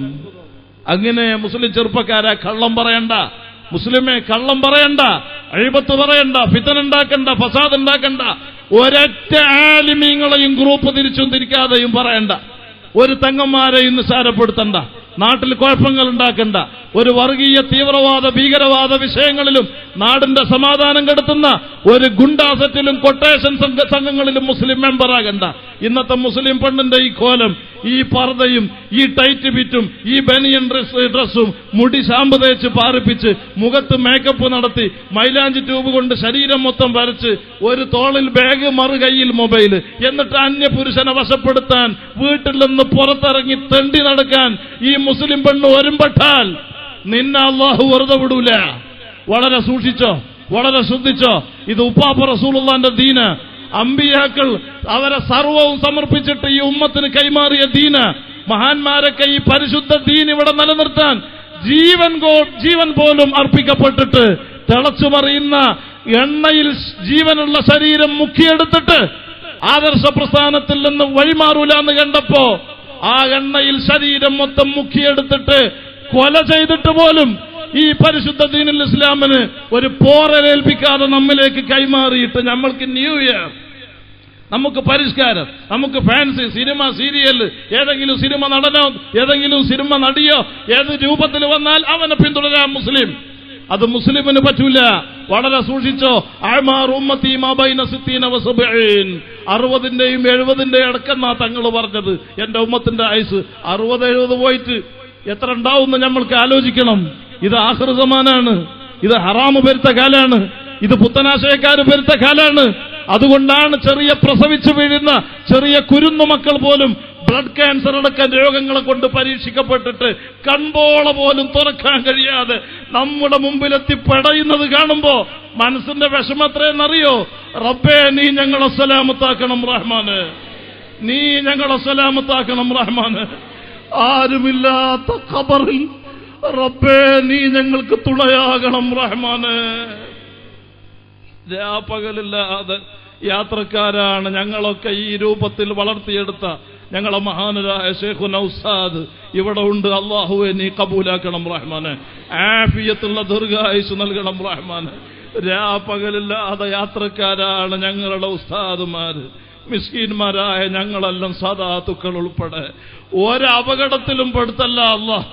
അങ്ങനെ മുസ്ലിം ചെറുപ്പക്കാരാ കള്ളം പറയണ്ട മുസ്ലിമെ കള്ളം പറയണ്ട അഴിബത്ത് പറയണ്ട ഫിത്തൻ ഉണ്ടാക്കണ്ട ഫസാദ് ഉണ്ടാക്കണ്ട ഒരൊറ്റ ആലിമീങ്ങളെയും ഗ്രൂപ്പ് തിരിച്ചും തിരിക്കാതെയും പറയണ്ട ഒരു തെങ്ങന്മാരെയും നിസ്സാരപ്പെടുത്തണ്ട നാട്ടിൽ കുഴപ്പങ്ങൾ ഉണ്ടാക്കണ്ട ഒരു വർഗീയ തീവ്രവാദ ഭീകരവാദ വിഷയങ്ങളിലും നാടിന്റെ സമാധാനം കെടുത്തുന്ന ഒരു ഗുണ്ടാസറ്റിലും കൊട്ടേഷൻ സംഘ സംഘങ്ങളിലും മുസ്ലിം മെമ്പറാകണ്ട ഇന്നത്തെ മുസ്ലിം പെണ്ണിന്റെ ഈ കോലം ഈ പർദ്ദയും ഈ ടൈറ്റ് ബിറ്റും ഈ ബനിയൻ ഡ്രസ് ഡ്രസ്സും മുടി ശാമ്പ് തേച്ച് പാറിപ്പിച്ച് മുഖത്ത് മേക്കപ്പ് നടത്തി മൈലാഞ്ചി ട്യൂബ് കൊണ്ട് ശരീരം മൊത്തം വരച്ച് ഒരു തോളിൽ ബാഗ് മറു കൈയിൽ മൊബൈൽ എന്നിട്ട് അന്യപുരുഷനെ വശപ്പെടുത്താൻ വീട്ടിൽ നിന്ന് പുറത്തിറങ്ങി തെണ്ടി നടക്കാൻ ഈ മുസ്ലിം പെണ്ണ് ഒരുമ്പെട്ടാൽ നിന്നെ അള്ളാഹു വെറുതെ വിടൂല വളരെ സൂക്ഷിച്ചോ വളരെ ശ്രദ്ധിച്ചോ ഇത് ഉപ്പാപ്പ റസൂലുള്ളാന്റെ ദീന് അമ്പിയാക്കൾ അവരെ സർവവും സമർപ്പിച്ചിട്ട് ഈ ഉമ്മത്തിന് കൈമാറിയ ദീന് മഹാന്മാരൊക്കെ ഈ പരിശുദ്ധ ദീൻ ഇവിടെ നിലനിർത്താൻ ജീവൻ ഗോ- ജീവൻ പോലും അർപ്പിക്കപ്പെട്ടിട്ട് തിളച്ചു മറിയുന്ന എണ്ണയിൽ ജീവനുള്ള ശരീരം മുക്കിയെടുത്തിട്ട് ആദർശ പ്രസ്ഥാനത്തിൽ നിന്ന് വഴിമാറൂല എന്ന് കണ്ടപ്പോ ആ എണ്ണയിൽ ശരീരം മൊത്തം മുക്കിയെടുത്തിട്ട് കൊല ചെയ്തിട്ട് പോലും ഈ പരിശുദ്ധ ദീനുൽ ഇസ്ലാമിന് ഒരു പോറലേൽപ്പിക്കാതെ നമ്മിലേക്ക് കൈമാറിയിട്ട് നമ്മൾക്ക് ന്യൂ ഇയർ നമുക്ക് പരിഷ്കാരം നമുക്ക് ഫാൻസി സിനിമ സീരിയൽ ഏതെങ്കിലും സിനിമ നടനോ ഏതെങ്കിലും സിനിമ നടിയോ ഏത് രൂപത്തിൽ വന്നാൽ അവനെ പിന്തുടരാം മുസ്ലിം അത് മുസ്ലിമിന് പറ്റൂല വളരെ സൂക്ഷിച്ചോ ആമാർ ഉമ്മത്തി മാബൈന സിത്തീന വസബഈൻ അറുപതിന്റെയും എഴുപതിന്റെയും അടക്കെന്നാ തങ്ങൾ പറഞ്ഞത് എന്റെ ഉമ്മത്തിന്റെ ആയുസ് അറുപത് എഴുപത് പോയിട്ട് എത്ര ഉണ്ടാവുമെന്ന് നമ്മൾക്ക് ആലോചിക്കണം ഇത് ആഹൃതമാനാണ് ഇത് ഹറാമ് പെരുത്ത കാലാണ് ഇത് പുത്തനാശയക്കാര് പെരുത്ത കാലാണ് അതുകൊണ്ടാണ് ചെറിയ പ്രസവിച്ചു വീഴുന്ന ചെറിയ കുരുന്നു മക്കൾ പോലും ബ്ലഡ് ക്യാൻസർ അടക്കം രോഗങ്ങളെ കൊണ്ട് പരീക്ഷിക്കപ്പെട്ടിട്ട് കൺപോള പോലും തുറക്കാൻ കഴിയാതെ നമ്മുടെ മുമ്പിലെത്തി പെടയുന്നത് കാണുമ്പോ മനസ്സിന്റെ വിഷമത്രയെന്നറിയോ റബ്ബേ നീ ഞങ്ങളെ സലാമത്താക്കണം റഹ്മാന് നീ ഞങ്ങളെ സലാമത്താക്കണം റഹ്മാന് ആരുമില്ലാത്ത ഖബറിൽ റബ്ബേ നീ ഞങ്ങൾക്ക് തുണയാകണം റഹ്മാന് രാപ്പകലില്ലാതെ യാത്രക്കാരാണ് ഞങ്ങളൊക്കെ ഈ രൂപത്തിൽ വളർത്തിയെടുത്ത ഞങ്ങളെ മഹാനരായ ഷേഖു നൌസാദ് ഇവിടെ ഉണ്ട് അള്ളാഹുവെ നീ കബൂലാക്കണം റഹ്മാന് ആഫിയത്തുള്ള ദീർഘായുസ് നൽകണം റഹ്മാന് രാപ്പകലില്ലാതെ യാത്രക്കാരാണ് ഞങ്ങളുടെ ഉസ്താദുമാര് മിസ്കീന്മാരായ ഞങ്ങളെല്ലാം സദാത്തുക്കൾ ഉൾപ്പെടെ ഒരപകടത്തിലും പെടുത്തല്ല അള്ളാഹ്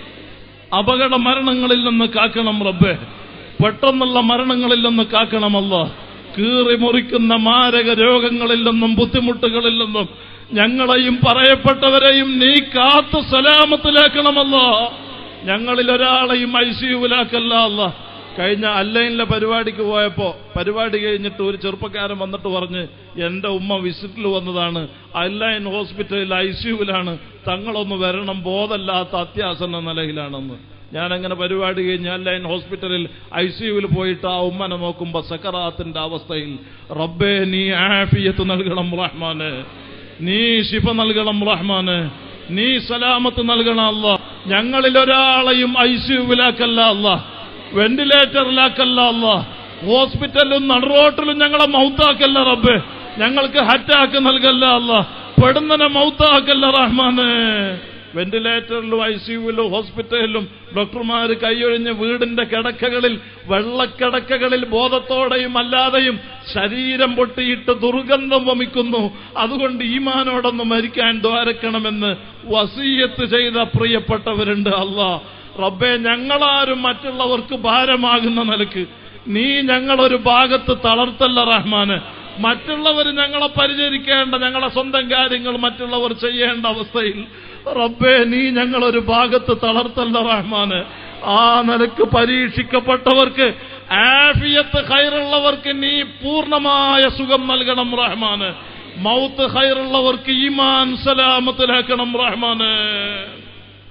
അപകട മരണങ്ങളിൽ നിന്ന് കാക്കണം റബ്ബേ പെട്ടെന്നുള്ള മരണങ്ങളിൽ നിന്ന് കാക്കണമല്ല കീറി മുറിക്കുന്ന മാരക രോഗങ്ങളിൽ നിന്നും ബുദ്ധിമുട്ടുകളിൽ നിന്നും ഞങ്ങളെയും പറയപ്പെട്ടവരെയും നീ കാത്തു സലാമത്തിലാക്കണമല്ലോ ഞങ്ങളിൽ ഒരാളെയും ഐ സിയുവിലാക്കല്ല അല്ല കഴിഞ്ഞ അല്ലൈനിലെ പരിപാടിക്ക് പോയപ്പോ പരിപാടി കഴിഞ്ഞിട്ട് ഒരു ചെറുപ്പക്കാരൻ വന്നിട്ട് പറഞ്ഞ് എന്റെ ഉമ്മ വിസിറ്റിൽ വന്നതാണ് അല്ലൈൻ ഹോസ്പിറ്റലിൽ ഐ സിയുവിലാണ് തങ്ങളൊന്ന് വരണം ബോധമില്ലാത്ത അത്യാസന്ന നിലയിലാണെന്ന് ഞാൻ അങ്ങനെ പരിപാടി കഴിഞ്ഞ് അല്ലൈൻ ഹോസ്പിറ്റലിൽ ഐ സിയുവിൽ പോയിട്ട് ആ ഉമ്മനെ നോക്കുമ്പോ സക്കറാത്തിന്റെ അവസ്ഥയിൽ റബ്ബേ നീ ആഫിയത്ത് നൽകണം റഹ്മാന് നീ ശിഫ നൽകണം റഹ്മാന് നീ സലാമത്ത് നൽകണം അല്ല ഞങ്ങളിൽ ഒരാളെയും ഐ സിയുവിലാക്കല്ല അല്ല വെന്റിലേറ്ററിലാക്കല്ല അല്ല ഹോസ്പിറ്റലിലും നടുറോട്ടിലും ഞങ്ങളെ മൗത്താക്കല്ല റബ്ബേ ഞങ്ങൾക്ക് ഹറ്റാക്ക് നൽകല്ല അല്ല പെടുന്നനെ മൗത്താക്കല്ല റഹ്മാന് വെന്റിലേറ്ററിലും ഐ സിയുവിലും ഹോസ്പിറ്റലിലും ഡോക്ടർമാർ കൈയൊഴിഞ്ഞ് വീടിന്റെ കിടക്കകളിൽ വെള്ളക്കിടക്കകളിൽ ബോധത്തോടെയും അല്ലാതെയും ശരീരം പൊട്ടിയിട്ട് ദുർഗന്ധം വമിക്കുന്നു അതുകൊണ്ട് ഈമാനോടൊന്ന് മരിക്കാൻ ദ്വാരക്കണമെന്ന് വസീയത്ത് ചെയ്ത പ്രിയപ്പെട്ടവരുണ്ട് അല്ലാ റബ്ബെ ഞങ്ങളാരും മറ്റുള്ളവർക്ക് ഭാരമാകുന്ന നിലക്ക് നീ ഞങ്ങളൊരു ഭാഗത്ത് തളർത്തല്ല റഹ്മാന് മറ്റുള്ളവർ ഞങ്ങളെ പരിചരിക്കേണ്ട ഞങ്ങളെ സ്വന്തം കാര്യങ്ങൾ മറ്റുള്ളവർ ചെയ്യേണ്ട അവസ്ഥയിൽ റബ്ബേ നീ ഞങ്ങളൊരു ഭാഗത്ത് തളർത്തല്ല റഹ്മാന് ആ നിലക്ക് പരീക്ഷിക്കപ്പെട്ടവർക്ക് ആഫിയത്ത് ഹൈറുള്ളവർക്ക് നീ പൂർണ്ണമായ സുഖം നൽകണം റഹ്മാന് മൗത്ത് ഹൈറുള്ളവർക്ക് ഈമാൻ സലാമത്തിലാക്കണം റഹ്മാന്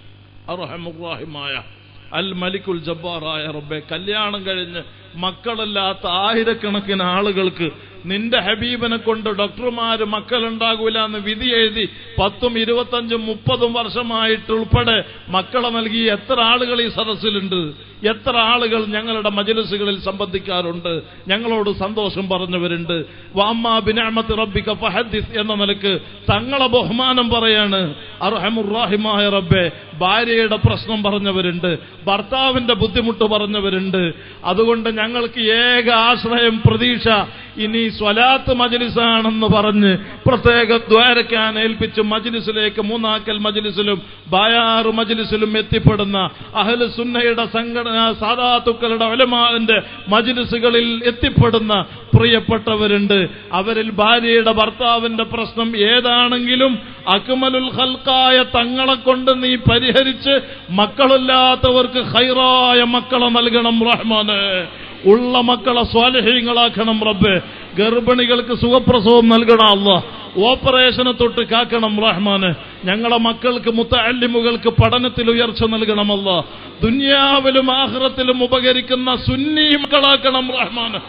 അർഹമുറാഹിമായ അൽ മലിക്കുൽ ജബ്ബാറായ റബ്ബെ കല്യാണം കഴിഞ്ഞ് മക്കളില്ലാത്ത ആയിരക്കണക്കിന് ആളുകൾക്ക് നിന്റെ ഹബീബിനെ കൊണ്ട് ഡോക്ടർമാര് മക്കളുണ്ടാകൂല എന്ന് വിധി എഴുതി പത്തും ഇരുപത്തഞ്ചും മുപ്പതും വർഷമായിട്ട് ഉൾപ്പെടെ മക്കളെ നൽകി എത്ര ആളുകൾ ഈ സദസ്സിലുണ്ട് എത്ര ആളുകൾ ഞങ്ങളുടെ മജലിസുകളിൽ സംബന്ധിക്കാറുണ്ട് ഞങ്ങളോട് സന്തോഷം പറഞ്ഞവരുണ്ട് വാമ്മാ ബിനാമത്ത് റബ്ബിക ഫഹദ്ദിസ് എന്ന നിലക്ക് തങ്ങളെ ബഹുമാനം പറയാണ് അർഹമുറാഹിമായ റബ്ബെ ഭാര്യയുടെ പ്രശ്നം പറഞ്ഞവരുണ്ട് ഭർത്താവിന്റെ ബുദ്ധിമുട്ട് പറഞ്ഞവരുണ്ട് അതുകൊണ്ട് ഞങ്ങൾക്ക് ഏക ആശ്രയം പ്രതീക്ഷ ഇനി സ്വലാത്ത് മജ്ലിസാണെന്ന് പറഞ്ഞ് പ്രത്യേക ദ്വാരക്കാൻ ഏൽപ്പിച്ച് മജ്ലിസിലേക്ക് മൂന്നാക്കൽ മജ്ലിസിലും ബായാറ് മജ്ലിസിലും എത്തിപ്പെടുന്ന അഹ്ലു സുന്നയുടെ സംഘടന സാധാത്തുക്കളുടെ ഒലമാവിന്റെ മജ്ലിസുകളിൽ എത്തിപ്പെടുന്ന പ്രിയപ്പെട്ടവരുണ്ട് അവരിൽ ഭാര്യയുടെ ഭർത്താവിന്റെ പ്രശ്നം ഏതാണെങ്കിലും അക്മലുൽ ഹൽക്കായ തങ്ങളെ കൊണ്ട് നീ പരിഹരിച്ച് മക്കളില്ലാത്തവർക്ക് ഹൈറായ മക്കളെ നൽകണം റഹ്മാന് ഉള്ള മക്കളെ സ്വാലഹ്യങ്ങളാക്കണം റബ്ബെ ഗർഭിണികൾക്ക് സുഖപ്രസവം നൽകണം അല്ല ഓപ്പറേഷനെ തൊട്ട് കാക്കണം റഹ്മാന് ഞങ്ങളെ മക്കൾക്ക് മുത്തല്ലിമുകൾക്ക് പഠനത്തിൽ ഉയർച്ച നൽകണമല്ല ദുന്യാവിലും ആഹ്റത്തിലും ഉപകരിക്കുന്ന സുന്നി മക്കളാക്കണം റഹ്മാന്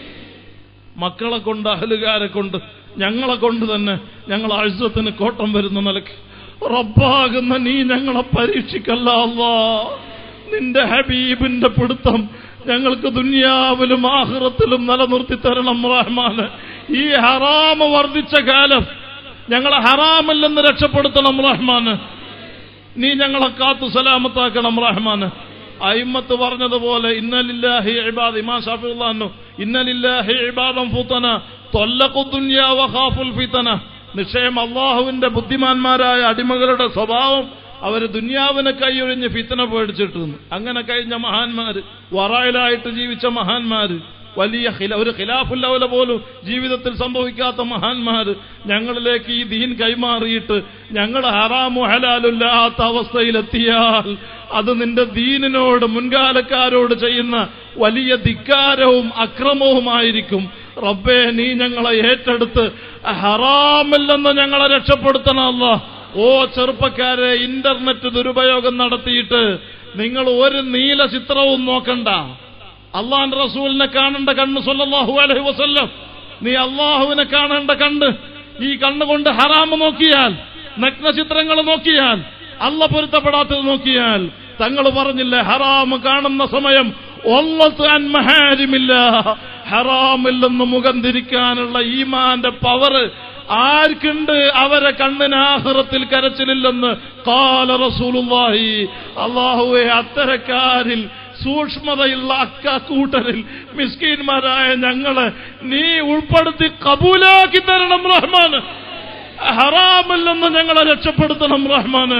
മക്കളെ കൊണ്ട് അഹലുകാരെ കൊണ്ട് ഞങ്ങളെ കൊണ്ട് തന്നെ ഞങ്ങൾ അഴുസത്തിന് കോട്ടം വരുന്ന നിലക്ക് റബ്ബാകുന്ന നീ ഞങ്ങളെ പരീക്ഷിക്കല്ല അല്ലാ നിന്റെ ഹബീബിന്റെ പിടുത്തം ഞങ്ങൾക്ക് ദുന്യാവിലും ആഹ്റത്തിലും നിലനിർത്തി തരണം റഹ്മാന് ഈ ഹറാമ് വർദ്ധിച്ച കാലം ഞങ്ങളെ ഹറാമിൽ നിന്ന് രക്ഷപ്പെടുത്തണം റഹ്മാന് നീ ഞങ്ങളെ കാത്തു സലാമത്താക്കണം റഹ്മാന് അയിമത്ത് പറഞ്ഞതുപോലെ ഇന്നലില്ലാഹി ഇബാദ് ഇമാ ഷാഫിള്ളാന്നു ഇന്നലില്ലാഹി ഇബാദം ഫുതന തൊല്ലഖു ദുനിയ വഖാഫുൽ ഫിതന നിശ്ചയം അള്ളാഹുവിന്റെ ബുദ്ധിമാന്മാരായ അടിമകളുടെ സ്വഭാവം അവര് ദുന്യാവിനെ കൈയൊഴിഞ്ഞ് ഫിത്തന പേടിച്ചിട്ടുണ്ട് അങ്ങനെ കഴിഞ്ഞ മഹാന്മാര് വറായിലായിട്ട് ജീവിച്ച മഹാന്മാര് വലിയ ഖില ഒരു ഖിലാഫുല്ലവല പോലും ജീവിതത്തിൽ സംഭവിക്കാത്ത മഹാന്മാര് ഞങ്ങളിലേക്ക് ഈ ദീൻ കൈമാറിയിട്ട് ഞങ്ങൾ ഹറാമു ഹലാലുല്ലാത്ത അവസ്ഥയിലെത്തിയാൽ അത് നിന്റെ ദീനിനോട് മുൻകാലക്കാരോട് ചെയ്യുന്ന വലിയ ധിക്കാരവും അക്രമവുമായിരിക്കും റബ്ബേ നീ ഞങ്ങളെ ഏറ്റെടുത്ത് ഹറാമിൽ നിന്ന് ഞങ്ങളെ രക്ഷപ്പെടുത്തണമല്ല ഓ ചെറുപ്പക്കാരെ ഇന്റർനെറ്റ് ദുരുപയോഗം നടത്തിയിട്ട് നിങ്ങൾ ഒരു നീല ചിത്രവും നോക്കണ്ട അള്ളാൻ റസൂലിനെ കാണേണ്ട കണ്ണ് സല്ലല്ലാഹു അലൈഹി വസല്ലം നീ അള്ളാഹുവിനെ കാണേണ്ട കണ്ണ് ഈ കണ്ണുകൊണ്ട് ഹറാമ് നോക്കിയാൽ നഗ്ന ചിത്രങ്ങൾ നോക്കിയാൽ അല്ല പൊരുത്തപ്പെടാത്തത് നോക്കിയാൽ തങ്ങൾ പറഞ്ഞില്ലേ ഹറാമ് കാണുന്ന സമയം ഒല്ലത്ത് അൻ മഹാരിമില്ല ഹറാമിൽ നിന്ന് മുഖം തിരിക്കാനുള്ള ഈമാന്റെ പവർ ആർക്കുണ്ട് അവരെ കണ്ണിന് ആഹ്റത്തിൽ കരച്ചിലില്ലെന്ന് കാല റസൂലുള്ളാഹി അള്ളാഹുവെ അത്തരക്കാരിൽ സൂക്ഷ്മതയുള്ള അക്കാക്കൂട്ടരിൽ മിസ്കീന്മാരായ ഞങ്ങളെ നീ ഉൾപ്പെടുത്തി കബൂലാക്കി തരണം റഹ്മാന് ഹറാമിൽ നിന്ന് ഞങ്ങളെ രക്ഷപ്പെടുത്തണം റഹ്മാന്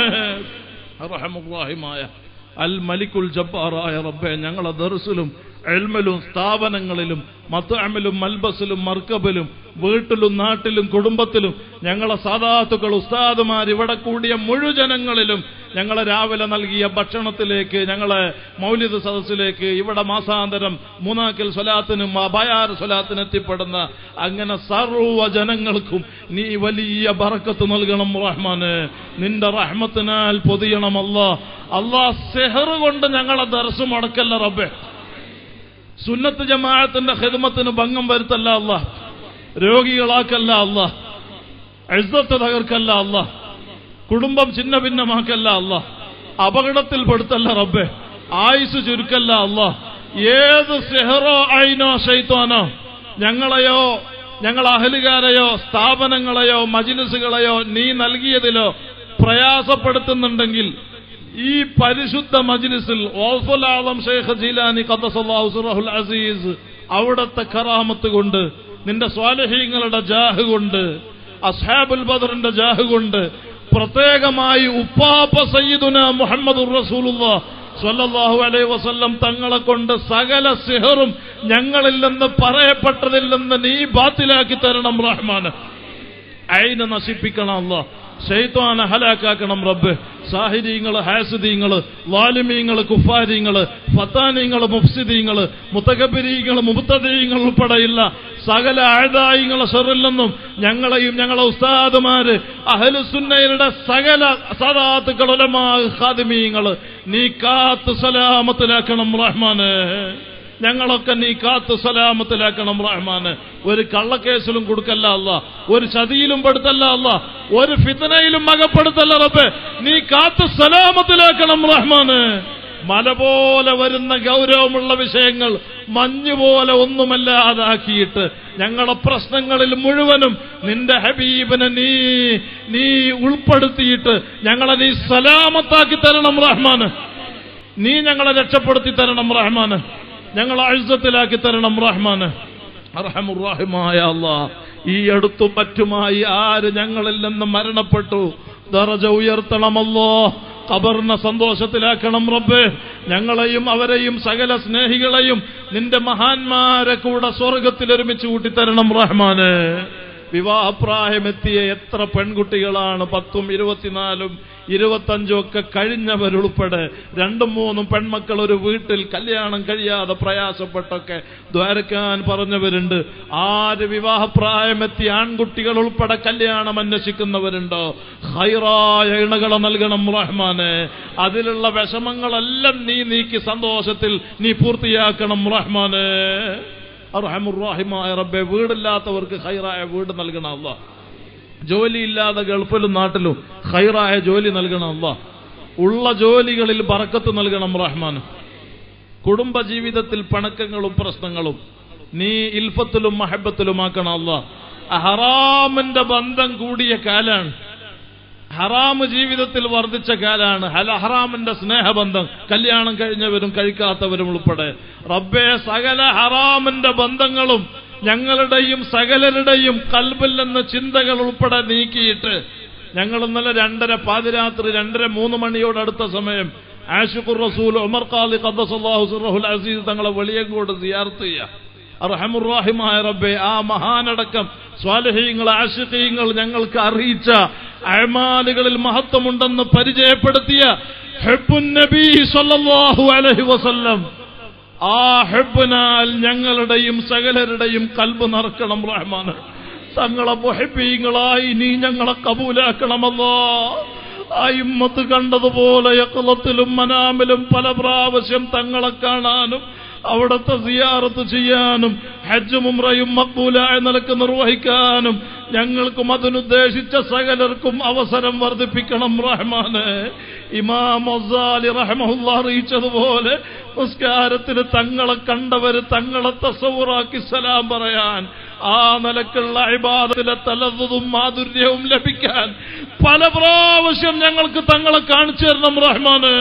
റഹമുറാഹിമായ അൽ മലിക്കുൽ ജബ്ബാറായ റബ്ബെ ഞങ്ങളെ ദർസിലും എൽമലും സ്ഥാപനങ്ങളിലും മത്തഅമിലും മൽബസിലും മർക്കബിലും വീട്ടിലും നാട്ടിലും കുടുംബത്തിലും ഞങ്ങളെ സാധാത്തുക്കൾ ഉസ്താദുമാർ ഇവിടെ കൂടിയ മുഴുജനങ്ങളിലും ഞങ്ങളെ രാവിലെ നൽകിയ ഭക്ഷണത്തിലേക്ക് ഞങ്ങളെ മൗലിക സദസ്സിലേക്ക് ഇവിടെ മാസാന്തരം മൂന്നാക്കൽ സ്വലാത്തിനും അഭയാർ സ്വലാത്തിനും എത്തിപ്പെടുന്ന അങ്ങനെ സർവ്വ ജനങ്ങൾക്കും നീ വലിയ ബറക്കത്ത് നൽകണം റഹ്മാന് നിന്റെ റഹ്മത്തിനാൽ പൊതിയണമല്ല അള്ളാ സെഹർ കൊണ്ട് ഞങ്ങളെ ദർശം അടക്കല്ല റബ്ബെ സുന്നത്ത് ജമാഅത്തിന്റെ ഹിദ്മത്തിന് ഭംഗം വരുത്തല്ല അല്ല രോഗികളാക്കല്ല അല്ല എഴുത്തത്ത് തകർക്കല്ല അല്ല കുടുംബം ചിന്ന ഭിന്നമാക്കല്ല അല്ല അപകടത്തിൽ പെടുത്തല്ല റബ്ബെ ആയുസ് ചുരുക്കല്ല അല്ല ഏത് സെഹറോ ഐനോ ഷെയ്ത്തോനോ ഞങ്ങളെയോ ഞങ്ങൾ അഹലുകാരെയോ സ്ഥാപനങ്ങളെയോ മജിലിസുകളെയോ നീ നൽകിയതിലോ പ്രയാസപ്പെടുത്തുന്നുണ്ടെങ്കിൽ ഈ പരിശുദ്ധ മജ്ലിസിൽ ഓഫുൽ ആലം ഷെയ്ഖ് ജീലാനി ഖദ്ദസല്ലാഹു സിറഹുൽ അസീസ് അവിടത്തെ കറാമത്ത് കൊണ്ട് നിന്റെ സ്വാലഹീങ്ങളുടെ ജാഹ് കൊണ്ട് അസ്ഹാബുൽ ബദറിന്റെ ജാഹ് കൊണ്ട് പ്രത്യേകമായി ഉപ്പാപ്പ സയ്യിദുന മുഹമ്മദ് റസൂലുള്ള സ്വല്ലല്ലാഹു അലൈഹി വസല്ലം തങ്ങളെ കൊണ്ട് സകല സിഹറും ഞങ്ങളിൽ നിന്ന് പറയപ്പെട്ടതിൽ നിന്ന് നീ ബാത്തിലാക്കി തരണം റഹ്മാന് അയിനെ നശിപ്പിക്കണം അല്ല ഷെയ്ത്താനെ ഹലാക്കാക്കണം റബ്ബ് സാഹിര്യങ്ങള് ഹാസുദീങ്ങള് ലാലിമീങ്ങള് കുഫാരിങ്ങള് ഫത്താനീങ്ങള് മുഫ്സിദീങ്ങള് മുത്തകബിരീങ്ങള് മുബത്തദീങ്ങൾ ഉൾപ്പെടെയുള്ള സകല ആഴ്തായിങ്ങളെ ഷെറിൽ നിന്നും ഞങ്ങളെയും ഞങ്ങളെ ഉസ്താദുമാര് അഹലുസുന്നയുടെ സകല സദാത്തുക്കൾ ഉലമാ ഖാദിമീങ്ങള് നീ കാത്ത് സലാമത്തിലാക്കണം റഹ്മാന് ഞങ്ങളൊക്കെ നീ കാത്ത് സലാമത്തിലാക്കണം റഹ്മാന് ഒരു കള്ളക്കേസിലും കൊടുക്കല്ല അല്ല ഒരു ചതിയിലും പെടുത്തല്ല അല്ല ഒരു ഫിത്തനയിലും മകപ്പെടുത്തല്ല റബ്ബെ നീ കാത്ത് സലാമത്തിലാക്കണം റഹ്മാന് മല പോലെ വരുന്ന ഗൗരവമുള്ള വിഷയങ്ങൾ മഞ്ഞുപോലെ ഒന്നുമല്ലാതാക്കിയിട്ട് ഞങ്ങളെ പ്രശ്നങ്ങളിൽ മുഴുവനും നിന്റെ ഹബീബിനെ നീ നീ ഉൾപ്പെടുത്തിയിട്ട് ഞങ്ങളെ നീ സലാമത്താക്കി തരണം റഹ്മാന് നീ ഞങ്ങളെ രക്ഷപ്പെടുത്തി തരണം റഹ്മാന് ഞങ്ങളെ അഴുസത്തിലാക്കി തരണം റഹ്മാന് അർഹമുറാഹിമായ അല്ലാ ഈ അടുത്തും മറ്റുമായി ആര് ഞങ്ങളിൽ നിന്ന് മരണപ്പെട്ടു ദറജ ഉയർത്തണമല്ലോ ഖബറിനെ സന്തോഷത്തിലാക്കണം റബ്ബേ ഞങ്ങളെയും അവരെയും സകല സ്നേഹികളെയും നിന്റെ മഹാന്മാരെ കൂടെ സ്വർഗത്തിൽ ഒരുമിച്ച് കൂട്ടിത്തരണം റഹ്മാന് വിവാഹപ്രായമെത്തിയ എത്ര പെൺകുട്ടികളാണ് പത്തും ഇരുപത്തിനാലും ഇരുപത്തഞ്ചും ഒക്കെ കഴിഞ്ഞവരുൾപ്പെടെ രണ്ടും മൂന്നും പെൺമക്കൾ ഒരു വീട്ടിൽ കല്യാണം കഴിയാതെ പ്രയാസപ്പെട്ടൊക്കെ ദ്വാരക്കാൻ പറഞ്ഞവരുണ്ട് ആര് വിവാഹപ്രായമെത്തിയ ആൺകുട്ടികൾ ഉൾപ്പെടെ കല്യാണം അന്വേഷിക്കുന്നവരുണ്ടോ ഹൈറായ ഇണകളെ നൽകണം റഹ്മാന് അതിലുള്ള വിഷമങ്ങളെല്ലാം നീ നീക്കി സന്തോഷത്തിൽ നീ പൂർത്തിയാക്കണം റഹ്മാന് അർഹമുറാഹിമായ റബ്ബെ വീടില്ലാത്തവർക്ക് ഹൈറായ വീട് നൽകണം അല്ല ജോലിയില്ലാതെ ഗൾഫിലും നാട്ടിലും ഹൈറായ ജോലി നൽകണം അല്ല ഉള്ള ജോലികളിൽ ബറക്കത്ത് നൽകണം റഹ്മാൻ കുടുംബ ജീവിതത്തിൽ പണക്കങ്ങളും പ്രശ്നങ്ങളും നീ ഇൽഫത്തിലും മഹബത്തിലുമാക്കണം അല്ല ഹറാമിന്റെ ബന്ധം കൂടിയ കാലാണ് ഹറാമ് ജീവിതത്തിൽ വർദ്ധിച്ച കാലാണ് ഹല ഹറാമിന്റെ സ്നേഹബന്ധം കല്യാണം കഴിഞ്ഞവരും കഴിക്കാത്തവരും ഉൾപ്പെടെ റബ്ബെ സകല ഹറാമിന്റെ ബന്ധങ്ങളും ഞങ്ങളുടെയും സകലരുടെയും കൽബിൽ നിന്ന് ചിന്തകൾ ഉൾപ്പെടെ നീക്കിയിട്ട് ഞങ്ങൾ ഇന്നലെ രണ്ടര പാതിരാത്രി രണ്ടര മൂന്ന് മണിയോടടുത്ത സമയം ആഷിഖുർ റസൂൽ ഉമർ ഖാലി ഖദ്ദസല്ലാഹു സിറഹുൽ അസീസ് തങ്ങളെ വെളിയങ്കോട് സിയാർത്ത് ചെയ്യുക അർഹമുറാഹിമായ റബ്ബെ ആ മഹാനടക്കം സ്വാലഹീങ്ങൾ ആഷിഖീങ്ങൾ ഞങ്ങൾക്ക് അറിയിച്ച അഴമാലുകളിൽ മഹത്വമുണ്ടെന്ന് പരിചയപ്പെടുത്തിയ ഹെബുൻ നബി സല്ലല്ലാഹു അലൈഹി വസല്ലം ആ ഹെബിനാൽ ഞങ്ങളുടെയും സകലരുടെയും കൽബ് നിറക്കണം റഹ്മാന് തങ്ങളെ മൊഹബീങ്ങളായി നീ ഞങ്ങളെ കബൂലാക്കണമല്ലോ ആ ഇമ്മത്ത് കണ്ടതുപോലെ യക്കളത്തിലും മനാമിലും പല പ്രാവശ്യം തങ്ങളെ കാണാനും അവിടുത്തെ സിയാറത്ത് ചെയ്യാനും ഹജ്ജും ഉംറയും മക്ബൂലായ നിലക്ക് നിർവഹിക്കാനും ഞങ്ങൾക്കും അതിനുദ്ദേശിച്ച സകലർക്കും അവസരം വർദ്ധിപ്പിക്കണം റഹ്മാന് ഇമാം ഒസാലി റഹ്മുല്ല അറിയിച്ചതുപോലെ നിസ്കാരത്തിന് തങ്ങളെ കണ്ടവര് തങ്ങളെ തസവുറാക്കി സലാം പറയാൻ ആ നിലക്കുള്ള അഴിബാദത്തിലെ തലതും മാധുര്യവും ലഭിക്കാൻ പല പ്രാവശ്യം ഞങ്ങൾക്ക് തങ്ങളെ കാണിച്ചു തരണം റഹ്മാന്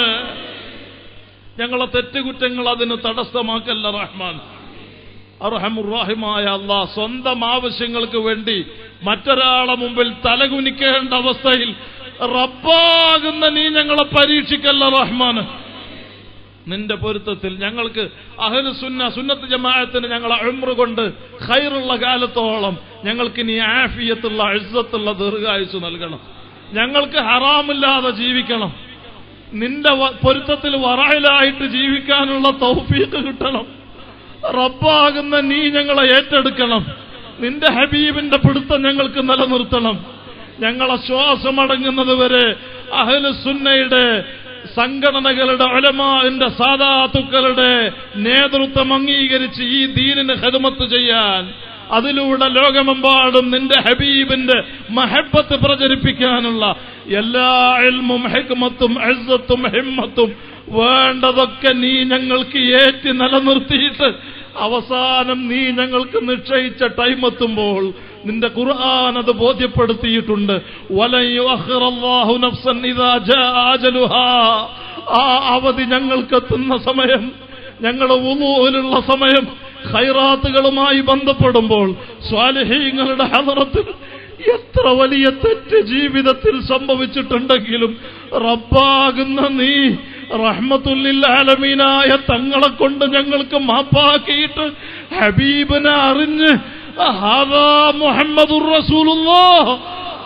ഞങ്ങളെ തെറ്റുകുറ്റങ്ങൾ അതിന് തടസ്സമാക്കല്ല റഹ്മാൻ അർഹമുറാഹിമായ അള്ളാ സ്വന്തം ആവശ്യങ്ങൾക്ക് വേണ്ടി മറ്റൊരാളെ മുമ്പിൽ തലകുനിക്കേണ്ട അവസ്ഥയിൽ റബ്ബാകുന്ന നീ ഞങ്ങളെ പരീക്ഷിക്കല്ല റഹ്മാന് നിന്റെ പൊരുത്തത്തിൽ ഞങ്ങൾക്ക് അഹല് സുന്ന സുന്നത്ത് ജമാഅത്തിന് ഞങ്ങളെ അഴുമുറ് കൊണ്ട് ഖൈറുള്ള കാലത്തോളം ഞങ്ങൾക്ക് നീ ആഫിയത്തുള്ള അഴുസത്തുള്ള ദീർഘായുസ് നൽകണം ഞങ്ങൾക്ക് ഹറാമില്ലാതെ ജീവിക്കണം നിന്റെ വ- പൊരുത്തത്തിൽ വറയിലായിട്ട് ജീവിക്കാനുള്ള തൗഫീഖ് കിട്ടണം റബ്ബാകുന്ന നീ ഞങ്ങളെ ഏറ്റെടുക്കണം നിന്റെ ഹബീബിന്റെ പിടുത്തം ഞങ്ങൾക്ക് നിലനിർത്തണം ഞങ്ങളെ ശ്വാസമടങ്ങുന്നത് വരെ അഹ്ലു സുന്നയുടെ സംഘടനകളുടെ ഒലമാന്റെ സാധാത്തുക്കളുടെ നേതൃത്വം അംഗീകരിച്ച് ഈ ദീനിന് ഹിദമത്ത് ചെയ്യാൻ അതിലൂടെ ലോകമെമ്പാടും നിന്റെ ഹബീബിന്റെ മഹബത്ത് പ്രചരിപ്പിക്കാനുള്ള എല്ലാ എൽമും ഹെക്മത്തും എഴുത്തും ഹിമ്മത്തും വേണ്ടതൊക്കെ നീ ഞങ്ങൾക്ക് ഏറ്റി നിലനിർത്തിയിട്ട് അവസാനം നീ ഞങ്ങൾക്ക് നിശ്ചയിച്ച ടൈം എത്തുമ്പോൾ നിന്റെ ഖുർആൻ അത് ബോധ്യപ്പെടുത്തിയിട്ടുണ്ട് വലൻ യുഅഖിറല്ലാഹു നഫ്സൻ ഇദാ ജാ അജലുഹാ. ആ അവധി ഞങ്ങൾക്കെത്തുന്ന സമയം ഞങ്ങളുടെ ഉളൂലുള്ള സമയം ഖൈറാത്തുകളുമായി ബന്ധപ്പെടുമ്പോൾ സ്വാലിഹീങ്ങളുടെ ഹലറത്തിൽ എത്ര വലിയ തെറ്റ് ജീവിതത്തിൽ സംഭവിച്ചിട്ടുണ്ടെങ്കിലും റബ്ബാകുന്ന നീ റഹ്മത്തുല്ലാലമീനായ തങ്ങളെ കൊണ്ട് ഞങ്ങൾക്ക് മാപ്പാക്കിയിട്ട് ഹബീബിനെ അറിഞ്ഞ് ഹാദാ മുഹമ്മദുർ റസൂലുള്ളാഹ്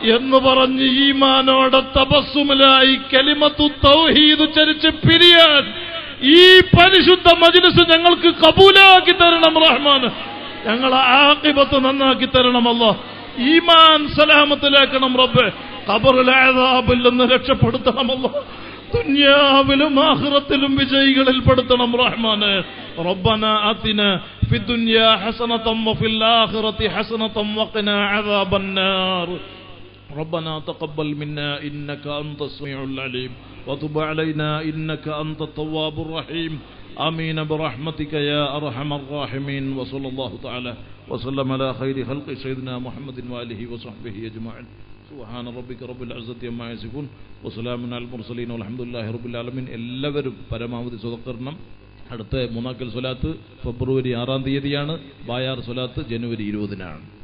എന്ന് പറഞ്ഞ് ഈമാനോടെ തപസ്സുമിലായി കലിമത്തു തൗഹീദ് ചരിച്ച് പിരിയാൻ ഈ പരിശുദ്ധ മജ്ലിസ് ഞങ്ങൾക്ക് കബൂലാക്കി തരണം റഹ്മാൻ ഞങ്ങളെ ആക്കിബത്ത് നന്നാക്കി തരണമല്ലോ ഈമാൻ സലാമത്തിലാക്കണം റബ്ബെ ഖബറിലെ അദാബിൽ നിന്ന് രക്ഷപ്പെടുത്തണമല്ലോ ദുനിയാവിലും ആഖിറത്തിലും വിജയികളിൽ പെടുത്തണം റഹ്മാന് ربنا آتنا في الدنيا حسنة وفي الآخرة حسنة وقنا عذاب النار ربنا تقبل منا إنك أنت السميع العليم وتب علينا إنك أنت التواب الرحيم آمين برحمتك يا أرحم الراحمين وصلى الله تعالى وسلم على خير خلق سيدنا محمد وآله وصحبه أجمعين سبحان ربك رب العزة عما يصفون وسلام على المرسلين والحمد لله رب العالمين എല്ലാവരും പരമാവധി സ്വതക്കരണം അടുത്ത മൂന്നാക്കൽ സ്വലാത്ത് ഫെബ്രുവരി ആറാം തീയതിയാണ് ബായാർ സ്വലാത്ത് ജനുവരി ഇരുപതിനാണ്